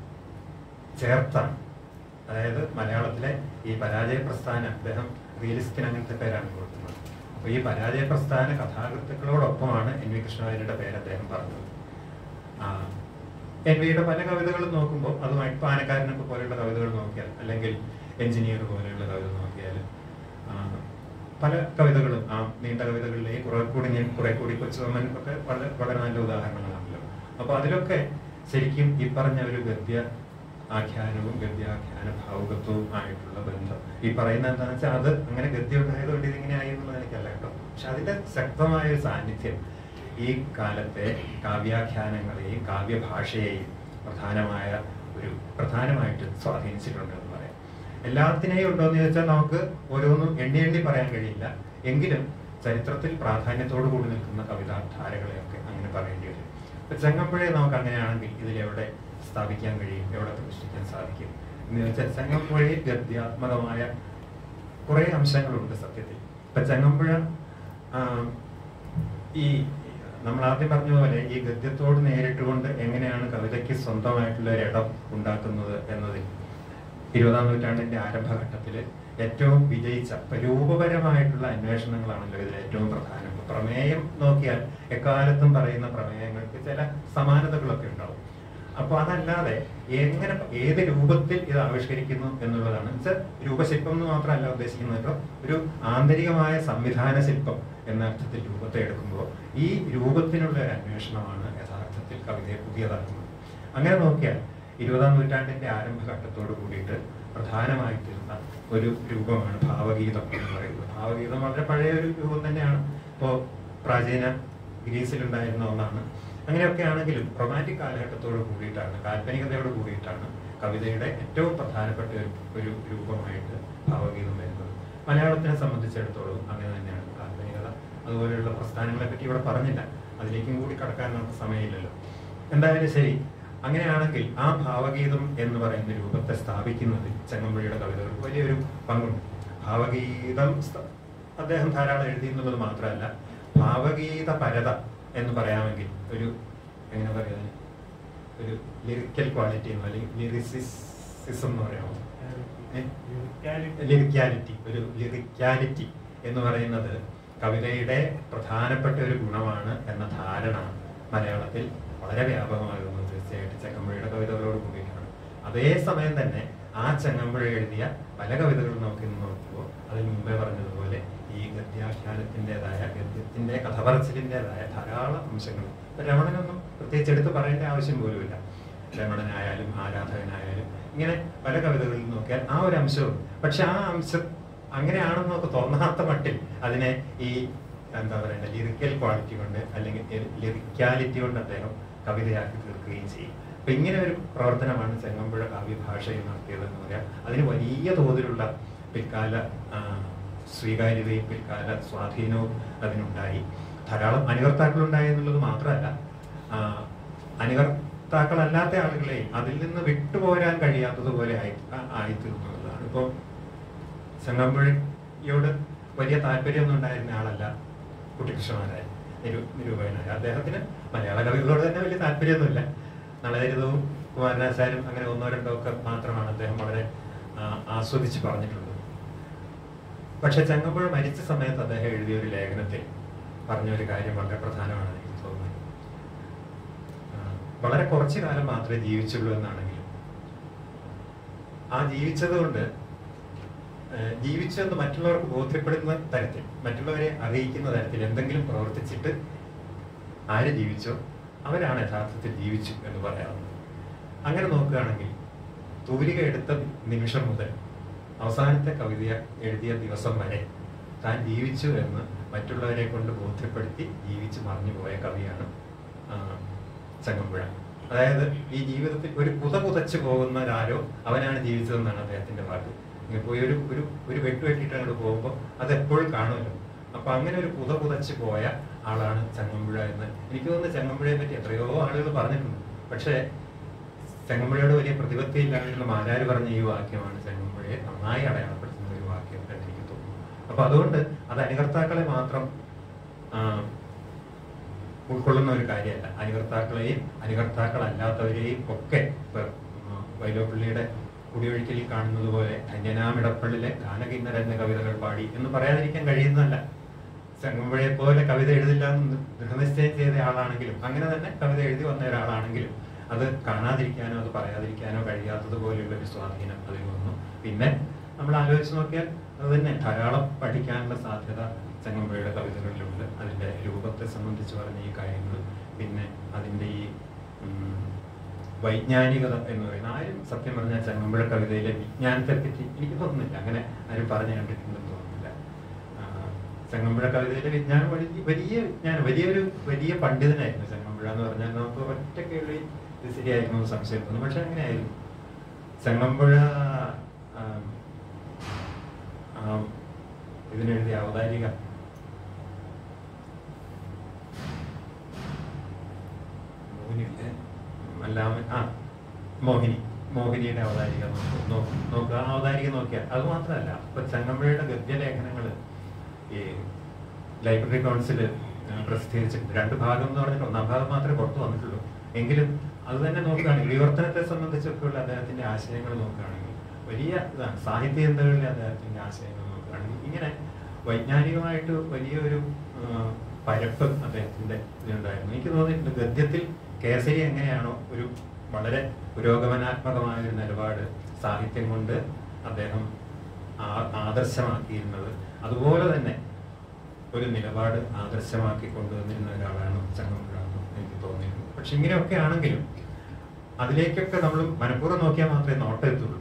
ചേർത്താണ് അതായത് മലയാളത്തിലെ ഈ പരാജയ പ്രസ്ഥാന അദ്ദേഹം റിയലിസ്റ്റിന് അങ്ങനത്തെ പേരാണ് കൊടുക്കുന്നത് അപ്പൊ ഈ പരാജയ പ്രസ്ഥാന കഥാകൃത്തുക്കളോടൊപ്പമാണ് എൻ വി കൃഷ്ണവാര്യരുടെ പേര് അദ്ദേഹം പറഞ്ഞത് ആ, എൻ വിയുടെ പല കവിതകളും നോക്കുമ്പോൾ അതുമായിട്ട് പാനക്കാരനൊക്കെ പോലെയുള്ള കവിതകൾ നോക്കിയാൽ അല്ലെങ്കിൽ എഞ്ചിനീയർ പോലെയുള്ള കവിത നോക്കിയാൽ ആ, പല കവിതകളും ആ നീണ്ട കവിതകളിലെ കുറെ കൂടി ഞാൻ കുറെ കൂടി കൊച്ചുവമ്മൻ ഒക്കെ വളരെ വളരെ നല്ല ഉദാഹരണങ്ങളാണല്ലോ അപ്പൊ അതിലൊക്കെ ശരിക്കും ഈ പറഞ്ഞ ഒരു ഗദ്യ ആഖ്യാനവും ഗദ്യാഖ്യാന ഭാവുകത്വവും ആയിട്ടുള്ള ബന്ധം ഈ പറയുന്ന എന്താണെന്ന് വെച്ചാൽ അത് അങ്ങനെ ഗദ്യം ഉണ്ടായതുകൊണ്ട് ഇതിങ്ങനെ ആയി എന്നുള്ളത് എനിക്കല്ല കേട്ടോ പക്ഷെ അതിന്റെ ശക്തമായ ഒരു സാന്നിധ്യം ഈ കാലത്തെ കാവ്യാഖ്യാനങ്ങളെയും കാവ്യഭാഷയെയും പ്രധാനമായ ഒരു പ്രധാനമായിട്ട് സ്വാധീനിച്ചിട്ടുണ്ട് എന്ന് പറയാം എല്ലാത്തിനെയും ഉണ്ടോ എന്ന് ചോദിച്ചാൽ നമുക്ക് ഓരോന്നും എണ്ണി എണ്ണി പറയാൻ കഴിയില്ല എങ്കിലും ചരിത്രത്തിൽ പ്രാധാന്യത്തോടു കൂടി നിൽക്കുന്ന കവിതാധാരകളെയൊക്കെ അങ്ങനെ പറയേണ്ടി വരും ഇപ്പൊ ചെങ്ങമ്പുഴയെ നമുക്ക് അങ്ങനെയാണെങ്കിൽ ഇതിലെവിടെ സ്ഥാപിക്കാൻ കഴിയും എവിടെ പ്രതിഷ്ഠിക്കാൻ സാധിക്കും എന്ന് വെച്ചാൽ ചെങ്ങമ്പുഴയിൽ ഗദ്യാത്മകമായ കുറെ അംശങ്ങളുണ്ട് സത്യത്തിൽ ഇപ്പൊ ചെങ്ങമ്പുഴ ആ, ഈ നമ്മൾ ആദ്യം പറഞ്ഞ പോലെ ഈ ഗദ്യത്തോട് നേരിട്ടുകൊണ്ട് എങ്ങനെയാണ് കവിതയ്ക്ക് സ്വന്തമായിട്ടുള്ള ഒരു ഇടം ഉണ്ടാക്കുന്നത് എന്നതിൽ ഇരുപതാം നൂറ്റാണ്ടിന്റെ ആരംഭഘട്ടത്തിൽ ഏറ്റവും വിജയിച്ച ഇപ്പൊ രൂപപരമായിട്ടുള്ള അന്വേഷണങ്ങളാണല്ലോ ഇതിൽ ഏറ്റവും പ്രധാനം ഇപ്പൊ പ്രമേയം നോക്കിയാൽ എക്കാലത്തും പറയുന്ന പ്രമേയങ്ങൾക്ക് ചില സമാനതകളൊക്കെ ഉണ്ടാവും അപ്പൊ അതല്ലാതെ എങ്ങനെ ഏത് രൂപത്തിൽ ഇത് ആവിഷ്കരിക്കുന്നു എന്നുള്ളതാണ് വെച്ചാൽ രൂപശില്പം എന്ന് മാത്രമല്ല ഉദ്ദേശിക്കുന്നത് കേട്ടോ ഒരു ആന്തരികമായ സംവിധാന ശില്പം എന്ന അർത്ഥത്തിൽ രൂപത്തെ എടുക്കുമ്പോൾ ഈ രൂപത്തിനുള്ള ഒരു അന്വേഷണമാണ് യഥാർത്ഥത്തിൽ കവിതയെ പുതിയതാക്കുന്നത് അങ്ങനെ നോക്കിയാൽ ഇരുപതാം നൂറ്റാണ്ടിന്റെ ആരംഭഘട്ടത്തോട് കൂടിയിട്ട് പ്രധാനമായി തീർന്ന ഒരു രൂപമാണ് ഭാവഗീതം എന്ന് പറയുന്നത് ഭാവഗീതം വളരെ പഴയ ഒരു രൂപം തന്നെയാണ് ഇപ്പോ പ്രാചീന ഗ്രീസിലുണ്ടായിരുന്ന ഒന്നാണ് അങ്ങനെയൊക്കെ ആണെങ്കിലും റൊമാൻറ്റിക് കാലഘട്ടത്തോട് കൂടിയിട്ടാണ് കാൽപ്പനികതയോട് കൂടിയിട്ടാണ് കവിതയുടെ ഏറ്റവും പ്രധാനപ്പെട്ട ഒരു ഒരു രൂപമായിട്ട് ഭാവഗീതം വരുന്നത് മലയാളത്തിനെ സംബന്ധിച്ചിടത്തോളം അങ്ങനെ തന്നെയാണ് കാൽപ്പനികത അതുപോലെയുള്ള പ്രസ്ഥാനങ്ങളെ പറ്റി ഇവിടെ പറഞ്ഞില്ല അതിലേക്കും കൂടി കടക്കാൻ നമുക്ക് സമയമില്ലല്ലോ എന്തായാലും ശരി അങ്ങനെയാണെങ്കിൽ ആ ഭാവഗീതം എന്ന് പറയുന്ന രൂപത്തെ സ്ഥാപിക്കുന്നതിൽ ചെങ്ങമ്പുഴയുടെ കവിതകൾക്ക് വലിയൊരു പങ്കുണ്ട് ഭാവഗീതം സ്ത- അദ്ദേഹം ധാരാളം എഴുതി എന്നുള്ളത് മാത്രമല്ല ഭാവഗീത പരത എന്ന് പറയാമെങ്കിൽ ഒരു എങ്ങനെ പറയാൻ ഒരു ലിറിക്കൽ ക്വാളിറ്റി എന്നോ അല്ലെങ്കിൽ ലിറിസിസം എന്ന് പറയാമോ ലിറിക്കാലിറ്റി ഒരു ലിറിക്കാലിറ്റി എന്ന് പറയുന്നത് കവിതയുടെ പ്രധാനപ്പെട്ട ഒരു ഗുണമാണ് എന്ന ധാരണ മലയാളത്തിൽ വളരെ വ്യാപകമാകുന്നത് തീർച്ചയായിട്ടും ചെങ്ങമ്പുഴയുടെ കവിതകളോട് കൂടിയിട്ടാണ് അതേസമയം തന്നെ ആ ചെങ്ങമ്പുഴ എഴുതിയ പല കവിതകളും നമുക്ക് ഇന്ന് നോക്കുമ്പോൾ അതിന് മുമ്പേ പറഞ്ഞതുപോലെ ഈ ഗദ്യാഖ്യാനത്തിൻ്റെതായ ഗദ്യത്തിന്റെ കഥ പറച്ചിലിൻ്റെതായ ധാരാളം അംശങ്ങൾ ഇപ്പൊ രമണനൊന്നും പ്രത്യേകിച്ച് എടുത്ത് പറയേണ്ട ആവശ്യം പോലുമില്ല രമണനായാലും ആരാധകനായാലും ഇങ്ങനെ പല കവിതകളിൽ നോക്കിയാൽ ആ ഒരു അംശവും പക്ഷെ ആ അംശം അങ്ങനെയാണെന്ന് നമുക്ക് തോന്നാത്ത മട്ടിൽ അതിനെ ഈ എന്താ പറയുക ലിറിക്കൽ ക്വാളിറ്റി കൊണ്ട് അല്ലെങ്കിൽ ലിറിക്കാലിറ്റി കൊണ്ട് അദ്ദേഹം കവിതയാക്കി തീർക്കുകയും ചെയ്യും അപ്പൊ ഇങ്ങനെ ഒരു പ്രവർത്തനമാണ് ചെങ്ങമ്പുഴ കാവ്യഭാഷയിൽ നടത്തിയതെന്ന് പറയാം അതിന് വലിയ തോതിലുള്ള പിൽക്കാല ആ, സ്വീകാര്യതയും പിൽക്കാല സ്വാധീനവും അതിനുണ്ടായി ധാരാളം അനുകർത്താക്കളുണ്ടായി എന്നുള്ളത് മാത്രമല്ല ആ, അനുകർത്താക്കളല്ലാത്ത ആളുകളെയും അതിൽ നിന്ന് വിട്ടുപോരാൻ കഴിയാത്തതുപോലെ ആയി ആ- ആയിത്തീർന്നതാണ് ഇപ്പോൾ ചെങ്ങമ്പുഴയോട് വലിയ താല്പര്യമൊന്നും ഉണ്ടായിരുന്ന ആളല്ല കുട്ടികൃഷ്ണനായ നിരു നിരൂപകനായ അദ്ദേഹത്തിന് മലയാള കവികളോട് തന്നെ വലിയ താല്പര്യമൊന്നുമില്ല നളചരിതവും കുമാരനാശാരും അങ്ങനെ ഒന്നോ രണ്ടോ ഒക്കെ മാത്രമാണ് അദ്ദേഹം വളരെ ആ, ആസ്വദിച്ച് പറഞ്ഞിട്ടുള്ളത് പക്ഷെ ചെങ്ങമ്പുഴ മരിച്ച സമയത്ത് അദ്ദേഹം എഴുതിയ ഒരു ലേഖനത്തിൽ പറഞ്ഞ ഒരു കാര്യം വളരെ പ്രധാനമാണ് എനിക്ക് തോന്നുന്നത് ആ, വളരെ കുറച്ചു കാലം മാത്രമേ ജീവിച്ചുള്ളൂ എന്നാണെങ്കിലും ആ ജീവിച്ചത് കൊണ്ട് ഏഹ് ജീവിച്ചെന്ന് മറ്റുള്ളവർക്ക് ബോധ്യപ്പെടുന്ന തരത്തിൽ മറ്റുള്ളവരെ അറിയിക്കുന്ന തരത്തിൽ എന്തെങ്കിലും പ്രവർത്തിച്ചിട്ട് ആര് ജീവിച്ചോ അവരാണ് യഥാർത്ഥത്തിൽ ജീവിച്ചു എന്ന് പറയാവുന്നത് അങ്ങനെ നോക്കുകയാണെങ്കിൽ തൂലിക എടുത്ത നിമിഷം മുതൽ അവസാനത്തെ കവിത എഴുതിയ ദിവസം വരെ താൻ ജീവിച്ചു എന്ന് മറ്റുള്ളവരെ കൊണ്ട് ബോധ്യപ്പെടുത്തി ജീവിച്ച് മറിഞ്ഞു പോയ കവിയാണ് ആ, ചങ്ങമ്പുഴ അതായത് ഈ ജീവിതത്തിൽ ഒരു പുത പുതച്ചു പോകുന്ന ഒരാരോ അവനാണ് ജീവിച്ചതെന്നാണ് അദ്ദേഹത്തിന്റെ വാക്ക് ഇങ്ങനെ പോയി ഒരു ഒരു ഒരു വെട്ട് വെട്ടിയിട്ട് അങ്ങോട്ട് പോകുമ്പോൾ അത് എപ്പോഴും കാണുമല്ലോ അപ്പൊ അങ്ങനെ ഒരു പുത പുതച്ച് പോയ ആളാണ് ചങ്ങമ്പുഴ എന്ന് എനിക്ക് തോന്നുന്നു ചങ്ങമ്പുഴയെ പറ്റി എത്രയോ ആളുകൾ പറഞ്ഞിട്ടുണ്ട് പക്ഷേ ചെങ്ങമ്പുഴയോട് വലിയ പ്രതിപത്തി ഇല്ലായിരുന്ന മാരാര് പറഞ്ഞ ഈ വാക്യമാണ് ചെങ്ങമ്പുഴയെ നന്നായി അടയാളപ്പെടുത്തുന്ന ഒരു വാക്യം എന്ന് എനിക്ക് തോന്നുന്നു അപ്പൊ അതുകൊണ്ട് അത് അനുകർത്താക്കളെ മാത്രം ആ, ഉൾക്കൊള്ളുന്ന ഒരു കാര്യമല്ല അനുകർത്താക്കളെയും അനുകർത്താക്കളല്ലാത്തവരെയും ഒക്കെ ഇപ്പൊ ആ, വൈലോപ്പിള്ളിയുടെ കുടിയൊഴിക്കലിൽ കാണുന്നത് പോലെ ധന്യനാമിടപ്പള്ളിലെ ഗാനകിന്നര എന്ന കവിതകൾ പാടി എന്ന് പറയാതിരിക്കാൻ കഴിയുന്നതല്ല ചെങ്ങമ്പുഴയെ പോലെ കവിത എഴുതില്ല എന്ന് ദൃഢനിശ്ചയം ചെയ്ത ആളാണെങ്കിലും അങ്ങനെ തന്നെ കവിത എഴുതി വന്ന ഒരാളാണെങ്കിലും അത് കാണാതിരിക്കാനോ അത് പറയാതിരിക്കാനോ കഴിയാത്തതുപോലെയുള്ള ഒരു സ്വാധീനം അതിൽ വന്നു പിന്നെ നമ്മൾ ആലോചിച്ച് നോക്കിയാൽ അത് തന്നെ ധാരാളം പഠിക്കാനുള്ള സാധ്യത ചങ്ങമ്പുഴയുടെ കവിതകളിലുണ്ട് അതിൻ്റെ രൂപത്തെ സംബന്ധിച്ച് പറഞ്ഞ ഈ കാര്യങ്ങൾ പിന്നെ അതിൻ്റെ ഈ ഉം, വൈജ്ഞാനികത എന്ന് പറയുന്ന ആരും സത്യം പറഞ്ഞാൽ ചങ്ങമ്പുഴ കവിതയിലെ വിജ്ഞാനത്തെ പറ്റി എനിക്ക് തോന്നുന്നില്ല അങ്ങനെ ആരും പറഞ്ഞു കണ്ടിട്ടുണ്ടെന്ന് തോന്നുന്നില്ല ആ, ചങ്ങമ്പുഴ കവിതയിലെ വിജ്ഞാനം വലിയ വലിയ വിജ്ഞാനം വലിയൊരു വലിയ പണ്ഡിതനായിരുന്നു ചങ്ങമ്പുഴ എന്ന് പറഞ്ഞാൽ നമുക്ക് ഒറ്റ കേൾവി ഇത് ശരിയായിരുന്നു എന്ന് സംശയം തോന്നും പക്ഷെ അങ്ങനെയായിരുന്നു ചങ്ങമ്പുഴ ആം, ആം, ഇതിനെഴുതിയ അവതാരിക മോഹിനിയല്ലേ അല്ലാമ ആ മോഹിനി മോഹിനിയുടെ അവതാരിക നോക്കൂ. നോ- നോക്കുക ആ അവതാരിക നോക്കിയാൽ അത് മാത്രമല്ല ഇപ്പൊ ചങ്ങമ്പുഴയുടെ ഗദ്യലേഖനങ്ങൾ ഈ ലൈബ്രറി കൗൺസിൽ പ്രസിദ്ധീകരിച്ചിട്ടുണ്ട് രണ്ട് ഭാഗം എന്ന് പറഞ്ഞിട്ട് ഒന്നാം ഭാഗം മാത്രമേ പുറത്തു വന്നിട്ടുള്ളൂ എങ്കിലും അത് തന്നെ നോക്കുകയാണെങ്കിൽ വിവർത്തനത്തെ സംബന്ധിച്ചൊക്കെയുള്ള അദ്ദേഹത്തിന്റെ ആശയങ്ങൾ നോക്കുകയാണെങ്കിൽ വലിയ ഇതാണ് സാഹിത്യ ചിന്തകളിലെ അദ്ദേഹത്തിന്റെ ആശയങ്ങൾ നോക്കുകയാണെങ്കിൽ ഇങ്ങനെ വൈജ്ഞാനികമായിട്ട് വലിയൊരു ആ, പരപ്പ് അദ്ദേഹത്തിന്റെ ഇതിനുണ്ടായിരുന്നു എനിക്ക് തോന്നിയിട്ടുണ്ട് ഗദ്യത്തിൽ കേസരി എങ്ങനെയാണോ ഒരു വളരെ പുരോഗമനാത്മകമായ ഒരു നിലപാട് സാഹിത്യം കൊണ്ട് അദ്ദേഹം ആ- ആദർശമാക്കിയിരുന്നത് അതുപോലെ തന്നെ ഒരു നിലപാട് ആദർശമാക്കി കൊണ്ടുവന്നിരുന്ന ഒരാളാണ് ചങ്ങമ്പുഴ എന്ന് എനിക്ക് തോന്നിയിരുന്നു പക്ഷെ ഇങ്ങനെയൊക്കെ ആണെങ്കിലും അതിലേക്കൊക്കെ നമ്മൾ മനഃപൂർവ്വം നോക്കിയാൽ മാത്രമേ നോട്ടെത്തുള്ളൂ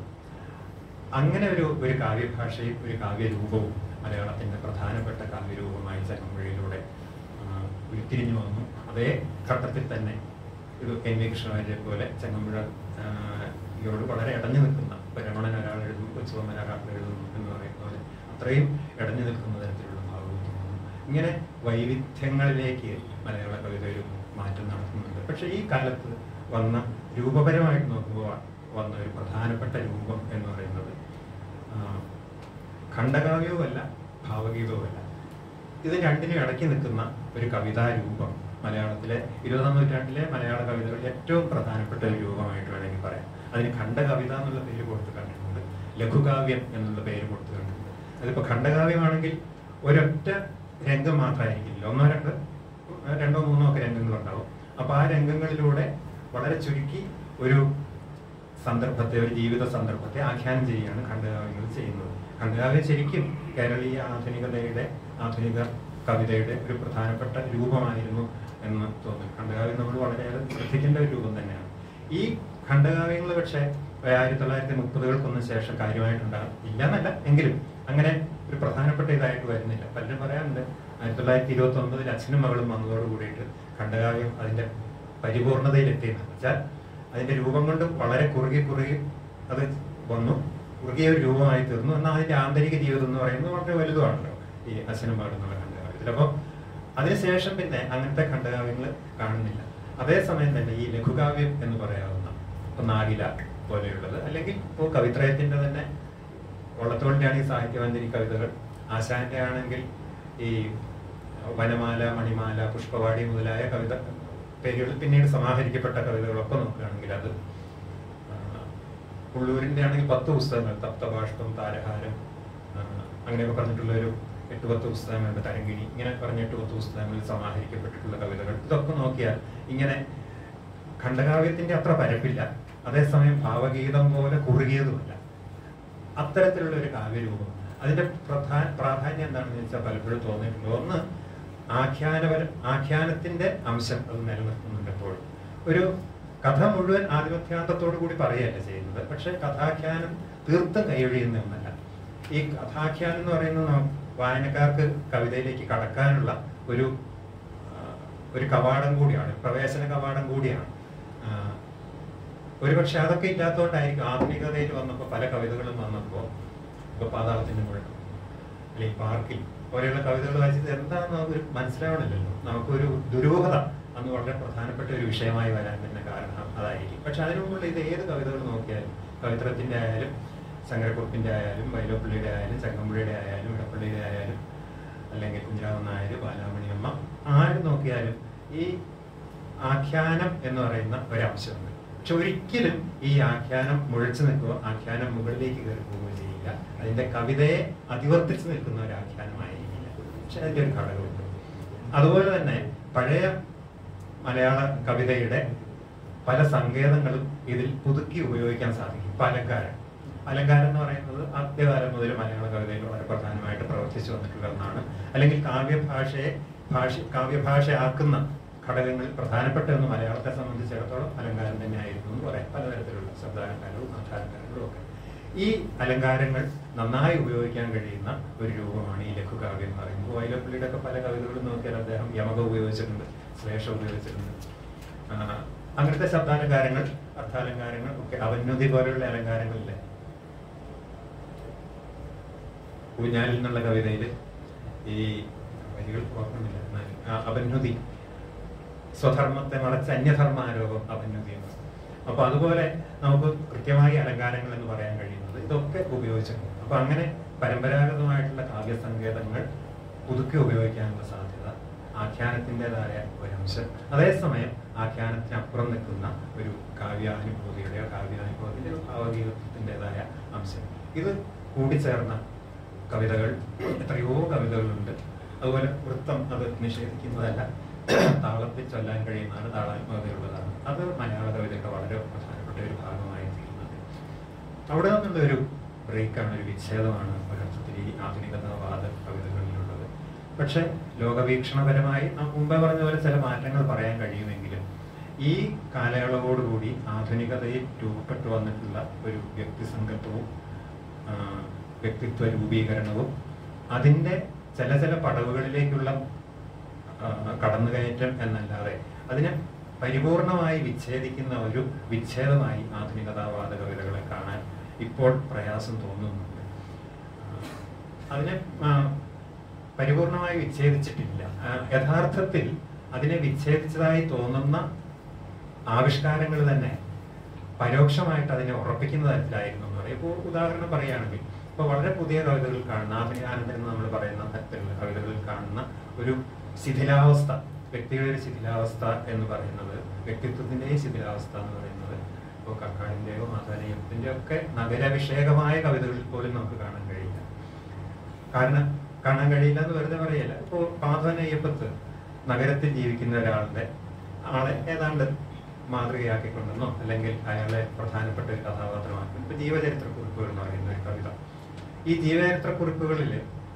അങ്ങനെ ഒരു ഒരു കാവ്യഭാഷയും ഒരു കാവ്യരൂപവും മലയാളത്തിന്റെ പ്രധാനപ്പെട്ട കാവ്യരൂപമായി ചങ്ങമ്പുഴയിലൂടെ ആ, ഉരുത്തിരിഞ്ഞു വന്നു അതേ ഘട്ടത്തിൽ തന്നെ ഇത് എൻ വി കൃഷ്ണവാര്യരെ പോലെ ചങ്ങമ്പുഴ ആ, യോട് വളരെ ഇടഞ്ഞു നിൽക്കുന്ന ഇപ്പൊ രമണൻ ഒരാൾ എഴുതും കൊച്ചുവമ്മൻ ഒരാൾ എഴുതുന്നു എന്ന് പറയുന്ന പോലെ അത്രയും ഇടഞ്ഞു നിൽക്കുന്ന തരത്തിലുള്ള ഭാവവും തോന്നുന്നു ഇങ്ങനെ വൈവിധ്യങ്ങളിലേക്ക് മലയാള കവിത ഒരു മാറ്റം നടത്തുന്നുണ്ട് പക്ഷെ ഈ കാലത്ത് വന്ന രൂപപരമായിട്ട് നോക്കുമ്പോൾ വന്ന ഒരു പ്രധാനപ്പെട്ട രൂപം എന്ന് പറയുന്നത് ആ, ഖണ്ഡകാവ്യവുമല്ല ഭാവഗീതവുമല്ല ഇത് രണ്ടിനും ഇടയ്ക്ക് നിൽക്കുന്ന ഒരു കവിതാ രൂപം മലയാളത്തിലെ ഇരുപതാം നൂറ്റാണ്ടിലെ മലയാള കവിതകളിൽ ഏറ്റവും പ്രധാനപ്പെട്ട ഒരു രൂപമായിട്ട് വേണമെങ്കിൽ പറയാം അതിന് ഖണ്ഡകവിത എന്നുള്ള പേര് കൊടുത്ത് കണ്ടിട്ടുണ്ട് ലഘുകാവ്യം എന്നുള്ള പേര് കൊടുത്ത് കണ്ടിട്ടുണ്ട് അതിപ്പോ ഖണ്ഡകാവ്യമാണെങ്കിൽ ഒരൊറ്റ രംഗം മാത്രമായിരിക്കില്ല ഒന്നോ രണ്ടോ രണ്ടോ മൂന്നോ ഒക്കെ രംഗങ്ങളുണ്ടാവും അപ്പൊ ആ രംഗങ്ങളിലൂടെ വളരെ ചുരുക്കി ഒരു സന്ദർഭത്തെ ഒരു ജീവിത സന്ദർഭത്തെ ആഖ്യാനം ചെയ്യുകയാണ് ഖണ്ഡകാവ്യങ്ങൾ ചെയ്യുന്നത് ഖണ്ഡകാവ്യം ശരിക്കും കേരളീയ ആധുനികതയുടെ ആധുനിക കവിതയുടെ ഒരു പ്രധാനപ്പെട്ട രൂപമായിരുന്നു എന്ന് തോന്നുന്നു ഖണ്ഡകാവ്യം നമ്മൾ വളരെയേറെ ശ്രദ്ധിക്കേണ്ട ഒരു രൂപം തന്നെയാണ് ഈ ഖണ്ഡകാവ്യങ്ങൾ പക്ഷേ ആയിരത്തി തൊള്ളായിരത്തി മുപ്പതുകൾക്കൊന്നും ശേഷം കാര്യമായിട്ടുണ്ടാകും ഇല്ല എന്നല്ല എങ്കിലും അങ്ങനെ ഒരു പ്രധാനപ്പെട്ട ഇതായിട്ട് വരുന്നില്ല പലരും പറയാറുണ്ട് ആയിരത്തി തൊള്ളായിരത്തി ഇരുപത്തി ഒമ്പതിൽ അച്ഛനും മകളും വന്നതോട് കൂടിയിട്ട് ഖണ്ഡകാവ്യം അതിന്റെ പരിപൂർണതയിലെത്തിയെന്ന് വെച്ചാൽ അതിന്റെ രൂപം കൊണ്ട് വളരെ കുറുകി കുറുകി അത് വന്നു കുറുകിയ ഒരു രൂപമായി തീർന്നു എന്നാൽ അതിന്റെ ആന്തരിക ജീവിതം എന്ന് പറയുന്നത് വളരെ വലുതുമാണല്ലോ ഈ അച്ഛനും മകളും എന്നുള്ള ഖണ്ഡകാവ്യത്തിൽ അപ്പോൾ അതിനുശേഷം പിന്നെ അങ്ങനത്തെ ഖണ്ഡകാവ്യങ്ങൾ കാണുന്നില്ല അതേസമയം തന്നെ ഈ ലഘുകാവ്യം എന്ന് പറയാവുന്ന ഇപ്പൊ നാഗില പോലെയുള്ളത് അല്ലെങ്കിൽ ഇപ്പോൾ കവിത്രയത്തിന്റെ തന്നെ വള്ളത്തോളിന്റെ ആണെങ്കിൽ സാഹിത്യവഞ്ചരി കവിതകൾ ആശാന്റെ ആണെങ്കിൽ ഈ വനമാല മണിമാല പുഷ്പവാടി മുതലായ കവിത പേരുകളിൽ പിന്നീട് സമാഹരിക്കപ്പെട്ട കവിതകളൊക്കെ നോക്കുകയാണെങ്കിൽ അത് ആ, ഉള്ളൂരിന്റെ ആണെങ്കിൽ പത്ത് പുസ്തകങ്ങൾ തപ്തബാഷ്പം താരഹാരം ആ, അങ്ങനെയൊക്കെ പറഞ്ഞിട്ടുള്ള ഒരു എട്ട് പത്ത് പുസ്തകങ്ങളുണ്ട് തരങ്കിണി ഇങ്ങനെ പറഞ്ഞ എട്ട് പത്ത് പുസ്തകങ്ങളിൽ സമാഹരിക്കപ്പെട്ടിട്ടുള്ള കവിതകൾ ഇതൊക്കെ നോക്കിയാൽ ഇങ്ങനെ ഖണ്ഡകാവ്യത്തിന്റെ അത്ര പരപ്പില്ല അതേസമയം ഭാവഗീതം പോലെ കുറുകിയതുമല്ല അത്തരത്തിലുള്ള ഒരു കാവ്യരൂപം അതിന്റെ പ്രധാന പ്രാധാന്യം എന്താണെന്ന് വെച്ചാൽ പലപ്പോഴും തോന്നിയിട്ടുണ്ട് ഒന്ന് ആഖ്യാനപര ആഖ്യാനത്തിന്റെ അംശം അത് നിലനിർത്തുന്നുണ്ട് എപ്പോഴും ഒരു കഥ മുഴുവൻ ആധിപത്യാന്തത്തോടു കൂടി പറയുകയല്ല ചെയ്യുന്നത് പക്ഷെ കഥാഖ്യാനം തീർത്തും കൈയൊഴിയുന്ന ഒന്നല്ല ഈ കഥാഖ്യാനം എന്ന് പറയുന്നത് നം- വായനക്കാർക്ക് കവിതയിലേക്ക് കടക്കാനുള്ള ഒരു ആ, ഒരു കവാടം കൂടിയാണ് പ്രവേശന കവാടം കൂടിയാണ് ആ, ഒരുപക്ഷെ അതൊക്കെ ഇല്ലാത്തതുകൊണ്ടായിരിക്കും ആധുനികതയിൽ വന്നപ്പോൾ പല കവിതകളും വന്നപ്പോൾ ഇപ്പൊ പാതാളത്തിന്റെ മുഴക്കം അല്ലെങ്കിൽ പാർക്കിൽ പോലെയുള്ള കവിതകൾ വായിച്ചത് എന്താണെന്ന് നമുക്ക് മനസ്സിലാവണില്ലല്ലോ നമുക്കൊരു ദുരൂഹത അന്ന് വളരെ പ്രധാനപ്പെട്ട ഒരു വിഷയമായി വരാൻ തന്നെ കാരണം അതായിരിക്കും പക്ഷെ അതിനു മുമ്പുള്ള ഇത് ഏത് കവിതകൾ നോക്കിയാലും കവിത്രത്തിന്റെ ആയാലും ശങ്കരക്കുറുപ്പിന്റെ ആയാലും വൈലോപ്പിള്ളിയുടെ ആയാലും ചങ്ങമ്പുഴയുടെ ആയാലും ഇടപ്പള്ളിയുടെ ആയാലും അല്ലെങ്കിൽ കുഞ്ഞിരാമൻ നായർ ബാലാമണിയമ്മ ആര് നോക്കിയാലും ഈ ആഖ്യാനം എന്ന് പറയുന്ന ഒരംശമുണ്ട് പക്ഷെ ഒരിക്കലും ഈ ആഖ്യാനം മുഴച്ചു നിൽക്കുകയോ ആഖ്യാനം മുകളിലേക്ക് കയറി പോവുകയോ ചെയ്യില്ല അതിന്റെ കവിതയെ അതിവർത്തിച്ച് നിൽക്കുന്ന ഒരു ആഖ്യാനമായിരിക്കില്ല പക്ഷെ അതിന്റെ ഒരു ഘടകമുണ്ട് അതുപോലെ തന്നെ പഴയ മലയാള കവിതയുടെ പല സങ്കേതങ്ങളും ഇതിൽ പുതുക്കി ഉപയോഗിക്കാൻ സാധിക്കും പാലക്കാരൻ അലങ്കാരം എന്ന് പറയുന്നത് ആദ്യകാലം മുതൽ മലയാള കവിതയിൽ വളരെ പ്രധാനമായിട്ട് പ്രവർത്തിച്ചു വന്നിട്ടുള്ള ഒന്നാണ് അല്ലെങ്കിൽ കാവ്യഭാഷയെ ഭാഷ കാവ്യഭാഷയാക്കുന്ന ഘടകങ്ങളിൽ പ്രധാനപ്പെട്ട ഒന്ന് മലയാളത്തെ സംബന്ധിച്ചിടത്തോളം അലങ്കാരം തന്നെയായിരുന്നു എന്ന് പറയാം പലതരത്തിലുള്ള ശബ്ദാലങ്കാരവും അർത്ഥാലങ്കാരങ്ങളും ഒക്കെ ഈ അലങ്കാരങ്ങൾ നന്നായി ഉപയോഗിക്കാൻ കഴിയുന്ന ഒരു രൂപമാണ് ഈ ലഘുകാവ്യം എന്ന് പറയുന്നത് വൈലപ്പള്ളിയുടെ ഒക്കെ പല കവിതകളും നോക്കിയാൽ അദ്ദേഹം യമക ഉപയോഗിച്ചിട്ടുണ്ട് ശ്ലേഷ ഉപയോഗിച്ചിട്ടുണ്ട് ആ, അങ്ങനത്തെ ശബ്ദാലങ്കാരങ്ങൾ അർത്ഥാലങ്കാരങ്ങൾ ഒക്കെ അവന്യുതി പോലെയുള്ള അലങ്കാരങ്ങളില്ലേ ഊഞ്ഞാലിൽ നിന്നുള്ള കവിതയിൽ ഈ വരികൾ ഓർക്കുന്നില്ല എന്നാലും ആ അപന്യുതി സ്വധർമ്മത്തെ മറച്ച് അന്യധർമ്മ ആരോപം അപന്യുതി എന്ന് അപ്പൊ അതുപോലെ നമുക്ക് കൃത്യമായി അലങ്കാരങ്ങൾ എന്ന് പറയാൻ കഴിയുന്നത് ഇതൊക്കെ ഉപയോഗിച്ചിട്ടുണ്ട് അപ്പൊ അങ്ങനെ പരമ്പരാഗതമായിട്ടുള്ള കാവ്യസങ്കേതങ്ങൾ പുതുക്കി ഉപയോഗിക്കാനുള്ള സാധ്യത ആഖ്യാനത്തിൻ്റെതായ ഒരംശം അതേസമയം ആഖ്യാനത്തിനപ്പുറം നിൽക്കുന്ന ഒരു കാവ്യാനുഭൂതിയുടെയോ കാവ്യാനുഭവത്തിൻ്റെയോ ഭാവഗീതത്തിൻ്റെതായ അംശം ഇത് കൂടിച്ചേർന്ന കവിതകൾ എത്രയോ കവിതകളുണ്ട് അതുപോലെ വൃത്തം അത് നിഷേധിക്കുന്നതല്ല താളത്തിൽ ചൊല്ലാൻ കഴിയുന്നതാണ് താളാത്മകതയുള്ളതാണ് അത് മലയാള കവിതയുടെ വളരെ പ്രധാനപ്പെട്ട ഒരു ഭാഗമായി തീരുന്നത് അവിടെ നിന്നുള്ള ഒരു ബ്രേക്കാണ് ഒരു വിച്ഛേദമാണ് ഒരർത്ഥത്തിൽ ഈ ആധുനികതാവാദ കവിതകളിലുള്ളത് പക്ഷെ ലോകവീക്ഷണപരമായി നാം മുമ്പേ പറഞ്ഞ പോലെ ചില മാറ്റങ്ങൾ പറയാൻ കഴിയുമെങ്കിലും ഈ കാലയളവോടുകൂടി ആധുനികതയിൽ രൂപപ്പെട്ടു വന്നിട്ടുള്ള ഒരു വ്യക്തിസങ്കല്പവും ആ, വ്യക്തിത്വ രൂപീകരണവും അതിൻ്റെ ചില ചില പടവുകളിലേക്കുള്ള ആ, കടന്നുകയറ്റം എന്നല്ലാതെ അതിനെ പരിപൂർണമായി വിച്ഛേദിക്കുന്ന ഒരു വിച്ഛേദമായി ആധുനികതാവാദ കവിതകളെ കാണാൻ ഇപ്പോൾ പ്രയാസം തോന്നുന്നുണ്ട് ആ, അതിനെ ആ, പരിപൂർണമായി വിച്ഛേദിച്ചിട്ടില്ല ആ, യഥാർത്ഥത്തിൽ അതിനെ വിച്ഛേദിച്ചതായി തോന്നുന്ന ആവിഷ്കാരങ്ങൾ തന്നെ പരോക്ഷമായിട്ട് അതിനെ ഉറപ്പിക്കുന്ന തരത്തിലായിരുന്നു എന്ന് പറയും ഇപ്പോൾ ഉദാഹരണം പറയുകയാണെങ്കിൽ ഇപ്പോൾ വളരെ പുതിയ കവിതകൾ കാണുന്ന ആധുനികാനന്ദൻ എന്ന് നമ്മൾ പറയുന്ന തരത്തിലുള്ള കവിതകളിൽ കാണുന്ന ഒരു ശിഥിലാവസ്ഥ വ്യക്തിയുടെ ഒരു ശിഥിലാവസ്ഥ എന്ന് പറയുന്നത് വ്യക്തിത്വത്തിന്റെയും ശിഥിലാവസ്ഥ എന്ന് പറയുന്നത് ഇപ്പോൾ കക്കാടിന്റെയോ മാതാലയത്തിന്റെയോ ഒക്കെ നഗരവിഷയകമായ കവിതകളിൽ പോലും നമുക്ക് കാണാൻ കഴിയില്ല കാരണം കാണാൻ കഴിയില്ല എന്ന് വെറുതെ പറയല്ല ഇപ്പോൾ പാതനയ്യപ്പത്ത് നഗരത്തിൽ ജീവിക്കുന്ന ഒരാളുടെ ആളെ ഏതാണ്ട് മാതൃകയാക്കിക്കൊണ്ടെന്നോ അല്ലെങ്കിൽ അയാളെ പ്രധാനപ്പെട്ട ഒരു കഥാപാത്രമാക്കി ഇപ്പൊ ജീവചരിത്ര കുറിപ്പുകൾ എന്ന് പറയുന്ന ഒരു കവിത ഈ ജീവചരിത്ര കുറിപ്പുകളിൽ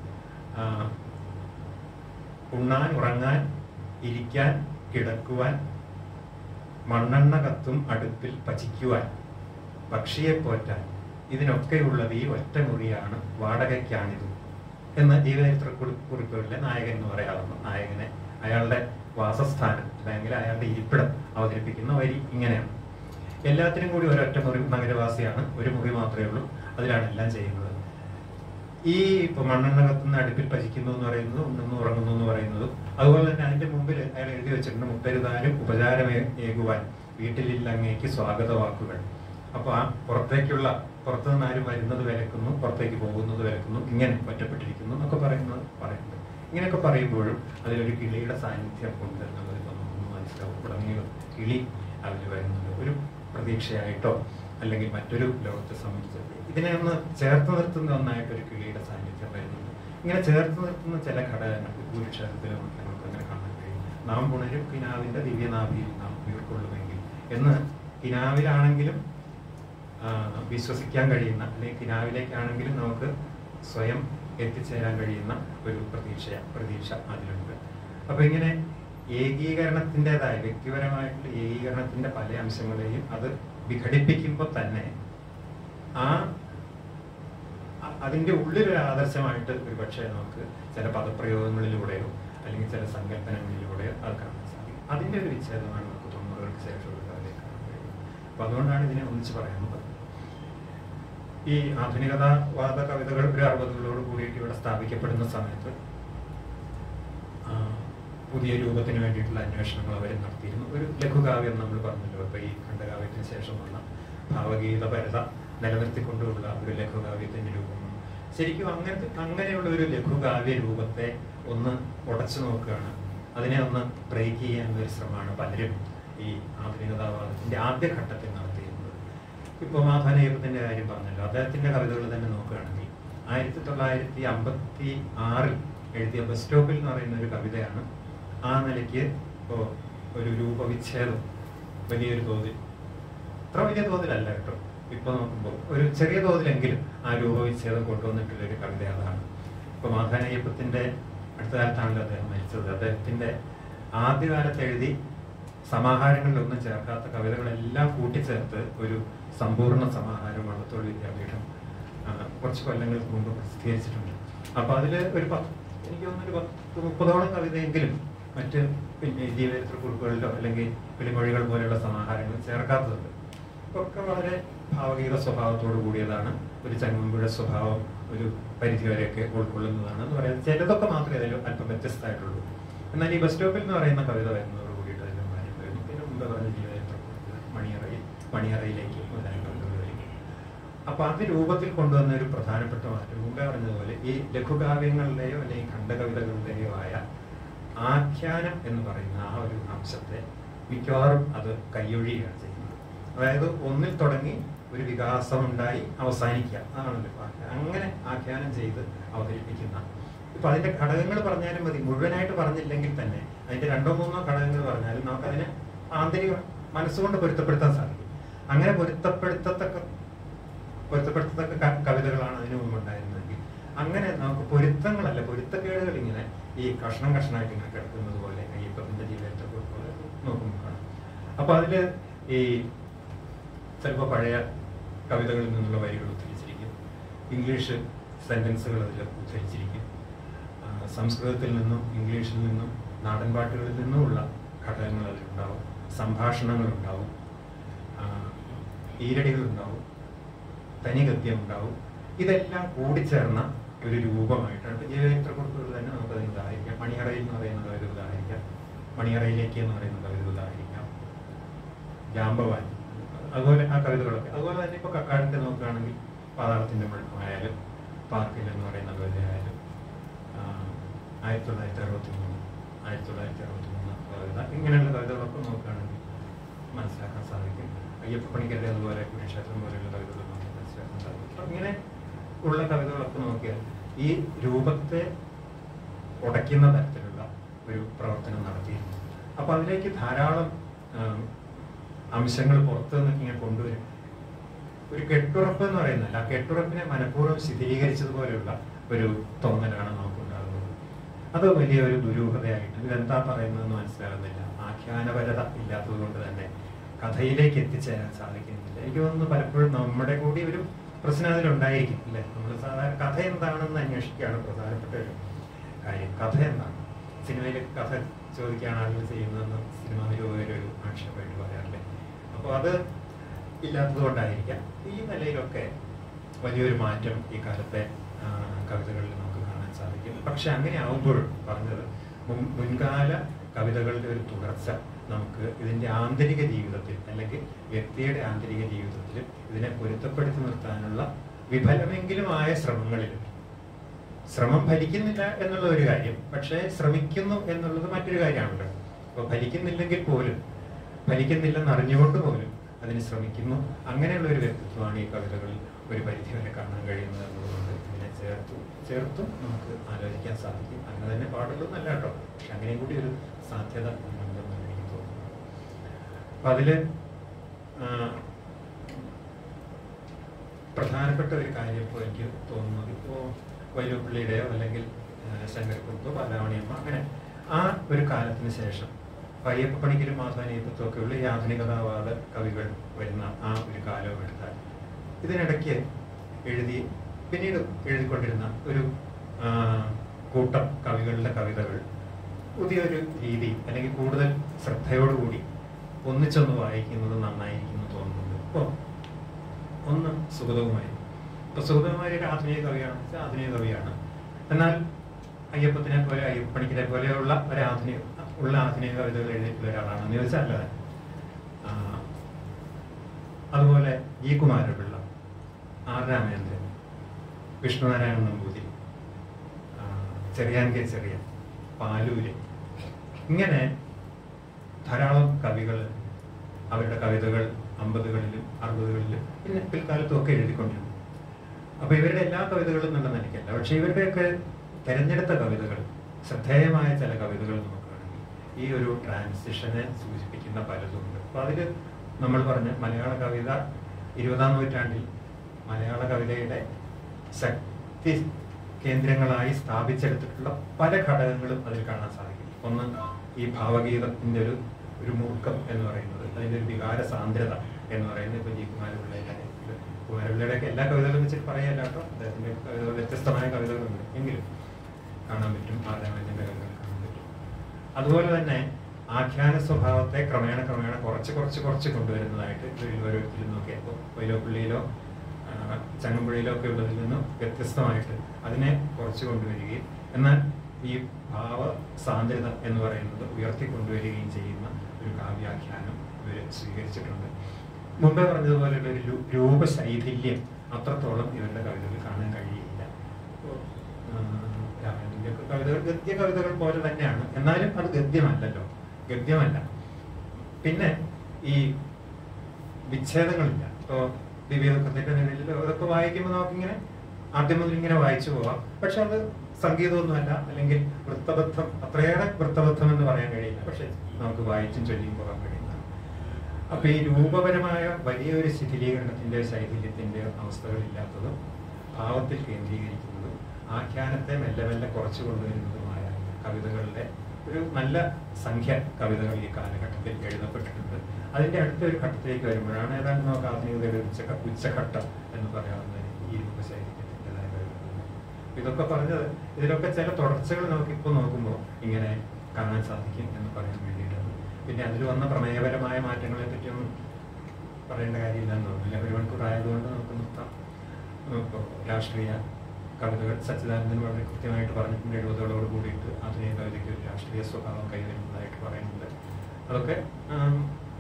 ഉണ്ണാൻ ഉറങ്ങാൻ ഇരിക്കാൻ കിടക്കുവാൻ മണ്ണെണ്ണ കത്തും അടുപ്പിൽ പചിക്കുവാൻ പക്ഷിയെ പോറ്റാൻ ഇതിനൊക്കെയുള്ളത് ഈ ഒറ്റ മുറിയാണ് വാടകയ്ക്കാണിത് എന്ന ജീവചരിത്ര കുറി- കുറിപ്പുകളിലെ നായകൻ എന്ന് പറയാവുന്ന നായകനെ അയാളുടെ വാസസ്ഥാനം അല്ലെങ്കിൽ അയാളുടെ ഇരിപ്പിടം അവതരിപ്പിക്കുന്ന വരി ഇങ്ങനെയാണ് എല്ലാത്തിനും കൂടി ഒരൊറ്റ മുറി നഗരവാസിയാണ് ഒരു മുറി മാത്രമേ ഉള്ളൂ അതിലാണ് എല്ലാം ചെയ്യുന്നത് ഈ ഇപ്പൊ മണ്ണെണ്ണ കത്തുന്ന അടുപ്പിൽ പചിക്കുന്നു എന്ന് പറയുന്നത് ഉണ്ടെന്ന് ഉറങ്ങുന്നു എന്ന് പറയുന്നതും അതുപോലെ തന്നെ അതിന്റെ മുമ്പിൽ അയാൾ എഴുതി വെച്ചിട്ടുണ്ട് മുട്ടരുതാനും ഉപചാരമേ ഏകുവാൻ വീട്ടിലില്ല അങ്ങേക്ക് സ്വാഗത വാക്കുകൾ അപ്പൊ ആ പുറത്തേക്കുള്ള പുറത്തു നിന്ന് ആരും വരുന്നത് വിലക്കുന്നു പുറത്തേക്ക് പോകുന്നത് വിലക്കുന്നു ഇങ്ങനെ ഒറ്റപ്പെട്ടിരിക്കുന്നു എന്നൊക്കെ പറയുന്നത് പറയുന്നുണ്ട് ഇങ്ങനെയൊക്കെ പറയുമ്പോഴും അതിലൊരു കിളിയുടെ സാന്നിധ്യം ഉണ്ട് എന്നുള്ളത് ഇപ്പൊ നമുക്ക് മനസ്സിലാവും ഉടനീളം കിളി അതിൽ വരുന്നുണ്ട് ഒരു പ്രതീക്ഷയായിട്ടോ അല്ലെങ്കിൽ മറ്റൊരു ലോകത്തെ സംബന്ധിച്ച് ഇതിനെ ഒന്ന് ചേർത്ത് നിർത്തുന്ന ഒന്നായിട്ട് ഒരു കിളിയുടെ സാന്നിധ്യം വരുന്നുണ്ട് ഇങ്ങനെ ചേർത്ത് നിർത്തുന്ന ചില ഘടകങ്ങൾ ഭൂരിക്ഷേത്രത്തിലും ഒക്കെ നമുക്ക് അങ്ങനെ കാണാൻ കഴിയും നാം പുണരും കിനാവിന്റെ ദിവ്യനാഭിയിൽ നാം ഉയർക്കൊള്ളുമെങ്കിൽ എന്ന് കിനാവിലാണെങ്കിലും ആ, വിശ്വസിക്കാൻ കഴിയുന്ന അല്ലെങ്കിൽ കിനാവിലേക്കാണെങ്കിലും നമുക്ക് സ്വയം എത്തിച്ചേരാൻ കഴിയുന്ന ഒരു പ്രതീക്ഷ പ്രതീക്ഷ അതിലുണ്ട് അപ്പൊ ഇങ്ങനെ ഏകീകരണത്തിൻ്റെതായ വ്യക്തിപരമായിട്ടുള്ള ഏകീകരണത്തിന്റെ പല അംശങ്ങളെയും അത് വിഘടിപ്പിക്കുമ്പോൾ തന്നെ ആ അ- അതിന്റെ ഉള്ളിലൊരു ആദർശമായിട്ട് ഒരു പക്ഷേ നമുക്ക് ചില പദപ്രയോഗങ്ങളിലൂടെയോ അല്ലെങ്കിൽ ചില സങ്കല്പനങ്ങളിലൂടെയോ അത് കാണാൻ സാധിക്കും അതിന്റെ ഒരു വിച്ഛേദമാണ് നമുക്ക് തൊണ്ണൂറുകൾക്ക് ശേഷമുള്ള കവിതയിൽ കാണാൻ കഴിയുന്നത് അപ്പൊ അതുകൊണ്ടാണ് ഇതിനെ ഒന്നിച്ച് പറയാനുള്ളത് ഈ ആധുനികതാവാദ കവിതകൾ ഒരു അറുപതുകളോട് കൂടിയിട്ട് ഇവിടെ സ്ഥാപിക്കപ്പെടുന്ന സമയത്ത് ആ, പുതിയ രൂപത്തിന് വേണ്ടിയിട്ടുള്ള അന്വേഷണങ്ങൾ അവർ നടത്തിയിരുന്നു ഒരു ലഘുകാവ്യം നമ്മൾ പറഞ്ഞല്ലോ ഇപ്പൊ ഈ ഖണ്ഡകാവ്യത്തിന് ശേഷം വന്ന ഭാവഗീതപരത നിലനിർത്തിക്കൊണ്ടുള്ള ഒരു ലഘുകാവ്യത്തിന്റെ രൂപം ശരിക്കും അങ്ങനത്തെ അങ്ങനെയുള്ള ഒരു ലഘുകാവ്യ രൂപത്തെ ഒന്ന് ഉടച്ചു നോക്കുകയാണ് അതിനെ ഒന്ന് ബ്രേക്ക് ചെയ്യാനുള്ള ഒരു ശ്രമമാണ് പലരും ഈ ആധുനികതാവാദത്തിന്റെ ആദ്യഘട്ടത്തിൽ നടത്തിയിരുന്നത് ഇപ്പോൾ മാധവനയ്യപ്പത്തിന്റെ കാര്യം പറഞ്ഞല്ലോ അദ്ദേഹത്തിന്റെ കവിതകൾ തന്നെ നോക്കുകയാണെങ്കിൽ ആയിരത്തി തൊള്ളായിരത്തി അമ്പത്തി ആറിൽ എഴുതിയ ബസ് സ്റ്റോപ്പിൽ എന്ന് പറയുന്ന ഒരു കവിതയാണ് ആ നിലയ്ക്ക് ഇപ്പോൾ ഒരു രൂപവിച്ഛേദം വലിയൊരു തോതിൽ അത്ര വലിയ തോതിലല്ല കേട്ടോ ഇപ്പൊ നോക്കുമ്പോൾ ഒരു ചെറിയ തോതിലെങ്കിലും ആ രൂപവിച്ഛേദം കൊണ്ടുവന്നിട്ടുള്ള ഒരു കവിത അതാണ് ഇപ്പൊ മാധാനയ്യപ്പത്തിന്റെ അടുത്ത കാലത്താണല്ലോ അദ്ദേഹം മരിച്ചത് അദ്ദേഹത്തിന്റെ ആദ്യകാലത്ത് എഴുതി സമാഹാരങ്ങളിലൊന്നും ചേർക്കാത്ത കവിതകളെല്ലാം കൂട്ടിച്ചേർത്ത് ഒരു സമ്പൂർണ്ണ സമാഹാരം വള്ളത്തോൾ വിദ്യാപീഠം ആ, കുറച്ച് കൊല്ലങ്ങൾക്ക് മുമ്പ് പ്രസിദ്ധീകരിച്ചിട്ടുണ്ട് അപ്പൊ അതില് ഒരു പത്ത് എനിക്ക് തോന്നുന്നു ഒരു പത്ത് മുപ്പതോളം കവിതയെങ്കിലും മറ്റ് പിന്നെ ജീവചരിത്ര കുറിപ്പുകളിലോ അല്ലെങ്കിൽ കിളിമൊഴികൾ പോലെയുള്ള സമാഹാരങ്ങൾ ചേർക്കാത്തതുണ്ട് ഒക്കെ വളരെ ഭാവഗീത സ്വഭാവത്തോട് കൂടിയതാണ് ഒരു ചങ്ങമ്പുഴ സ്വഭാവം ഒരു പരിധിവരെയൊക്കെ ഉൾക്കൊള്ളുന്നതാണ് എന്ന് പറയുന്നത് ചിലതൊക്കെ മാത്രമേ അതിൽ അല്പം വ്യത്യസ്തമായിട്ടുള്ളൂ എന്നാൽ ഈ ബസ് സ്റ്റോപ്പിൽ എന്ന് പറയുന്ന കവിത വരുന്നതോട് കൂടിയിട്ട് അതിന് മാറ്റം വരുന്നു ഇതിന് മുമ്പ് പറഞ്ഞ ജീവചരിത്ര കുറിപ്പ് മണിയറയിൽ മണിയറയിലേക്ക് മുതലായ കവിതകളിലേക്ക് അപ്പൊ അത് രൂപത്തിൽ കൊണ്ടുവന്ന ഒരു പ്രധാനപ്പെട്ട മാറ്റം മുമ്പേ പറഞ്ഞതുപോലെ ഈ ലഘുകാവ്യങ്ങളുടെയോ അല്ലെങ്കിൽ ഖണ്ഡകവിതകളുടെയോ ആയ ആഖ്യാനം എന്ന് പറയുന്ന ആ ഒരു അംശത്തെ മിക്കവാറും അത് കൈയൊഴിയുകയാണ് ചെയ്യുന്നത് അതായത് ഒന്നിൽ തുടങ്ങി ഒരു വികാസം ഉണ്ടായി അവസാനിക്കുക അതാണല്ലോ ആഖ്യാനം. അങ്ങനെ ആഖ്യാനം ചെയ്ത് അവതരിപ്പിക്കുന്ന ഇപ്പൊ അതിന്റെ ഘടകങ്ങൾ പറഞ്ഞാലും മതി മുഴുവനായിട്ട് പറഞ്ഞില്ലെങ്കിൽ തന്നെ അതിന്റെ രണ്ടോ മൂന്നോ ഘടകങ്ങൾ പറഞ്ഞാലും നമുക്കതിനെ ആന്തരിക മനസ്സുകൊണ്ട് പൊരുത്തപ്പെടുത്താൻ സാധിക്കും അങ്ങനെ പൊരുത്തപ്പെടുത്തത്തക്ക പൊരുത്തപ്പെടുത്തത്തക്ക ക- കവിതകളാണ് അതിനു മുമ്പ് ഉണ്ടായിരുന്നതെങ്കിൽ അങ്ങനെ നമുക്ക് പൊരുത്തങ്ങളല്ല പൊരുത്തക്കേടുകൾ ഇങ്ങനെ ഈ കഷ്ണം കഷ്ണമായിട്ട് ഇങ്ങനെ കിടക്കുന്നത് പോലെ അയ്യപ്പത്തിന്റെ ജീവിതത്തെ പോലെ നോക്കുമ്പോൾ കാണാം അപ്പൊ അതില് ഈ ചിലപ്പോൾ പഴയ കവിതകളിൽ നിന്നുള്ള വരികൾ ഉദ്ധരിച്ചിരിക്കും ഇംഗ്ലീഷ് സെന്റൻസുകൾ അതിൽ ഉദ്ധരിച്ചിരിക്കും ആ, സംസ്കൃതത്തിൽ നിന്നും ഇംഗ്ലീഷിൽ നിന്നും നാടൻ പാട്ടുകളിൽ നിന്നുമുള്ള ഘടകങ്ങൾ അതിലുണ്ടാവും സംഭാഷണങ്ങൾ ഉണ്ടാവും ആ, ഈരടികൾ ഉണ്ടാവും തനി ഗദ്യം ഉണ്ടാവും ഇതെല്ലാം കൂടിച്ചേർന്ന ഒരു രൂപമായിട്ടാണ് ജീവചരിത്ര കുറിപ്പുകൾ തന്നെ നമുക്ക് അതിന് ഉദാഹരിക്കാം മണിയറയിൽ എന്ന് പറയുന്ന കവിത ഉദാഹരിക്കാം മണിയറയിലേക്ക് എന്ന് പറയുന്ന കവിത ഉദാഹരിക്കാം ജാമ്പവാൻ അതുപോലെ ആ കവിതകളൊക്കെ അതുപോലെ തന്നെ ഇപ്പൊ കക്കാടിന്റെ നോക്കുകയാണെങ്കിൽ പാതാളത്തിന്റെ മുഴക്കമായാലും പാർക്കിൽ എന്ന് പറയുന്ന കവിതയായാലും ആ, ആയിരത്തി തൊള്ളായിരത്തി അറുപത്തി മൂന്ന് ആയിരത്തി തൊള്ളായിരത്തി അറുപത്തി മൂന്ന് കവിത ഇങ്ങനെയുള്ള കവിതകളൊക്കെ നോക്കുകയാണെങ്കിൽ മനസ്സിലാക്കാൻ സാധിക്കും അയ്യപ്പ പണിക്കരുടെ അതുപോലെ കുരുക്ഷേത്രം പോലെയുള്ള കവിതകൾ നമുക്ക് മനസ്സിലാക്കാൻ സാധിക്കും അപ്പൊ ഇങ്ങനെ ഉള്ള കവിതകളൊക്കെ നോക്കിയാൽ ഈ രൂപത്തെ ഉടയ്ക്കുന്ന തരത്തിലുള്ള ഒരു പ്രവർത്തനം നടത്തിയിരുന്നു അപ്പൊ അതിലേക്ക് ധാരാളം ആം, അംശങ്ങൾ പുറത്തു നിന്ന് ഇങ്ങനെ കൊണ്ടുവരും ഒരു കെട്ടുറപ്പ് എന്ന് പറയുന്നില്ല ആ കെട്ടുറപ്പിനെ മനഃപൂർവ്വം ശിഥിലീകരിച്ചതുപോലെയുള്ള ഒരു തോന്നലാണ് നമുക്കുണ്ടാകുന്നത് അത് വലിയൊരു ദുരൂഹതയായിട്ട് ഇതെന്താ പറയുന്നതെന്ന് മനസ്സിലാകുന്നില്ല ആഖ്യാനപരത ഇല്ലാത്തത് കൊണ്ട് തന്നെ കഥയിലേക്ക് എത്തിച്ചേരാൻ സാധിക്കുന്നില്ല എനിക്ക് തോന്നുന്നു പലപ്പോഴും നമ്മുടെ കൂടി ഒരു പ്രശ്നം അതിലുണ്ടായിരിക്കും അല്ലേ നമ്മൾ സാധാരണ കഥ എന്താണെന്ന് അന്വേഷിക്കുകയാണ് പ്രധാനപ്പെട്ട ഒരു കാര്യം കഥ എന്താണ് സിനിമയിൽ കഥ ചോദിക്കുകയാണ് ആളുകൾ ചെയ്യുന്നതെന്ന് സിനിമാ നിരൂപകർ ഒരു ആക്ഷേപമായിട്ട് പറയാറില്ലേ അപ്പോൾ അത് ഇല്ലാത്തത് കൊണ്ടായിരിക്കാം ഈ നിലയിലൊക്കെ വലിയൊരു മാറ്റം ഈ കാലത്തെ ആ, കവിതകളിൽ നമുക്ക് കാണാൻ സാധിക്കും പക്ഷെ അങ്ങനെ ആവുമ്പോൾ പറഞ്ഞത് മുൻ- മുൻകാല കവിതകളുടെ ഒരു തുടർച്ച നമുക്ക് ഇതിന്റെ ആന്തരിക ജീവിതത്തിൽ അല്ലെങ്കിൽ വ്യക്തിയുടെ ആന്തരിക ജീവിതത്തിൽ ഇതിനെ പൊരുത്തപ്പെടുത്തി നിർത്താനുള്ള വിഫലമെങ്കിലുമായ ശ്രമങ്ങളിൽ ശ്രമം ഫലിക്കുന്നില്ല എന്നുള്ള ഒരു കാര്യം പക്ഷേ ശ്രമിക്കുന്നു എന്നുള്ളത് മറ്റൊരു കാര്യമാണല്ലോ അപ്പൊ ഫലിക്കുന്നില്ലെങ്കിൽ പോലും ഫലിക്കുന്നില്ലെന്ന് അറിഞ്ഞുകൊണ്ട് പോലും അതിന് ശ്രമിക്കുന്നു അങ്ങനെയുള്ള ഒരു വ്യക്തിത്വമാണ് ഈ കവിതകളിൽ ഒരു പരിധി വരെ കാണാൻ കഴിയുന്നത് എന്നുള്ളതുകൊണ്ട് ഇതിനെ ചേർത്തു ചേർത്തും നമുക്ക് ആലോചിക്കാൻ സാധിക്കും അങ്ങനെ തന്നെ പാടുള്ളൂ എന്നല്ല കേട്ടോ പക്ഷെ അങ്ങനെയും കൂടി ഒരു സാധ്യത ഉണ്ടെന്ന് എനിക്ക് തോന്നുന്നു അപ്പൊ അതില് ആ, പ്രധാനപ്പെട്ട ഒരു കാര്യം ഇപ്പോൾ എനിക്ക് തോന്നുന്നത് ഇപ്പോൾ വൈലോപ്പിള്ളിയുടെയോ അല്ലെങ്കിൽ ആ, ശങ്കരക്കുറുത്തോ ബാലവാണിയമ്മ അങ്ങനെ ആ ഒരു കാലത്തിന് ശേഷം അയ്യപ്പ പണിക്കരും മാധവനീയത്വം ഒക്കെയുള്ള ഈ ആധുനികതാവാദ കവികൾ വരുന്ന ആ ഒരു കാലവും എടുത്താൽ ഇതിനിടയ്ക്ക് എഴുതി പിന്നീട് എഴുതിക്കൊണ്ടിരുന്ന ഒരു ആ, കൂട്ടം കവികളുടെ കവിതകൾ പുതിയൊരു രീതി അല്ലെങ്കിൽ കൂടുതൽ ശ്രദ്ധയോടുകൂടി ഒന്നിച്ചൊന്ന് വായിക്കുന്നത് നന്നായിരിക്കും എന്ന് തോന്നുന്നുണ്ട് ഇപ്പോൾ ഒന്ന് സുഗതകുമാരി ഇപ്പൊ സുഗതകുമാരി ഒരു ആധുനിക കവിയാണ് വെച്ചാൽ ആധുനിക കവിയാണ് എന്നാൽ അയ്യപ്പത്തിനെ പോലെ അയ്യപ്പണിക്കരെ പോലെയുള്ള ഒരു ആധുനിക ഉള്ള ആധുനിക കവിതകൾ എഴുതിയിട്ടുള്ള ഒരാളാണെന്ന് ചോദിച്ചാൽ അല്ല ആ, അതുപോലെ ജി കുമാരപിള്ള ആർ രാമേന്ദ്രൻ വിഷ്ണുനാരായണൻ നമ്പൂതിരി ആ, ചെറിയാൻ കെ ചെറിയ പാലൂര് ഇങ്ങനെ ധാരാളം കവികൾ അവരുടെ കവിതകൾ അമ്പതുകളിലും അറുപതുകളിലും പിന്നെ പിൽക്കാലത്തും ഒക്കെ എഴുതിക്കൊണ്ടിരുന്നു അപ്പൊ ഇവരുടെ എല്ലാ കവിതകളും എന്നുള്ള നിലയ്ക്കല്ല പക്ഷെ ഇവരുടെയൊക്കെ തെരഞ്ഞെടുത്ത കവിതകൾ ശ്രദ്ധേയമായ ചില കവിതകൾ നോക്കുകയാണെങ്കിൽ ഈ ഒരു ട്രാൻസിഷനെ സൂചിപ്പിക്കുന്ന പലതുണ്ട് അപ്പൊ അതില് നമ്മൾ പറഞ്ഞ മലയാള കവിത ഇരുപതാം നൂറ്റാണ്ടിൽ മലയാള കവിതയുടെ ശക്തി കേന്ദ്രങ്ങളായി സ്ഥാപിച്ചെടുത്തിട്ടുള്ള പല ഘടകങ്ങളും അതിൽ കാണാൻ സാധിക്കും ഒന്ന് ഈ ഭാവഗീതത്തിന്റെ ഒരു ഒരു മൂർക്കം എന്ന് പറയുന്നത് അതിന്റെ ഒരു വികാര സാന്ദ്രത എന്ന് പറയുന്നത് ഇപ്പൊ ജി കുമാരപിള്ളയുടെ കുമാരപിള്ളയുടെയൊക്കെ എല്ലാ കവിതകളും വെച്ചിട്ട് പറയല്ല കേട്ടോ അദ്ദേഹത്തിന്റെ കവിതകൾ വ്യത്യസ്തമായ കവിതകളുണ്ട് എങ്കിലും കാണാൻ പറ്റും ആദാമന്റെ കവിതകൾ കാണാൻ പറ്റും അതുപോലെ തന്നെ ആഖ്യാന സ്വഭാവത്തെ ക്രമേണ ക്രമേണ കുറച്ച് കുറച്ച് കുറച്ച് കൊണ്ടുവരുന്നതായിട്ട് ഇതിൽ ഓരോരുത്തരും നോക്കിയപ്പോൾ വൈലോപ്പള്ളിയിലോ ആ, ചങ്ങമ്പുഴയിലോ ഒക്കെ ഉള്ളതിൽ നിന്നും വ്യത്യസ്തമായിട്ട് അതിനെ കുറച്ച് കൊണ്ടുവരികയും എന്നാൽ ഈ ഭാവ സാന്ദ്രത എന്ന് പറയുന്നത് ഉയർത്തിക്കൊണ്ടുവരികയും ചെയ്യുന്ന ഒരു കാവ്യാഖ്യാനം ഇവർ സ്വീകരിച്ചിട്ടുണ്ട് മുമ്പേ പറഞ്ഞതുപോലെയുള്ള ഒരു രൂ- രൂപശൈഥില്യം അത്രത്തോളം ഇവരുടെ കവിതകൾ കാണാൻ കഴിയില്ല രാമായണത്തിന്റെ ഒക്കെ കവിതകൾ ഗദ്യ കവിതകൾ പോലെ തന്നെയാണ് എന്നാലും അത് ഗദ്യമല്ലല്ലോ ഗദ്യമല്ല പിന്നെ ഈ വിച്ഛേദങ്ങളില്ല ഇപ്പോ ദിവ്യദുഃഖത്തിന്റെ നിലയിൽ അതൊക്കെ വായിക്കുമ്പോൾ നമുക്കിങ്ങനെ ആദ്യം മുതൽ ഇങ്ങനെ വായിച്ചു പോവാം പക്ഷെ അത് സംഗീതമൊന്നുമല്ല അല്ലെങ്കിൽ വൃത്തബദ്ധം അത്രയേറെ വൃത്തബദ്ധം എന്ന് പറയാൻ കഴിയില്ല പക്ഷെ നമുക്ക് വായിച്ചും ചൊല്ലിയും പോകാൻ കഴിയുന്നതാണ് അപ്പൊ ഈ രൂപപരമായ വലിയൊരു ശിഥിലീകരണത്തിന്റെ ശൈഥില്യത്തിന്റെ അവസ്ഥകളില്ലാത്തതും ഭാവത്തിൽ കേന്ദ്രീകരിക്കുന്നതും ആഖ്യാനത്തെ മെല്ലെ മെല്ലെ കുറച്ചു കൊണ്ടുവരുന്നതുമായ കവിതകളുടെ ഒരു നല്ല സംഖ്യ കവിതകൾ ഈ കാലഘട്ടത്തിൽ എഴുതപ്പെട്ടിട്ടുണ്ട് അതിന്റെ അടുത്ത ഒരു ഘട്ടത്തിലേക്ക് വരുമ്പോഴാണ് ഏതാണ്ട് നമുക്ക് ആധുനികതയുടെ ഉച്ച ഉച്ചഘട്ടം എന്ന് പറയാവുന്ന ഈ രൂപശൈലിൻ്റെതായ കവിതകൾ ഇതൊക്കെ പറഞ്ഞത് ഇതിലൊക്കെ ചില തുടർച്ചകൾ നമുക്ക് ഇപ്പോൾ നോക്കുമ്പോൾ ഇങ്ങനെ കാണാൻ സാധിക്കും എന്ന് പറയാൻ വേണ്ടിയിട്ടാണ് പിന്നെ അതിൽ വന്ന പ്രമേയപരമായ മാറ്റങ്ങളെ പറ്റിയൊന്നും പറയേണ്ട കാര്യമില്ലെന്ന് തോന്നുന്നില്ല ഒരു മണിക്കൂർ ആയതുകൊണ്ട് നമുക്ക് നിർത്താം ഇപ്പോൾ രാഷ്ട്രീയ കവിതകൾ സച്ചിദാനന്ദൻ വളരെ കൃത്യമായിട്ട് പറഞ്ഞിട്ടുണ്ട് എഴുപതുകളോട് കൂടിയിട്ട് ആധുനിക കവിതയ്ക്ക് ഒരു രാഷ്ട്രീയ സ്വഭാവം കൈവരുന്നതായിട്ട് പറയുന്നുണ്ട് അതൊക്കെ ആം,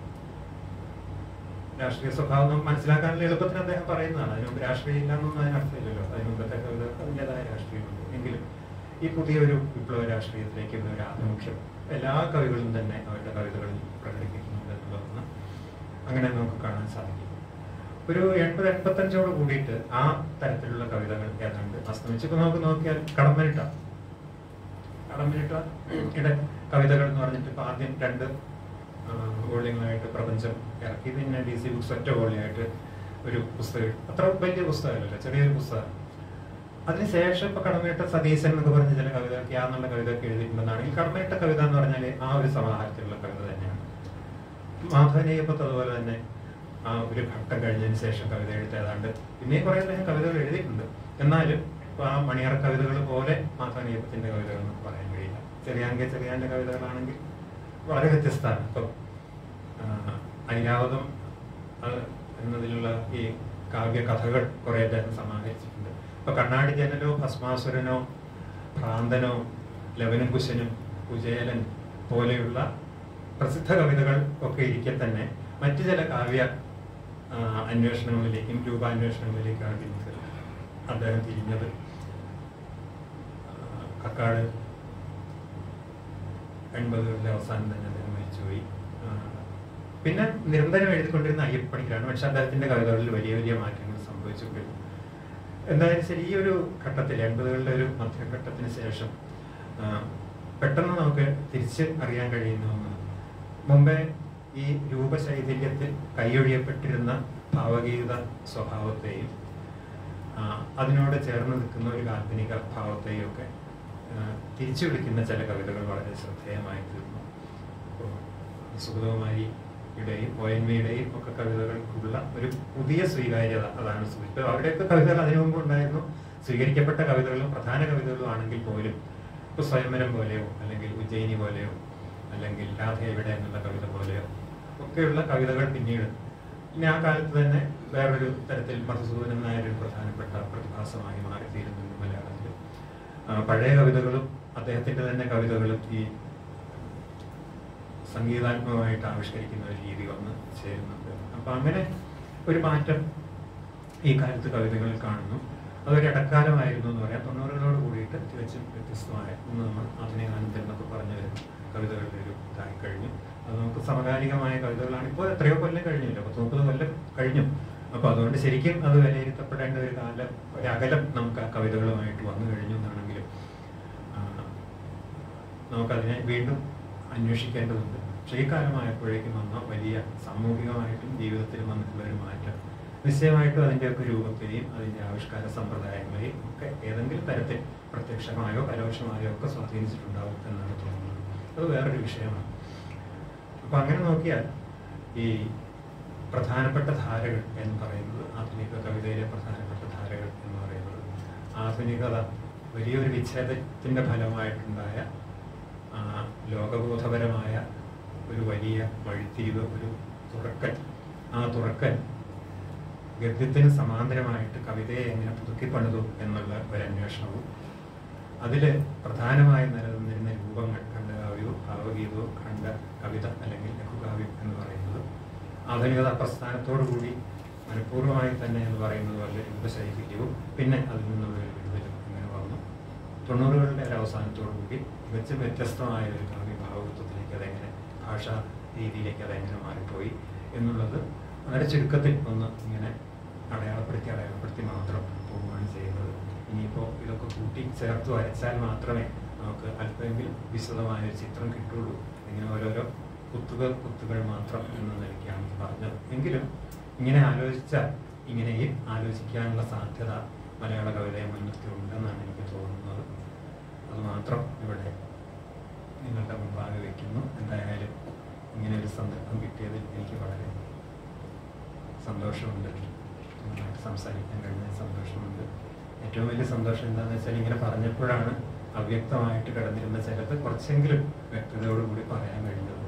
രാഷ്ട്രീയ സ്വഭാവം നമുക്ക് മനസ്സിലാക്കാനുള്ള എളുപ്പത്തിന് അദ്ദേഹം പറയുന്നതാണ് അതിന് മുമ്പ് രാഷ്ട്രീയം ഇല്ലാന്നൊന്നും അതിനർത്ഥമില്ലല്ലോ അതിന് മുമ്പത്തെ കവിതകൾക്ക് അതിൻ്റെതായ രാഷ്ട്രീയമുണ്ട് എങ്കിലും ഈ പുതിയൊരു വിപ്ലവ രാഷ്ട്രീയത്തിലേക്ക് ഒരു ആഭിമുഖ്യം എല്ലാ കവികളും തന്നെ അവരുടെ കവിതകളിൽ പ്രകടിപ്പിക്കുന്നുണ്ട് എന്നുള്ളതൊന്ന് അങ്ങനെ നമുക്ക് കാണാൻ സാധിക്കും ഒരു എൺപത് എൺപത്തഞ്ചോട് കൂടിയിട്ട് ആ തരത്തിലുള്ള കവിതകൾ ഏതാണ്ട് അസ്തമിച്ചു ഇപ്പൊ നമുക്ക് നോക്കിയാൽ കടമ്പനിട്ട കടമ്പനിട്ട ഇടെ കവിതകൾ എന്ന് പറഞ്ഞിട്ട് ഇപ്പൊ ആദ്യം രണ്ട് വോള്യങ്ങളായിട്ട് പ്രപഞ്ചം ഇറക്കി പിന്നെ ഡി സി ബുക്സ് ഒറ്റ വോള്യമായിട്ട് ഒരു പുസ്തകം അത്ര വലിയ പുസ്തകമല്ലല്ലോ ചെറിയൊരു പുസ്തകം അതിനുശേഷം ഇപ്പൊ കടമേട്ട സതീശൻ എന്നൊക്കെ പറഞ്ഞ ചില കവിത ക്യാ എന്നുള്ള കവിത ഒക്കെ എഴുതിയിട്ടുണ്ടെന്നാണെങ്കിൽ കടമേട്ട കവിത എന്ന് പറഞ്ഞാൽ ആ ഒരു സമാഹാരത്തിലുള്ള കവിത തന്നെയാണ് മാധവനയ്യപ്പത്ത് അതുപോലെ തന്നെ ആ ഒരു ഘട്ടം കഴിഞ്ഞതിന് ശേഷം കവിത എഴുത്ത് ഏതാണ്ട് പിന്നെയും കുറെ അദ്ദേഹം കവിതകൾ എഴുതിയിട്ടുണ്ട് എന്നാലും ഇപ്പൊ ആ മണിയറ കവിതകൾ പോലെ മാധവനയ്യപ്പത്തിന്റെ കവിതകൾ എന്ന് പറയാൻ കഴിയില്ല ചെറിയാങ്കെ ചെറിയാന്റെ കവിതകളാണെങ്കിൽ വളരെ വ്യത്യസ്തമാണ് ഇപ്പൊ ഐരാവതം അത് എന്നതിലുള്ള ഈ കാവ്യ കഥകൾ കുറെ അദ്ദേഹം സമാഹരിച്ചിട്ടുണ്ട് ഇപ്പൊ കണ്ണാടി ജനനോ ഭസ്മാസുരനോ ഭ്രാന്തനോ ലവനും കുശനും കുചേലൻ പോലെയുള്ള പ്രസിദ്ധ കവിതകൾ ഒക്കെ ഇരിക്കെ തന്നെ മറ്റു ചില കാവ്യ ആ, അന്വേഷണങ്ങളിലേക്കും രൂപാന്വേഷണങ്ങളിലേക്കാണ് പിന്നീട് അദ്ദേഹം തിരിഞ്ഞത് ആ, കക്കാട് എൺപതുകളുടെ അവസാനം തന്നെ അദ്ദേഹം മരിച്ചുപോയി ആ, പിന്നെ നിരന്തരം എഴുതിക്കൊണ്ടിരുന്ന അയ്യപ്പണിക്കരാണ് പക്ഷെ അദ്ദേഹത്തിന്റെ കവിതകളിൽ വലിയ വലിയ മാറ്റങ്ങൾ സംഭവിച്ചുകൊണ്ടിരുന്നു എന്തായാലും ശരി ഈ ഒരു ഘട്ടത്തിൽ എൺപതുകളുടെ ഒരു മധ്യഘട്ടത്തിന് ശേഷം ആ, പെട്ടെന്ന് നമുക്ക് തിരിച്ച് അറിയാൻ കഴിയുന്ന ഒന്ന് മുമ്പേ ഈ രൂപശൈഥില്യത്തിൽ കൈയൊഴിയപ്പെട്ടിരുന്ന ഭാവഗീത സ്വഭാവത്തെയും ആ, അതിനോട് ചേർന്ന് നിൽക്കുന്ന ഒരു കാൽപ്പനിക ഭാവത്തെയും ഒക്കെ ആ, തിരിച്ചു വിളിക്കുന്ന ചില കവിതകൾ വളരെ ശ്രദ്ധേയമായി തീർന്നു ഇപ്പോൾ സുഗതകുമാരിയുടെയും ഒ എൻ വിയുടെയും ഒക്കെ കവിതകൾക്കുള്ള ഒരു പുതിയ സ്വീകാര്യത അതാണ് സൂചി- ഇപ്പൊ അവരുടെയൊക്കെ കവിതകൾ അതിനു മുമ്പ് ഉണ്ടായിരുന്നു സ്വീകരിക്കപ്പെട്ട കവിതകളും പ്രധാന കവിതകളും ആണെങ്കിൽ പോലും ഇപ്പൊ സ്വയംവരം പോലെയോ അല്ലെങ്കിൽ ഉജ്ജയിനി പോലെയോ അല്ലെങ്കിൽ രാധ എവിടെ എന്നുള്ള കവിത പോലെയോ ഒക്കെയുള്ള കവിതകൾ പിന്നീട് പിന്നെ ആ കാലത്ത് തന്നെ വേറൊരു തരത്തിൽ മധുസൂദനൻ നായർ ഒരു പ്രധാനപ്പെട്ട പ്രതിഭാസമായി മാറിത്തീരുന്നുണ്ട് മലയാളത്തിൽ ആ, പഴയ കവിതകളും അദ്ദേഹത്തിന്റെ തന്നെ കവിതകളും ഈ സംഗീതാത്മകമായിട്ട് ആവിഷ്കരിക്കുന്ന ഒരു രീതി വന്ന് ചേരുന്നുണ്ട് അപ്പൊ അങ്ങനെ ഒരു മാറ്റം ഈ കാലത്ത് കവിതകളിൽ കാണുന്നു അതൊരു ഇടക്കാലമായിരുന്നു എന്ന് പറയാം തൊണ്ണൂറുകളോട് കൂടിയിട്ട് തികച്ചും വ്യത്യസ്തമായ ഒന്ന് നമ്മൾ ആധുനികാനന്ദൻ എന്നൊക്കെ പറഞ്ഞു വരുന്ന കവിതകളുടെ ഒരു ഇതായി കഴിഞ്ഞു അത് നമുക്ക് സമകാലികമായ കവിതകളാണ് ഇപ്പോൾ എത്രയോ കൊല്ലം കഴിഞ്ഞില്ല പത്ത് മുപ്പത് കൊല്ലം കഴിഞ്ഞു അപ്പൊ അതുകൊണ്ട് ശരിക്കും അത് വിലയിരുത്തപ്പെടേണ്ട ഒരു കാലം ഒരു അകലം നമുക്ക് ആ കവിതകളുമായിട്ട് വന്നു കഴിഞ്ഞു എന്നാണെങ്കിലും ആ, നമുക്കതിനെ വീണ്ടും അന്വേഷിക്കേണ്ടതുണ്ട് പക്ഷേ ഈ കാലമായപ്പോഴേക്കും വന്ന വലിയ സാമൂഹികമായിട്ടും ജീവിതത്തിലും വന്നിട്ടുള്ള ഒരു മാറ്റം നിശ്ചയമായിട്ടും അതിൻ്റെയൊക്കെ രൂപത്തെയും അതിൻ്റെ ആവിഷ്കാര സമ്പ്രദായങ്ങളെയും ഒക്കെ ഏതെങ്കിലും തരത്തിൽ പ്രത്യക്ഷമായോ പരോക്ഷമായോ ഒക്കെ സ്വാധീനിച്ചിട്ടുണ്ടാവും എന്നാണ് തോന്നുന്നത് അത് വേറൊരു വിഷയമാണ് അപ്പം അങ്ങനെ നോക്കിയാൽ ഈ പ്രധാനപ്പെട്ട ധാരകൾ എന്ന് പറയുന്നത് ആധുനിക കവിതയിലെ പ്രധാനപ്പെട്ട ധാരകൾ എന്ന് പറയുന്നത് ആധുനികത വലിയൊരു വിച്ഛേദത്തിൻ്റെ ഫലമായിട്ടുണ്ടായ ആ, ലോകബോധപരമായ ഒരു വലിയ വഴിത്തിരിവ് ഒരു തുറക്കൽ ആ തുറക്കൽ ഗദ്യത്തിന് സമാന്തരമായിട്ട് കവിതയെ എങ്ങനെ പുതുക്കി പണിതു എന്നുള്ള ഒരു അന്വേഷണവും അതിൽ പ്രധാനമായും നിലനിന്നിരുന്ന രൂപങ്ങൾ ഖണ്ഡകാവ്യവും ഭാവഗീതവും ഖണ്ഡ കവിത അല്ലെങ്കിൽ ലഘുകാവ്യം എന്ന് പറയുന്നത് ആധുനികത പ്രസ്ഥാനത്തോടു കൂടി മനഃപൂർവ്വമായി തന്നെ എന്ന് പറയുന്നത് പോലെ രൂപശൈഥില്യവും പിന്നെ അതിൽ നിന്നുള്ള ഒരു വിടുതലും ഇങ്ങനെ വന്നു തൊണ്ണൂറുകളുടെ ഒരു അവസാനത്തോടു കൂടി തികച്ചും വ്യത്യസ്തമായ ഒരു കാവ്യഭാവത്വത്തിലേക്ക് അതെങ്ങനെ ഭാഷാ രീതിയിലേക്ക് അതെങ്ങനെ മാറിപ്പോയി എന്നുള്ളത് വളരെ ചുരുക്കത്തിൽ ഒന്ന് ഇങ്ങനെ അടയാളപ്പെടുത്തി അടയാളപ്പെടുത്തി മാത്രം പോവുകയാണ് ചെയ്യുന്നത് ഇനിയിപ്പോൾ ഇതൊക്കെ കൂട്ടി ചേർത്ത് വരച്ചാൽ മാത്രമേ നമുക്ക് അല്പമെങ്കിലും വിശദമായ ഒരു ചിത്രം കിട്ടുള്ളൂ ഇങ്ങനെ ഓരോരോ കുത്തുകൾ കുത്തുകൾ മാത്രം എന്ന നിലയ്ക്കാണ് ഇത് പറഞ്ഞത് എങ്കിലും ഇങ്ങനെ ആലോചിച്ചാൽ ഇങ്ങനെയും ആലോചിക്കാനുള്ള സാധ്യത മലയാള കവിതയെ മുൻനിർത്തി ഉണ്ടെന്നാണ് എനിക്ക് തോന്നുന്നത് അത് മാത്രം ഇവിടെ നിങ്ങളുടെ മുമ്പാകെ വയ്ക്കുന്നു എന്തായാലും ഇങ്ങനെ ഒരു സന്ദർഭം കിട്ടിയതിൽ എനിക്ക് വളരെ സന്തോഷമുണ്ട് നന്നായിട്ട് സംസാരിക്കാൻ കഴിഞ്ഞ സന്തോഷമുണ്ട് ഏറ്റവും വലിയ സന്തോഷം എന്താണെന്ന് വെച്ചാൽ ഇങ്ങനെ പറഞ്ഞപ്പോഴാണ് അവ്യക്തമായിട്ട് കിടന്നിരുന്ന ചിലത് കുറച്ചെങ്കിലും വ്യക്തതയോടുകൂടി പറയാൻ കഴിഞ്ഞത്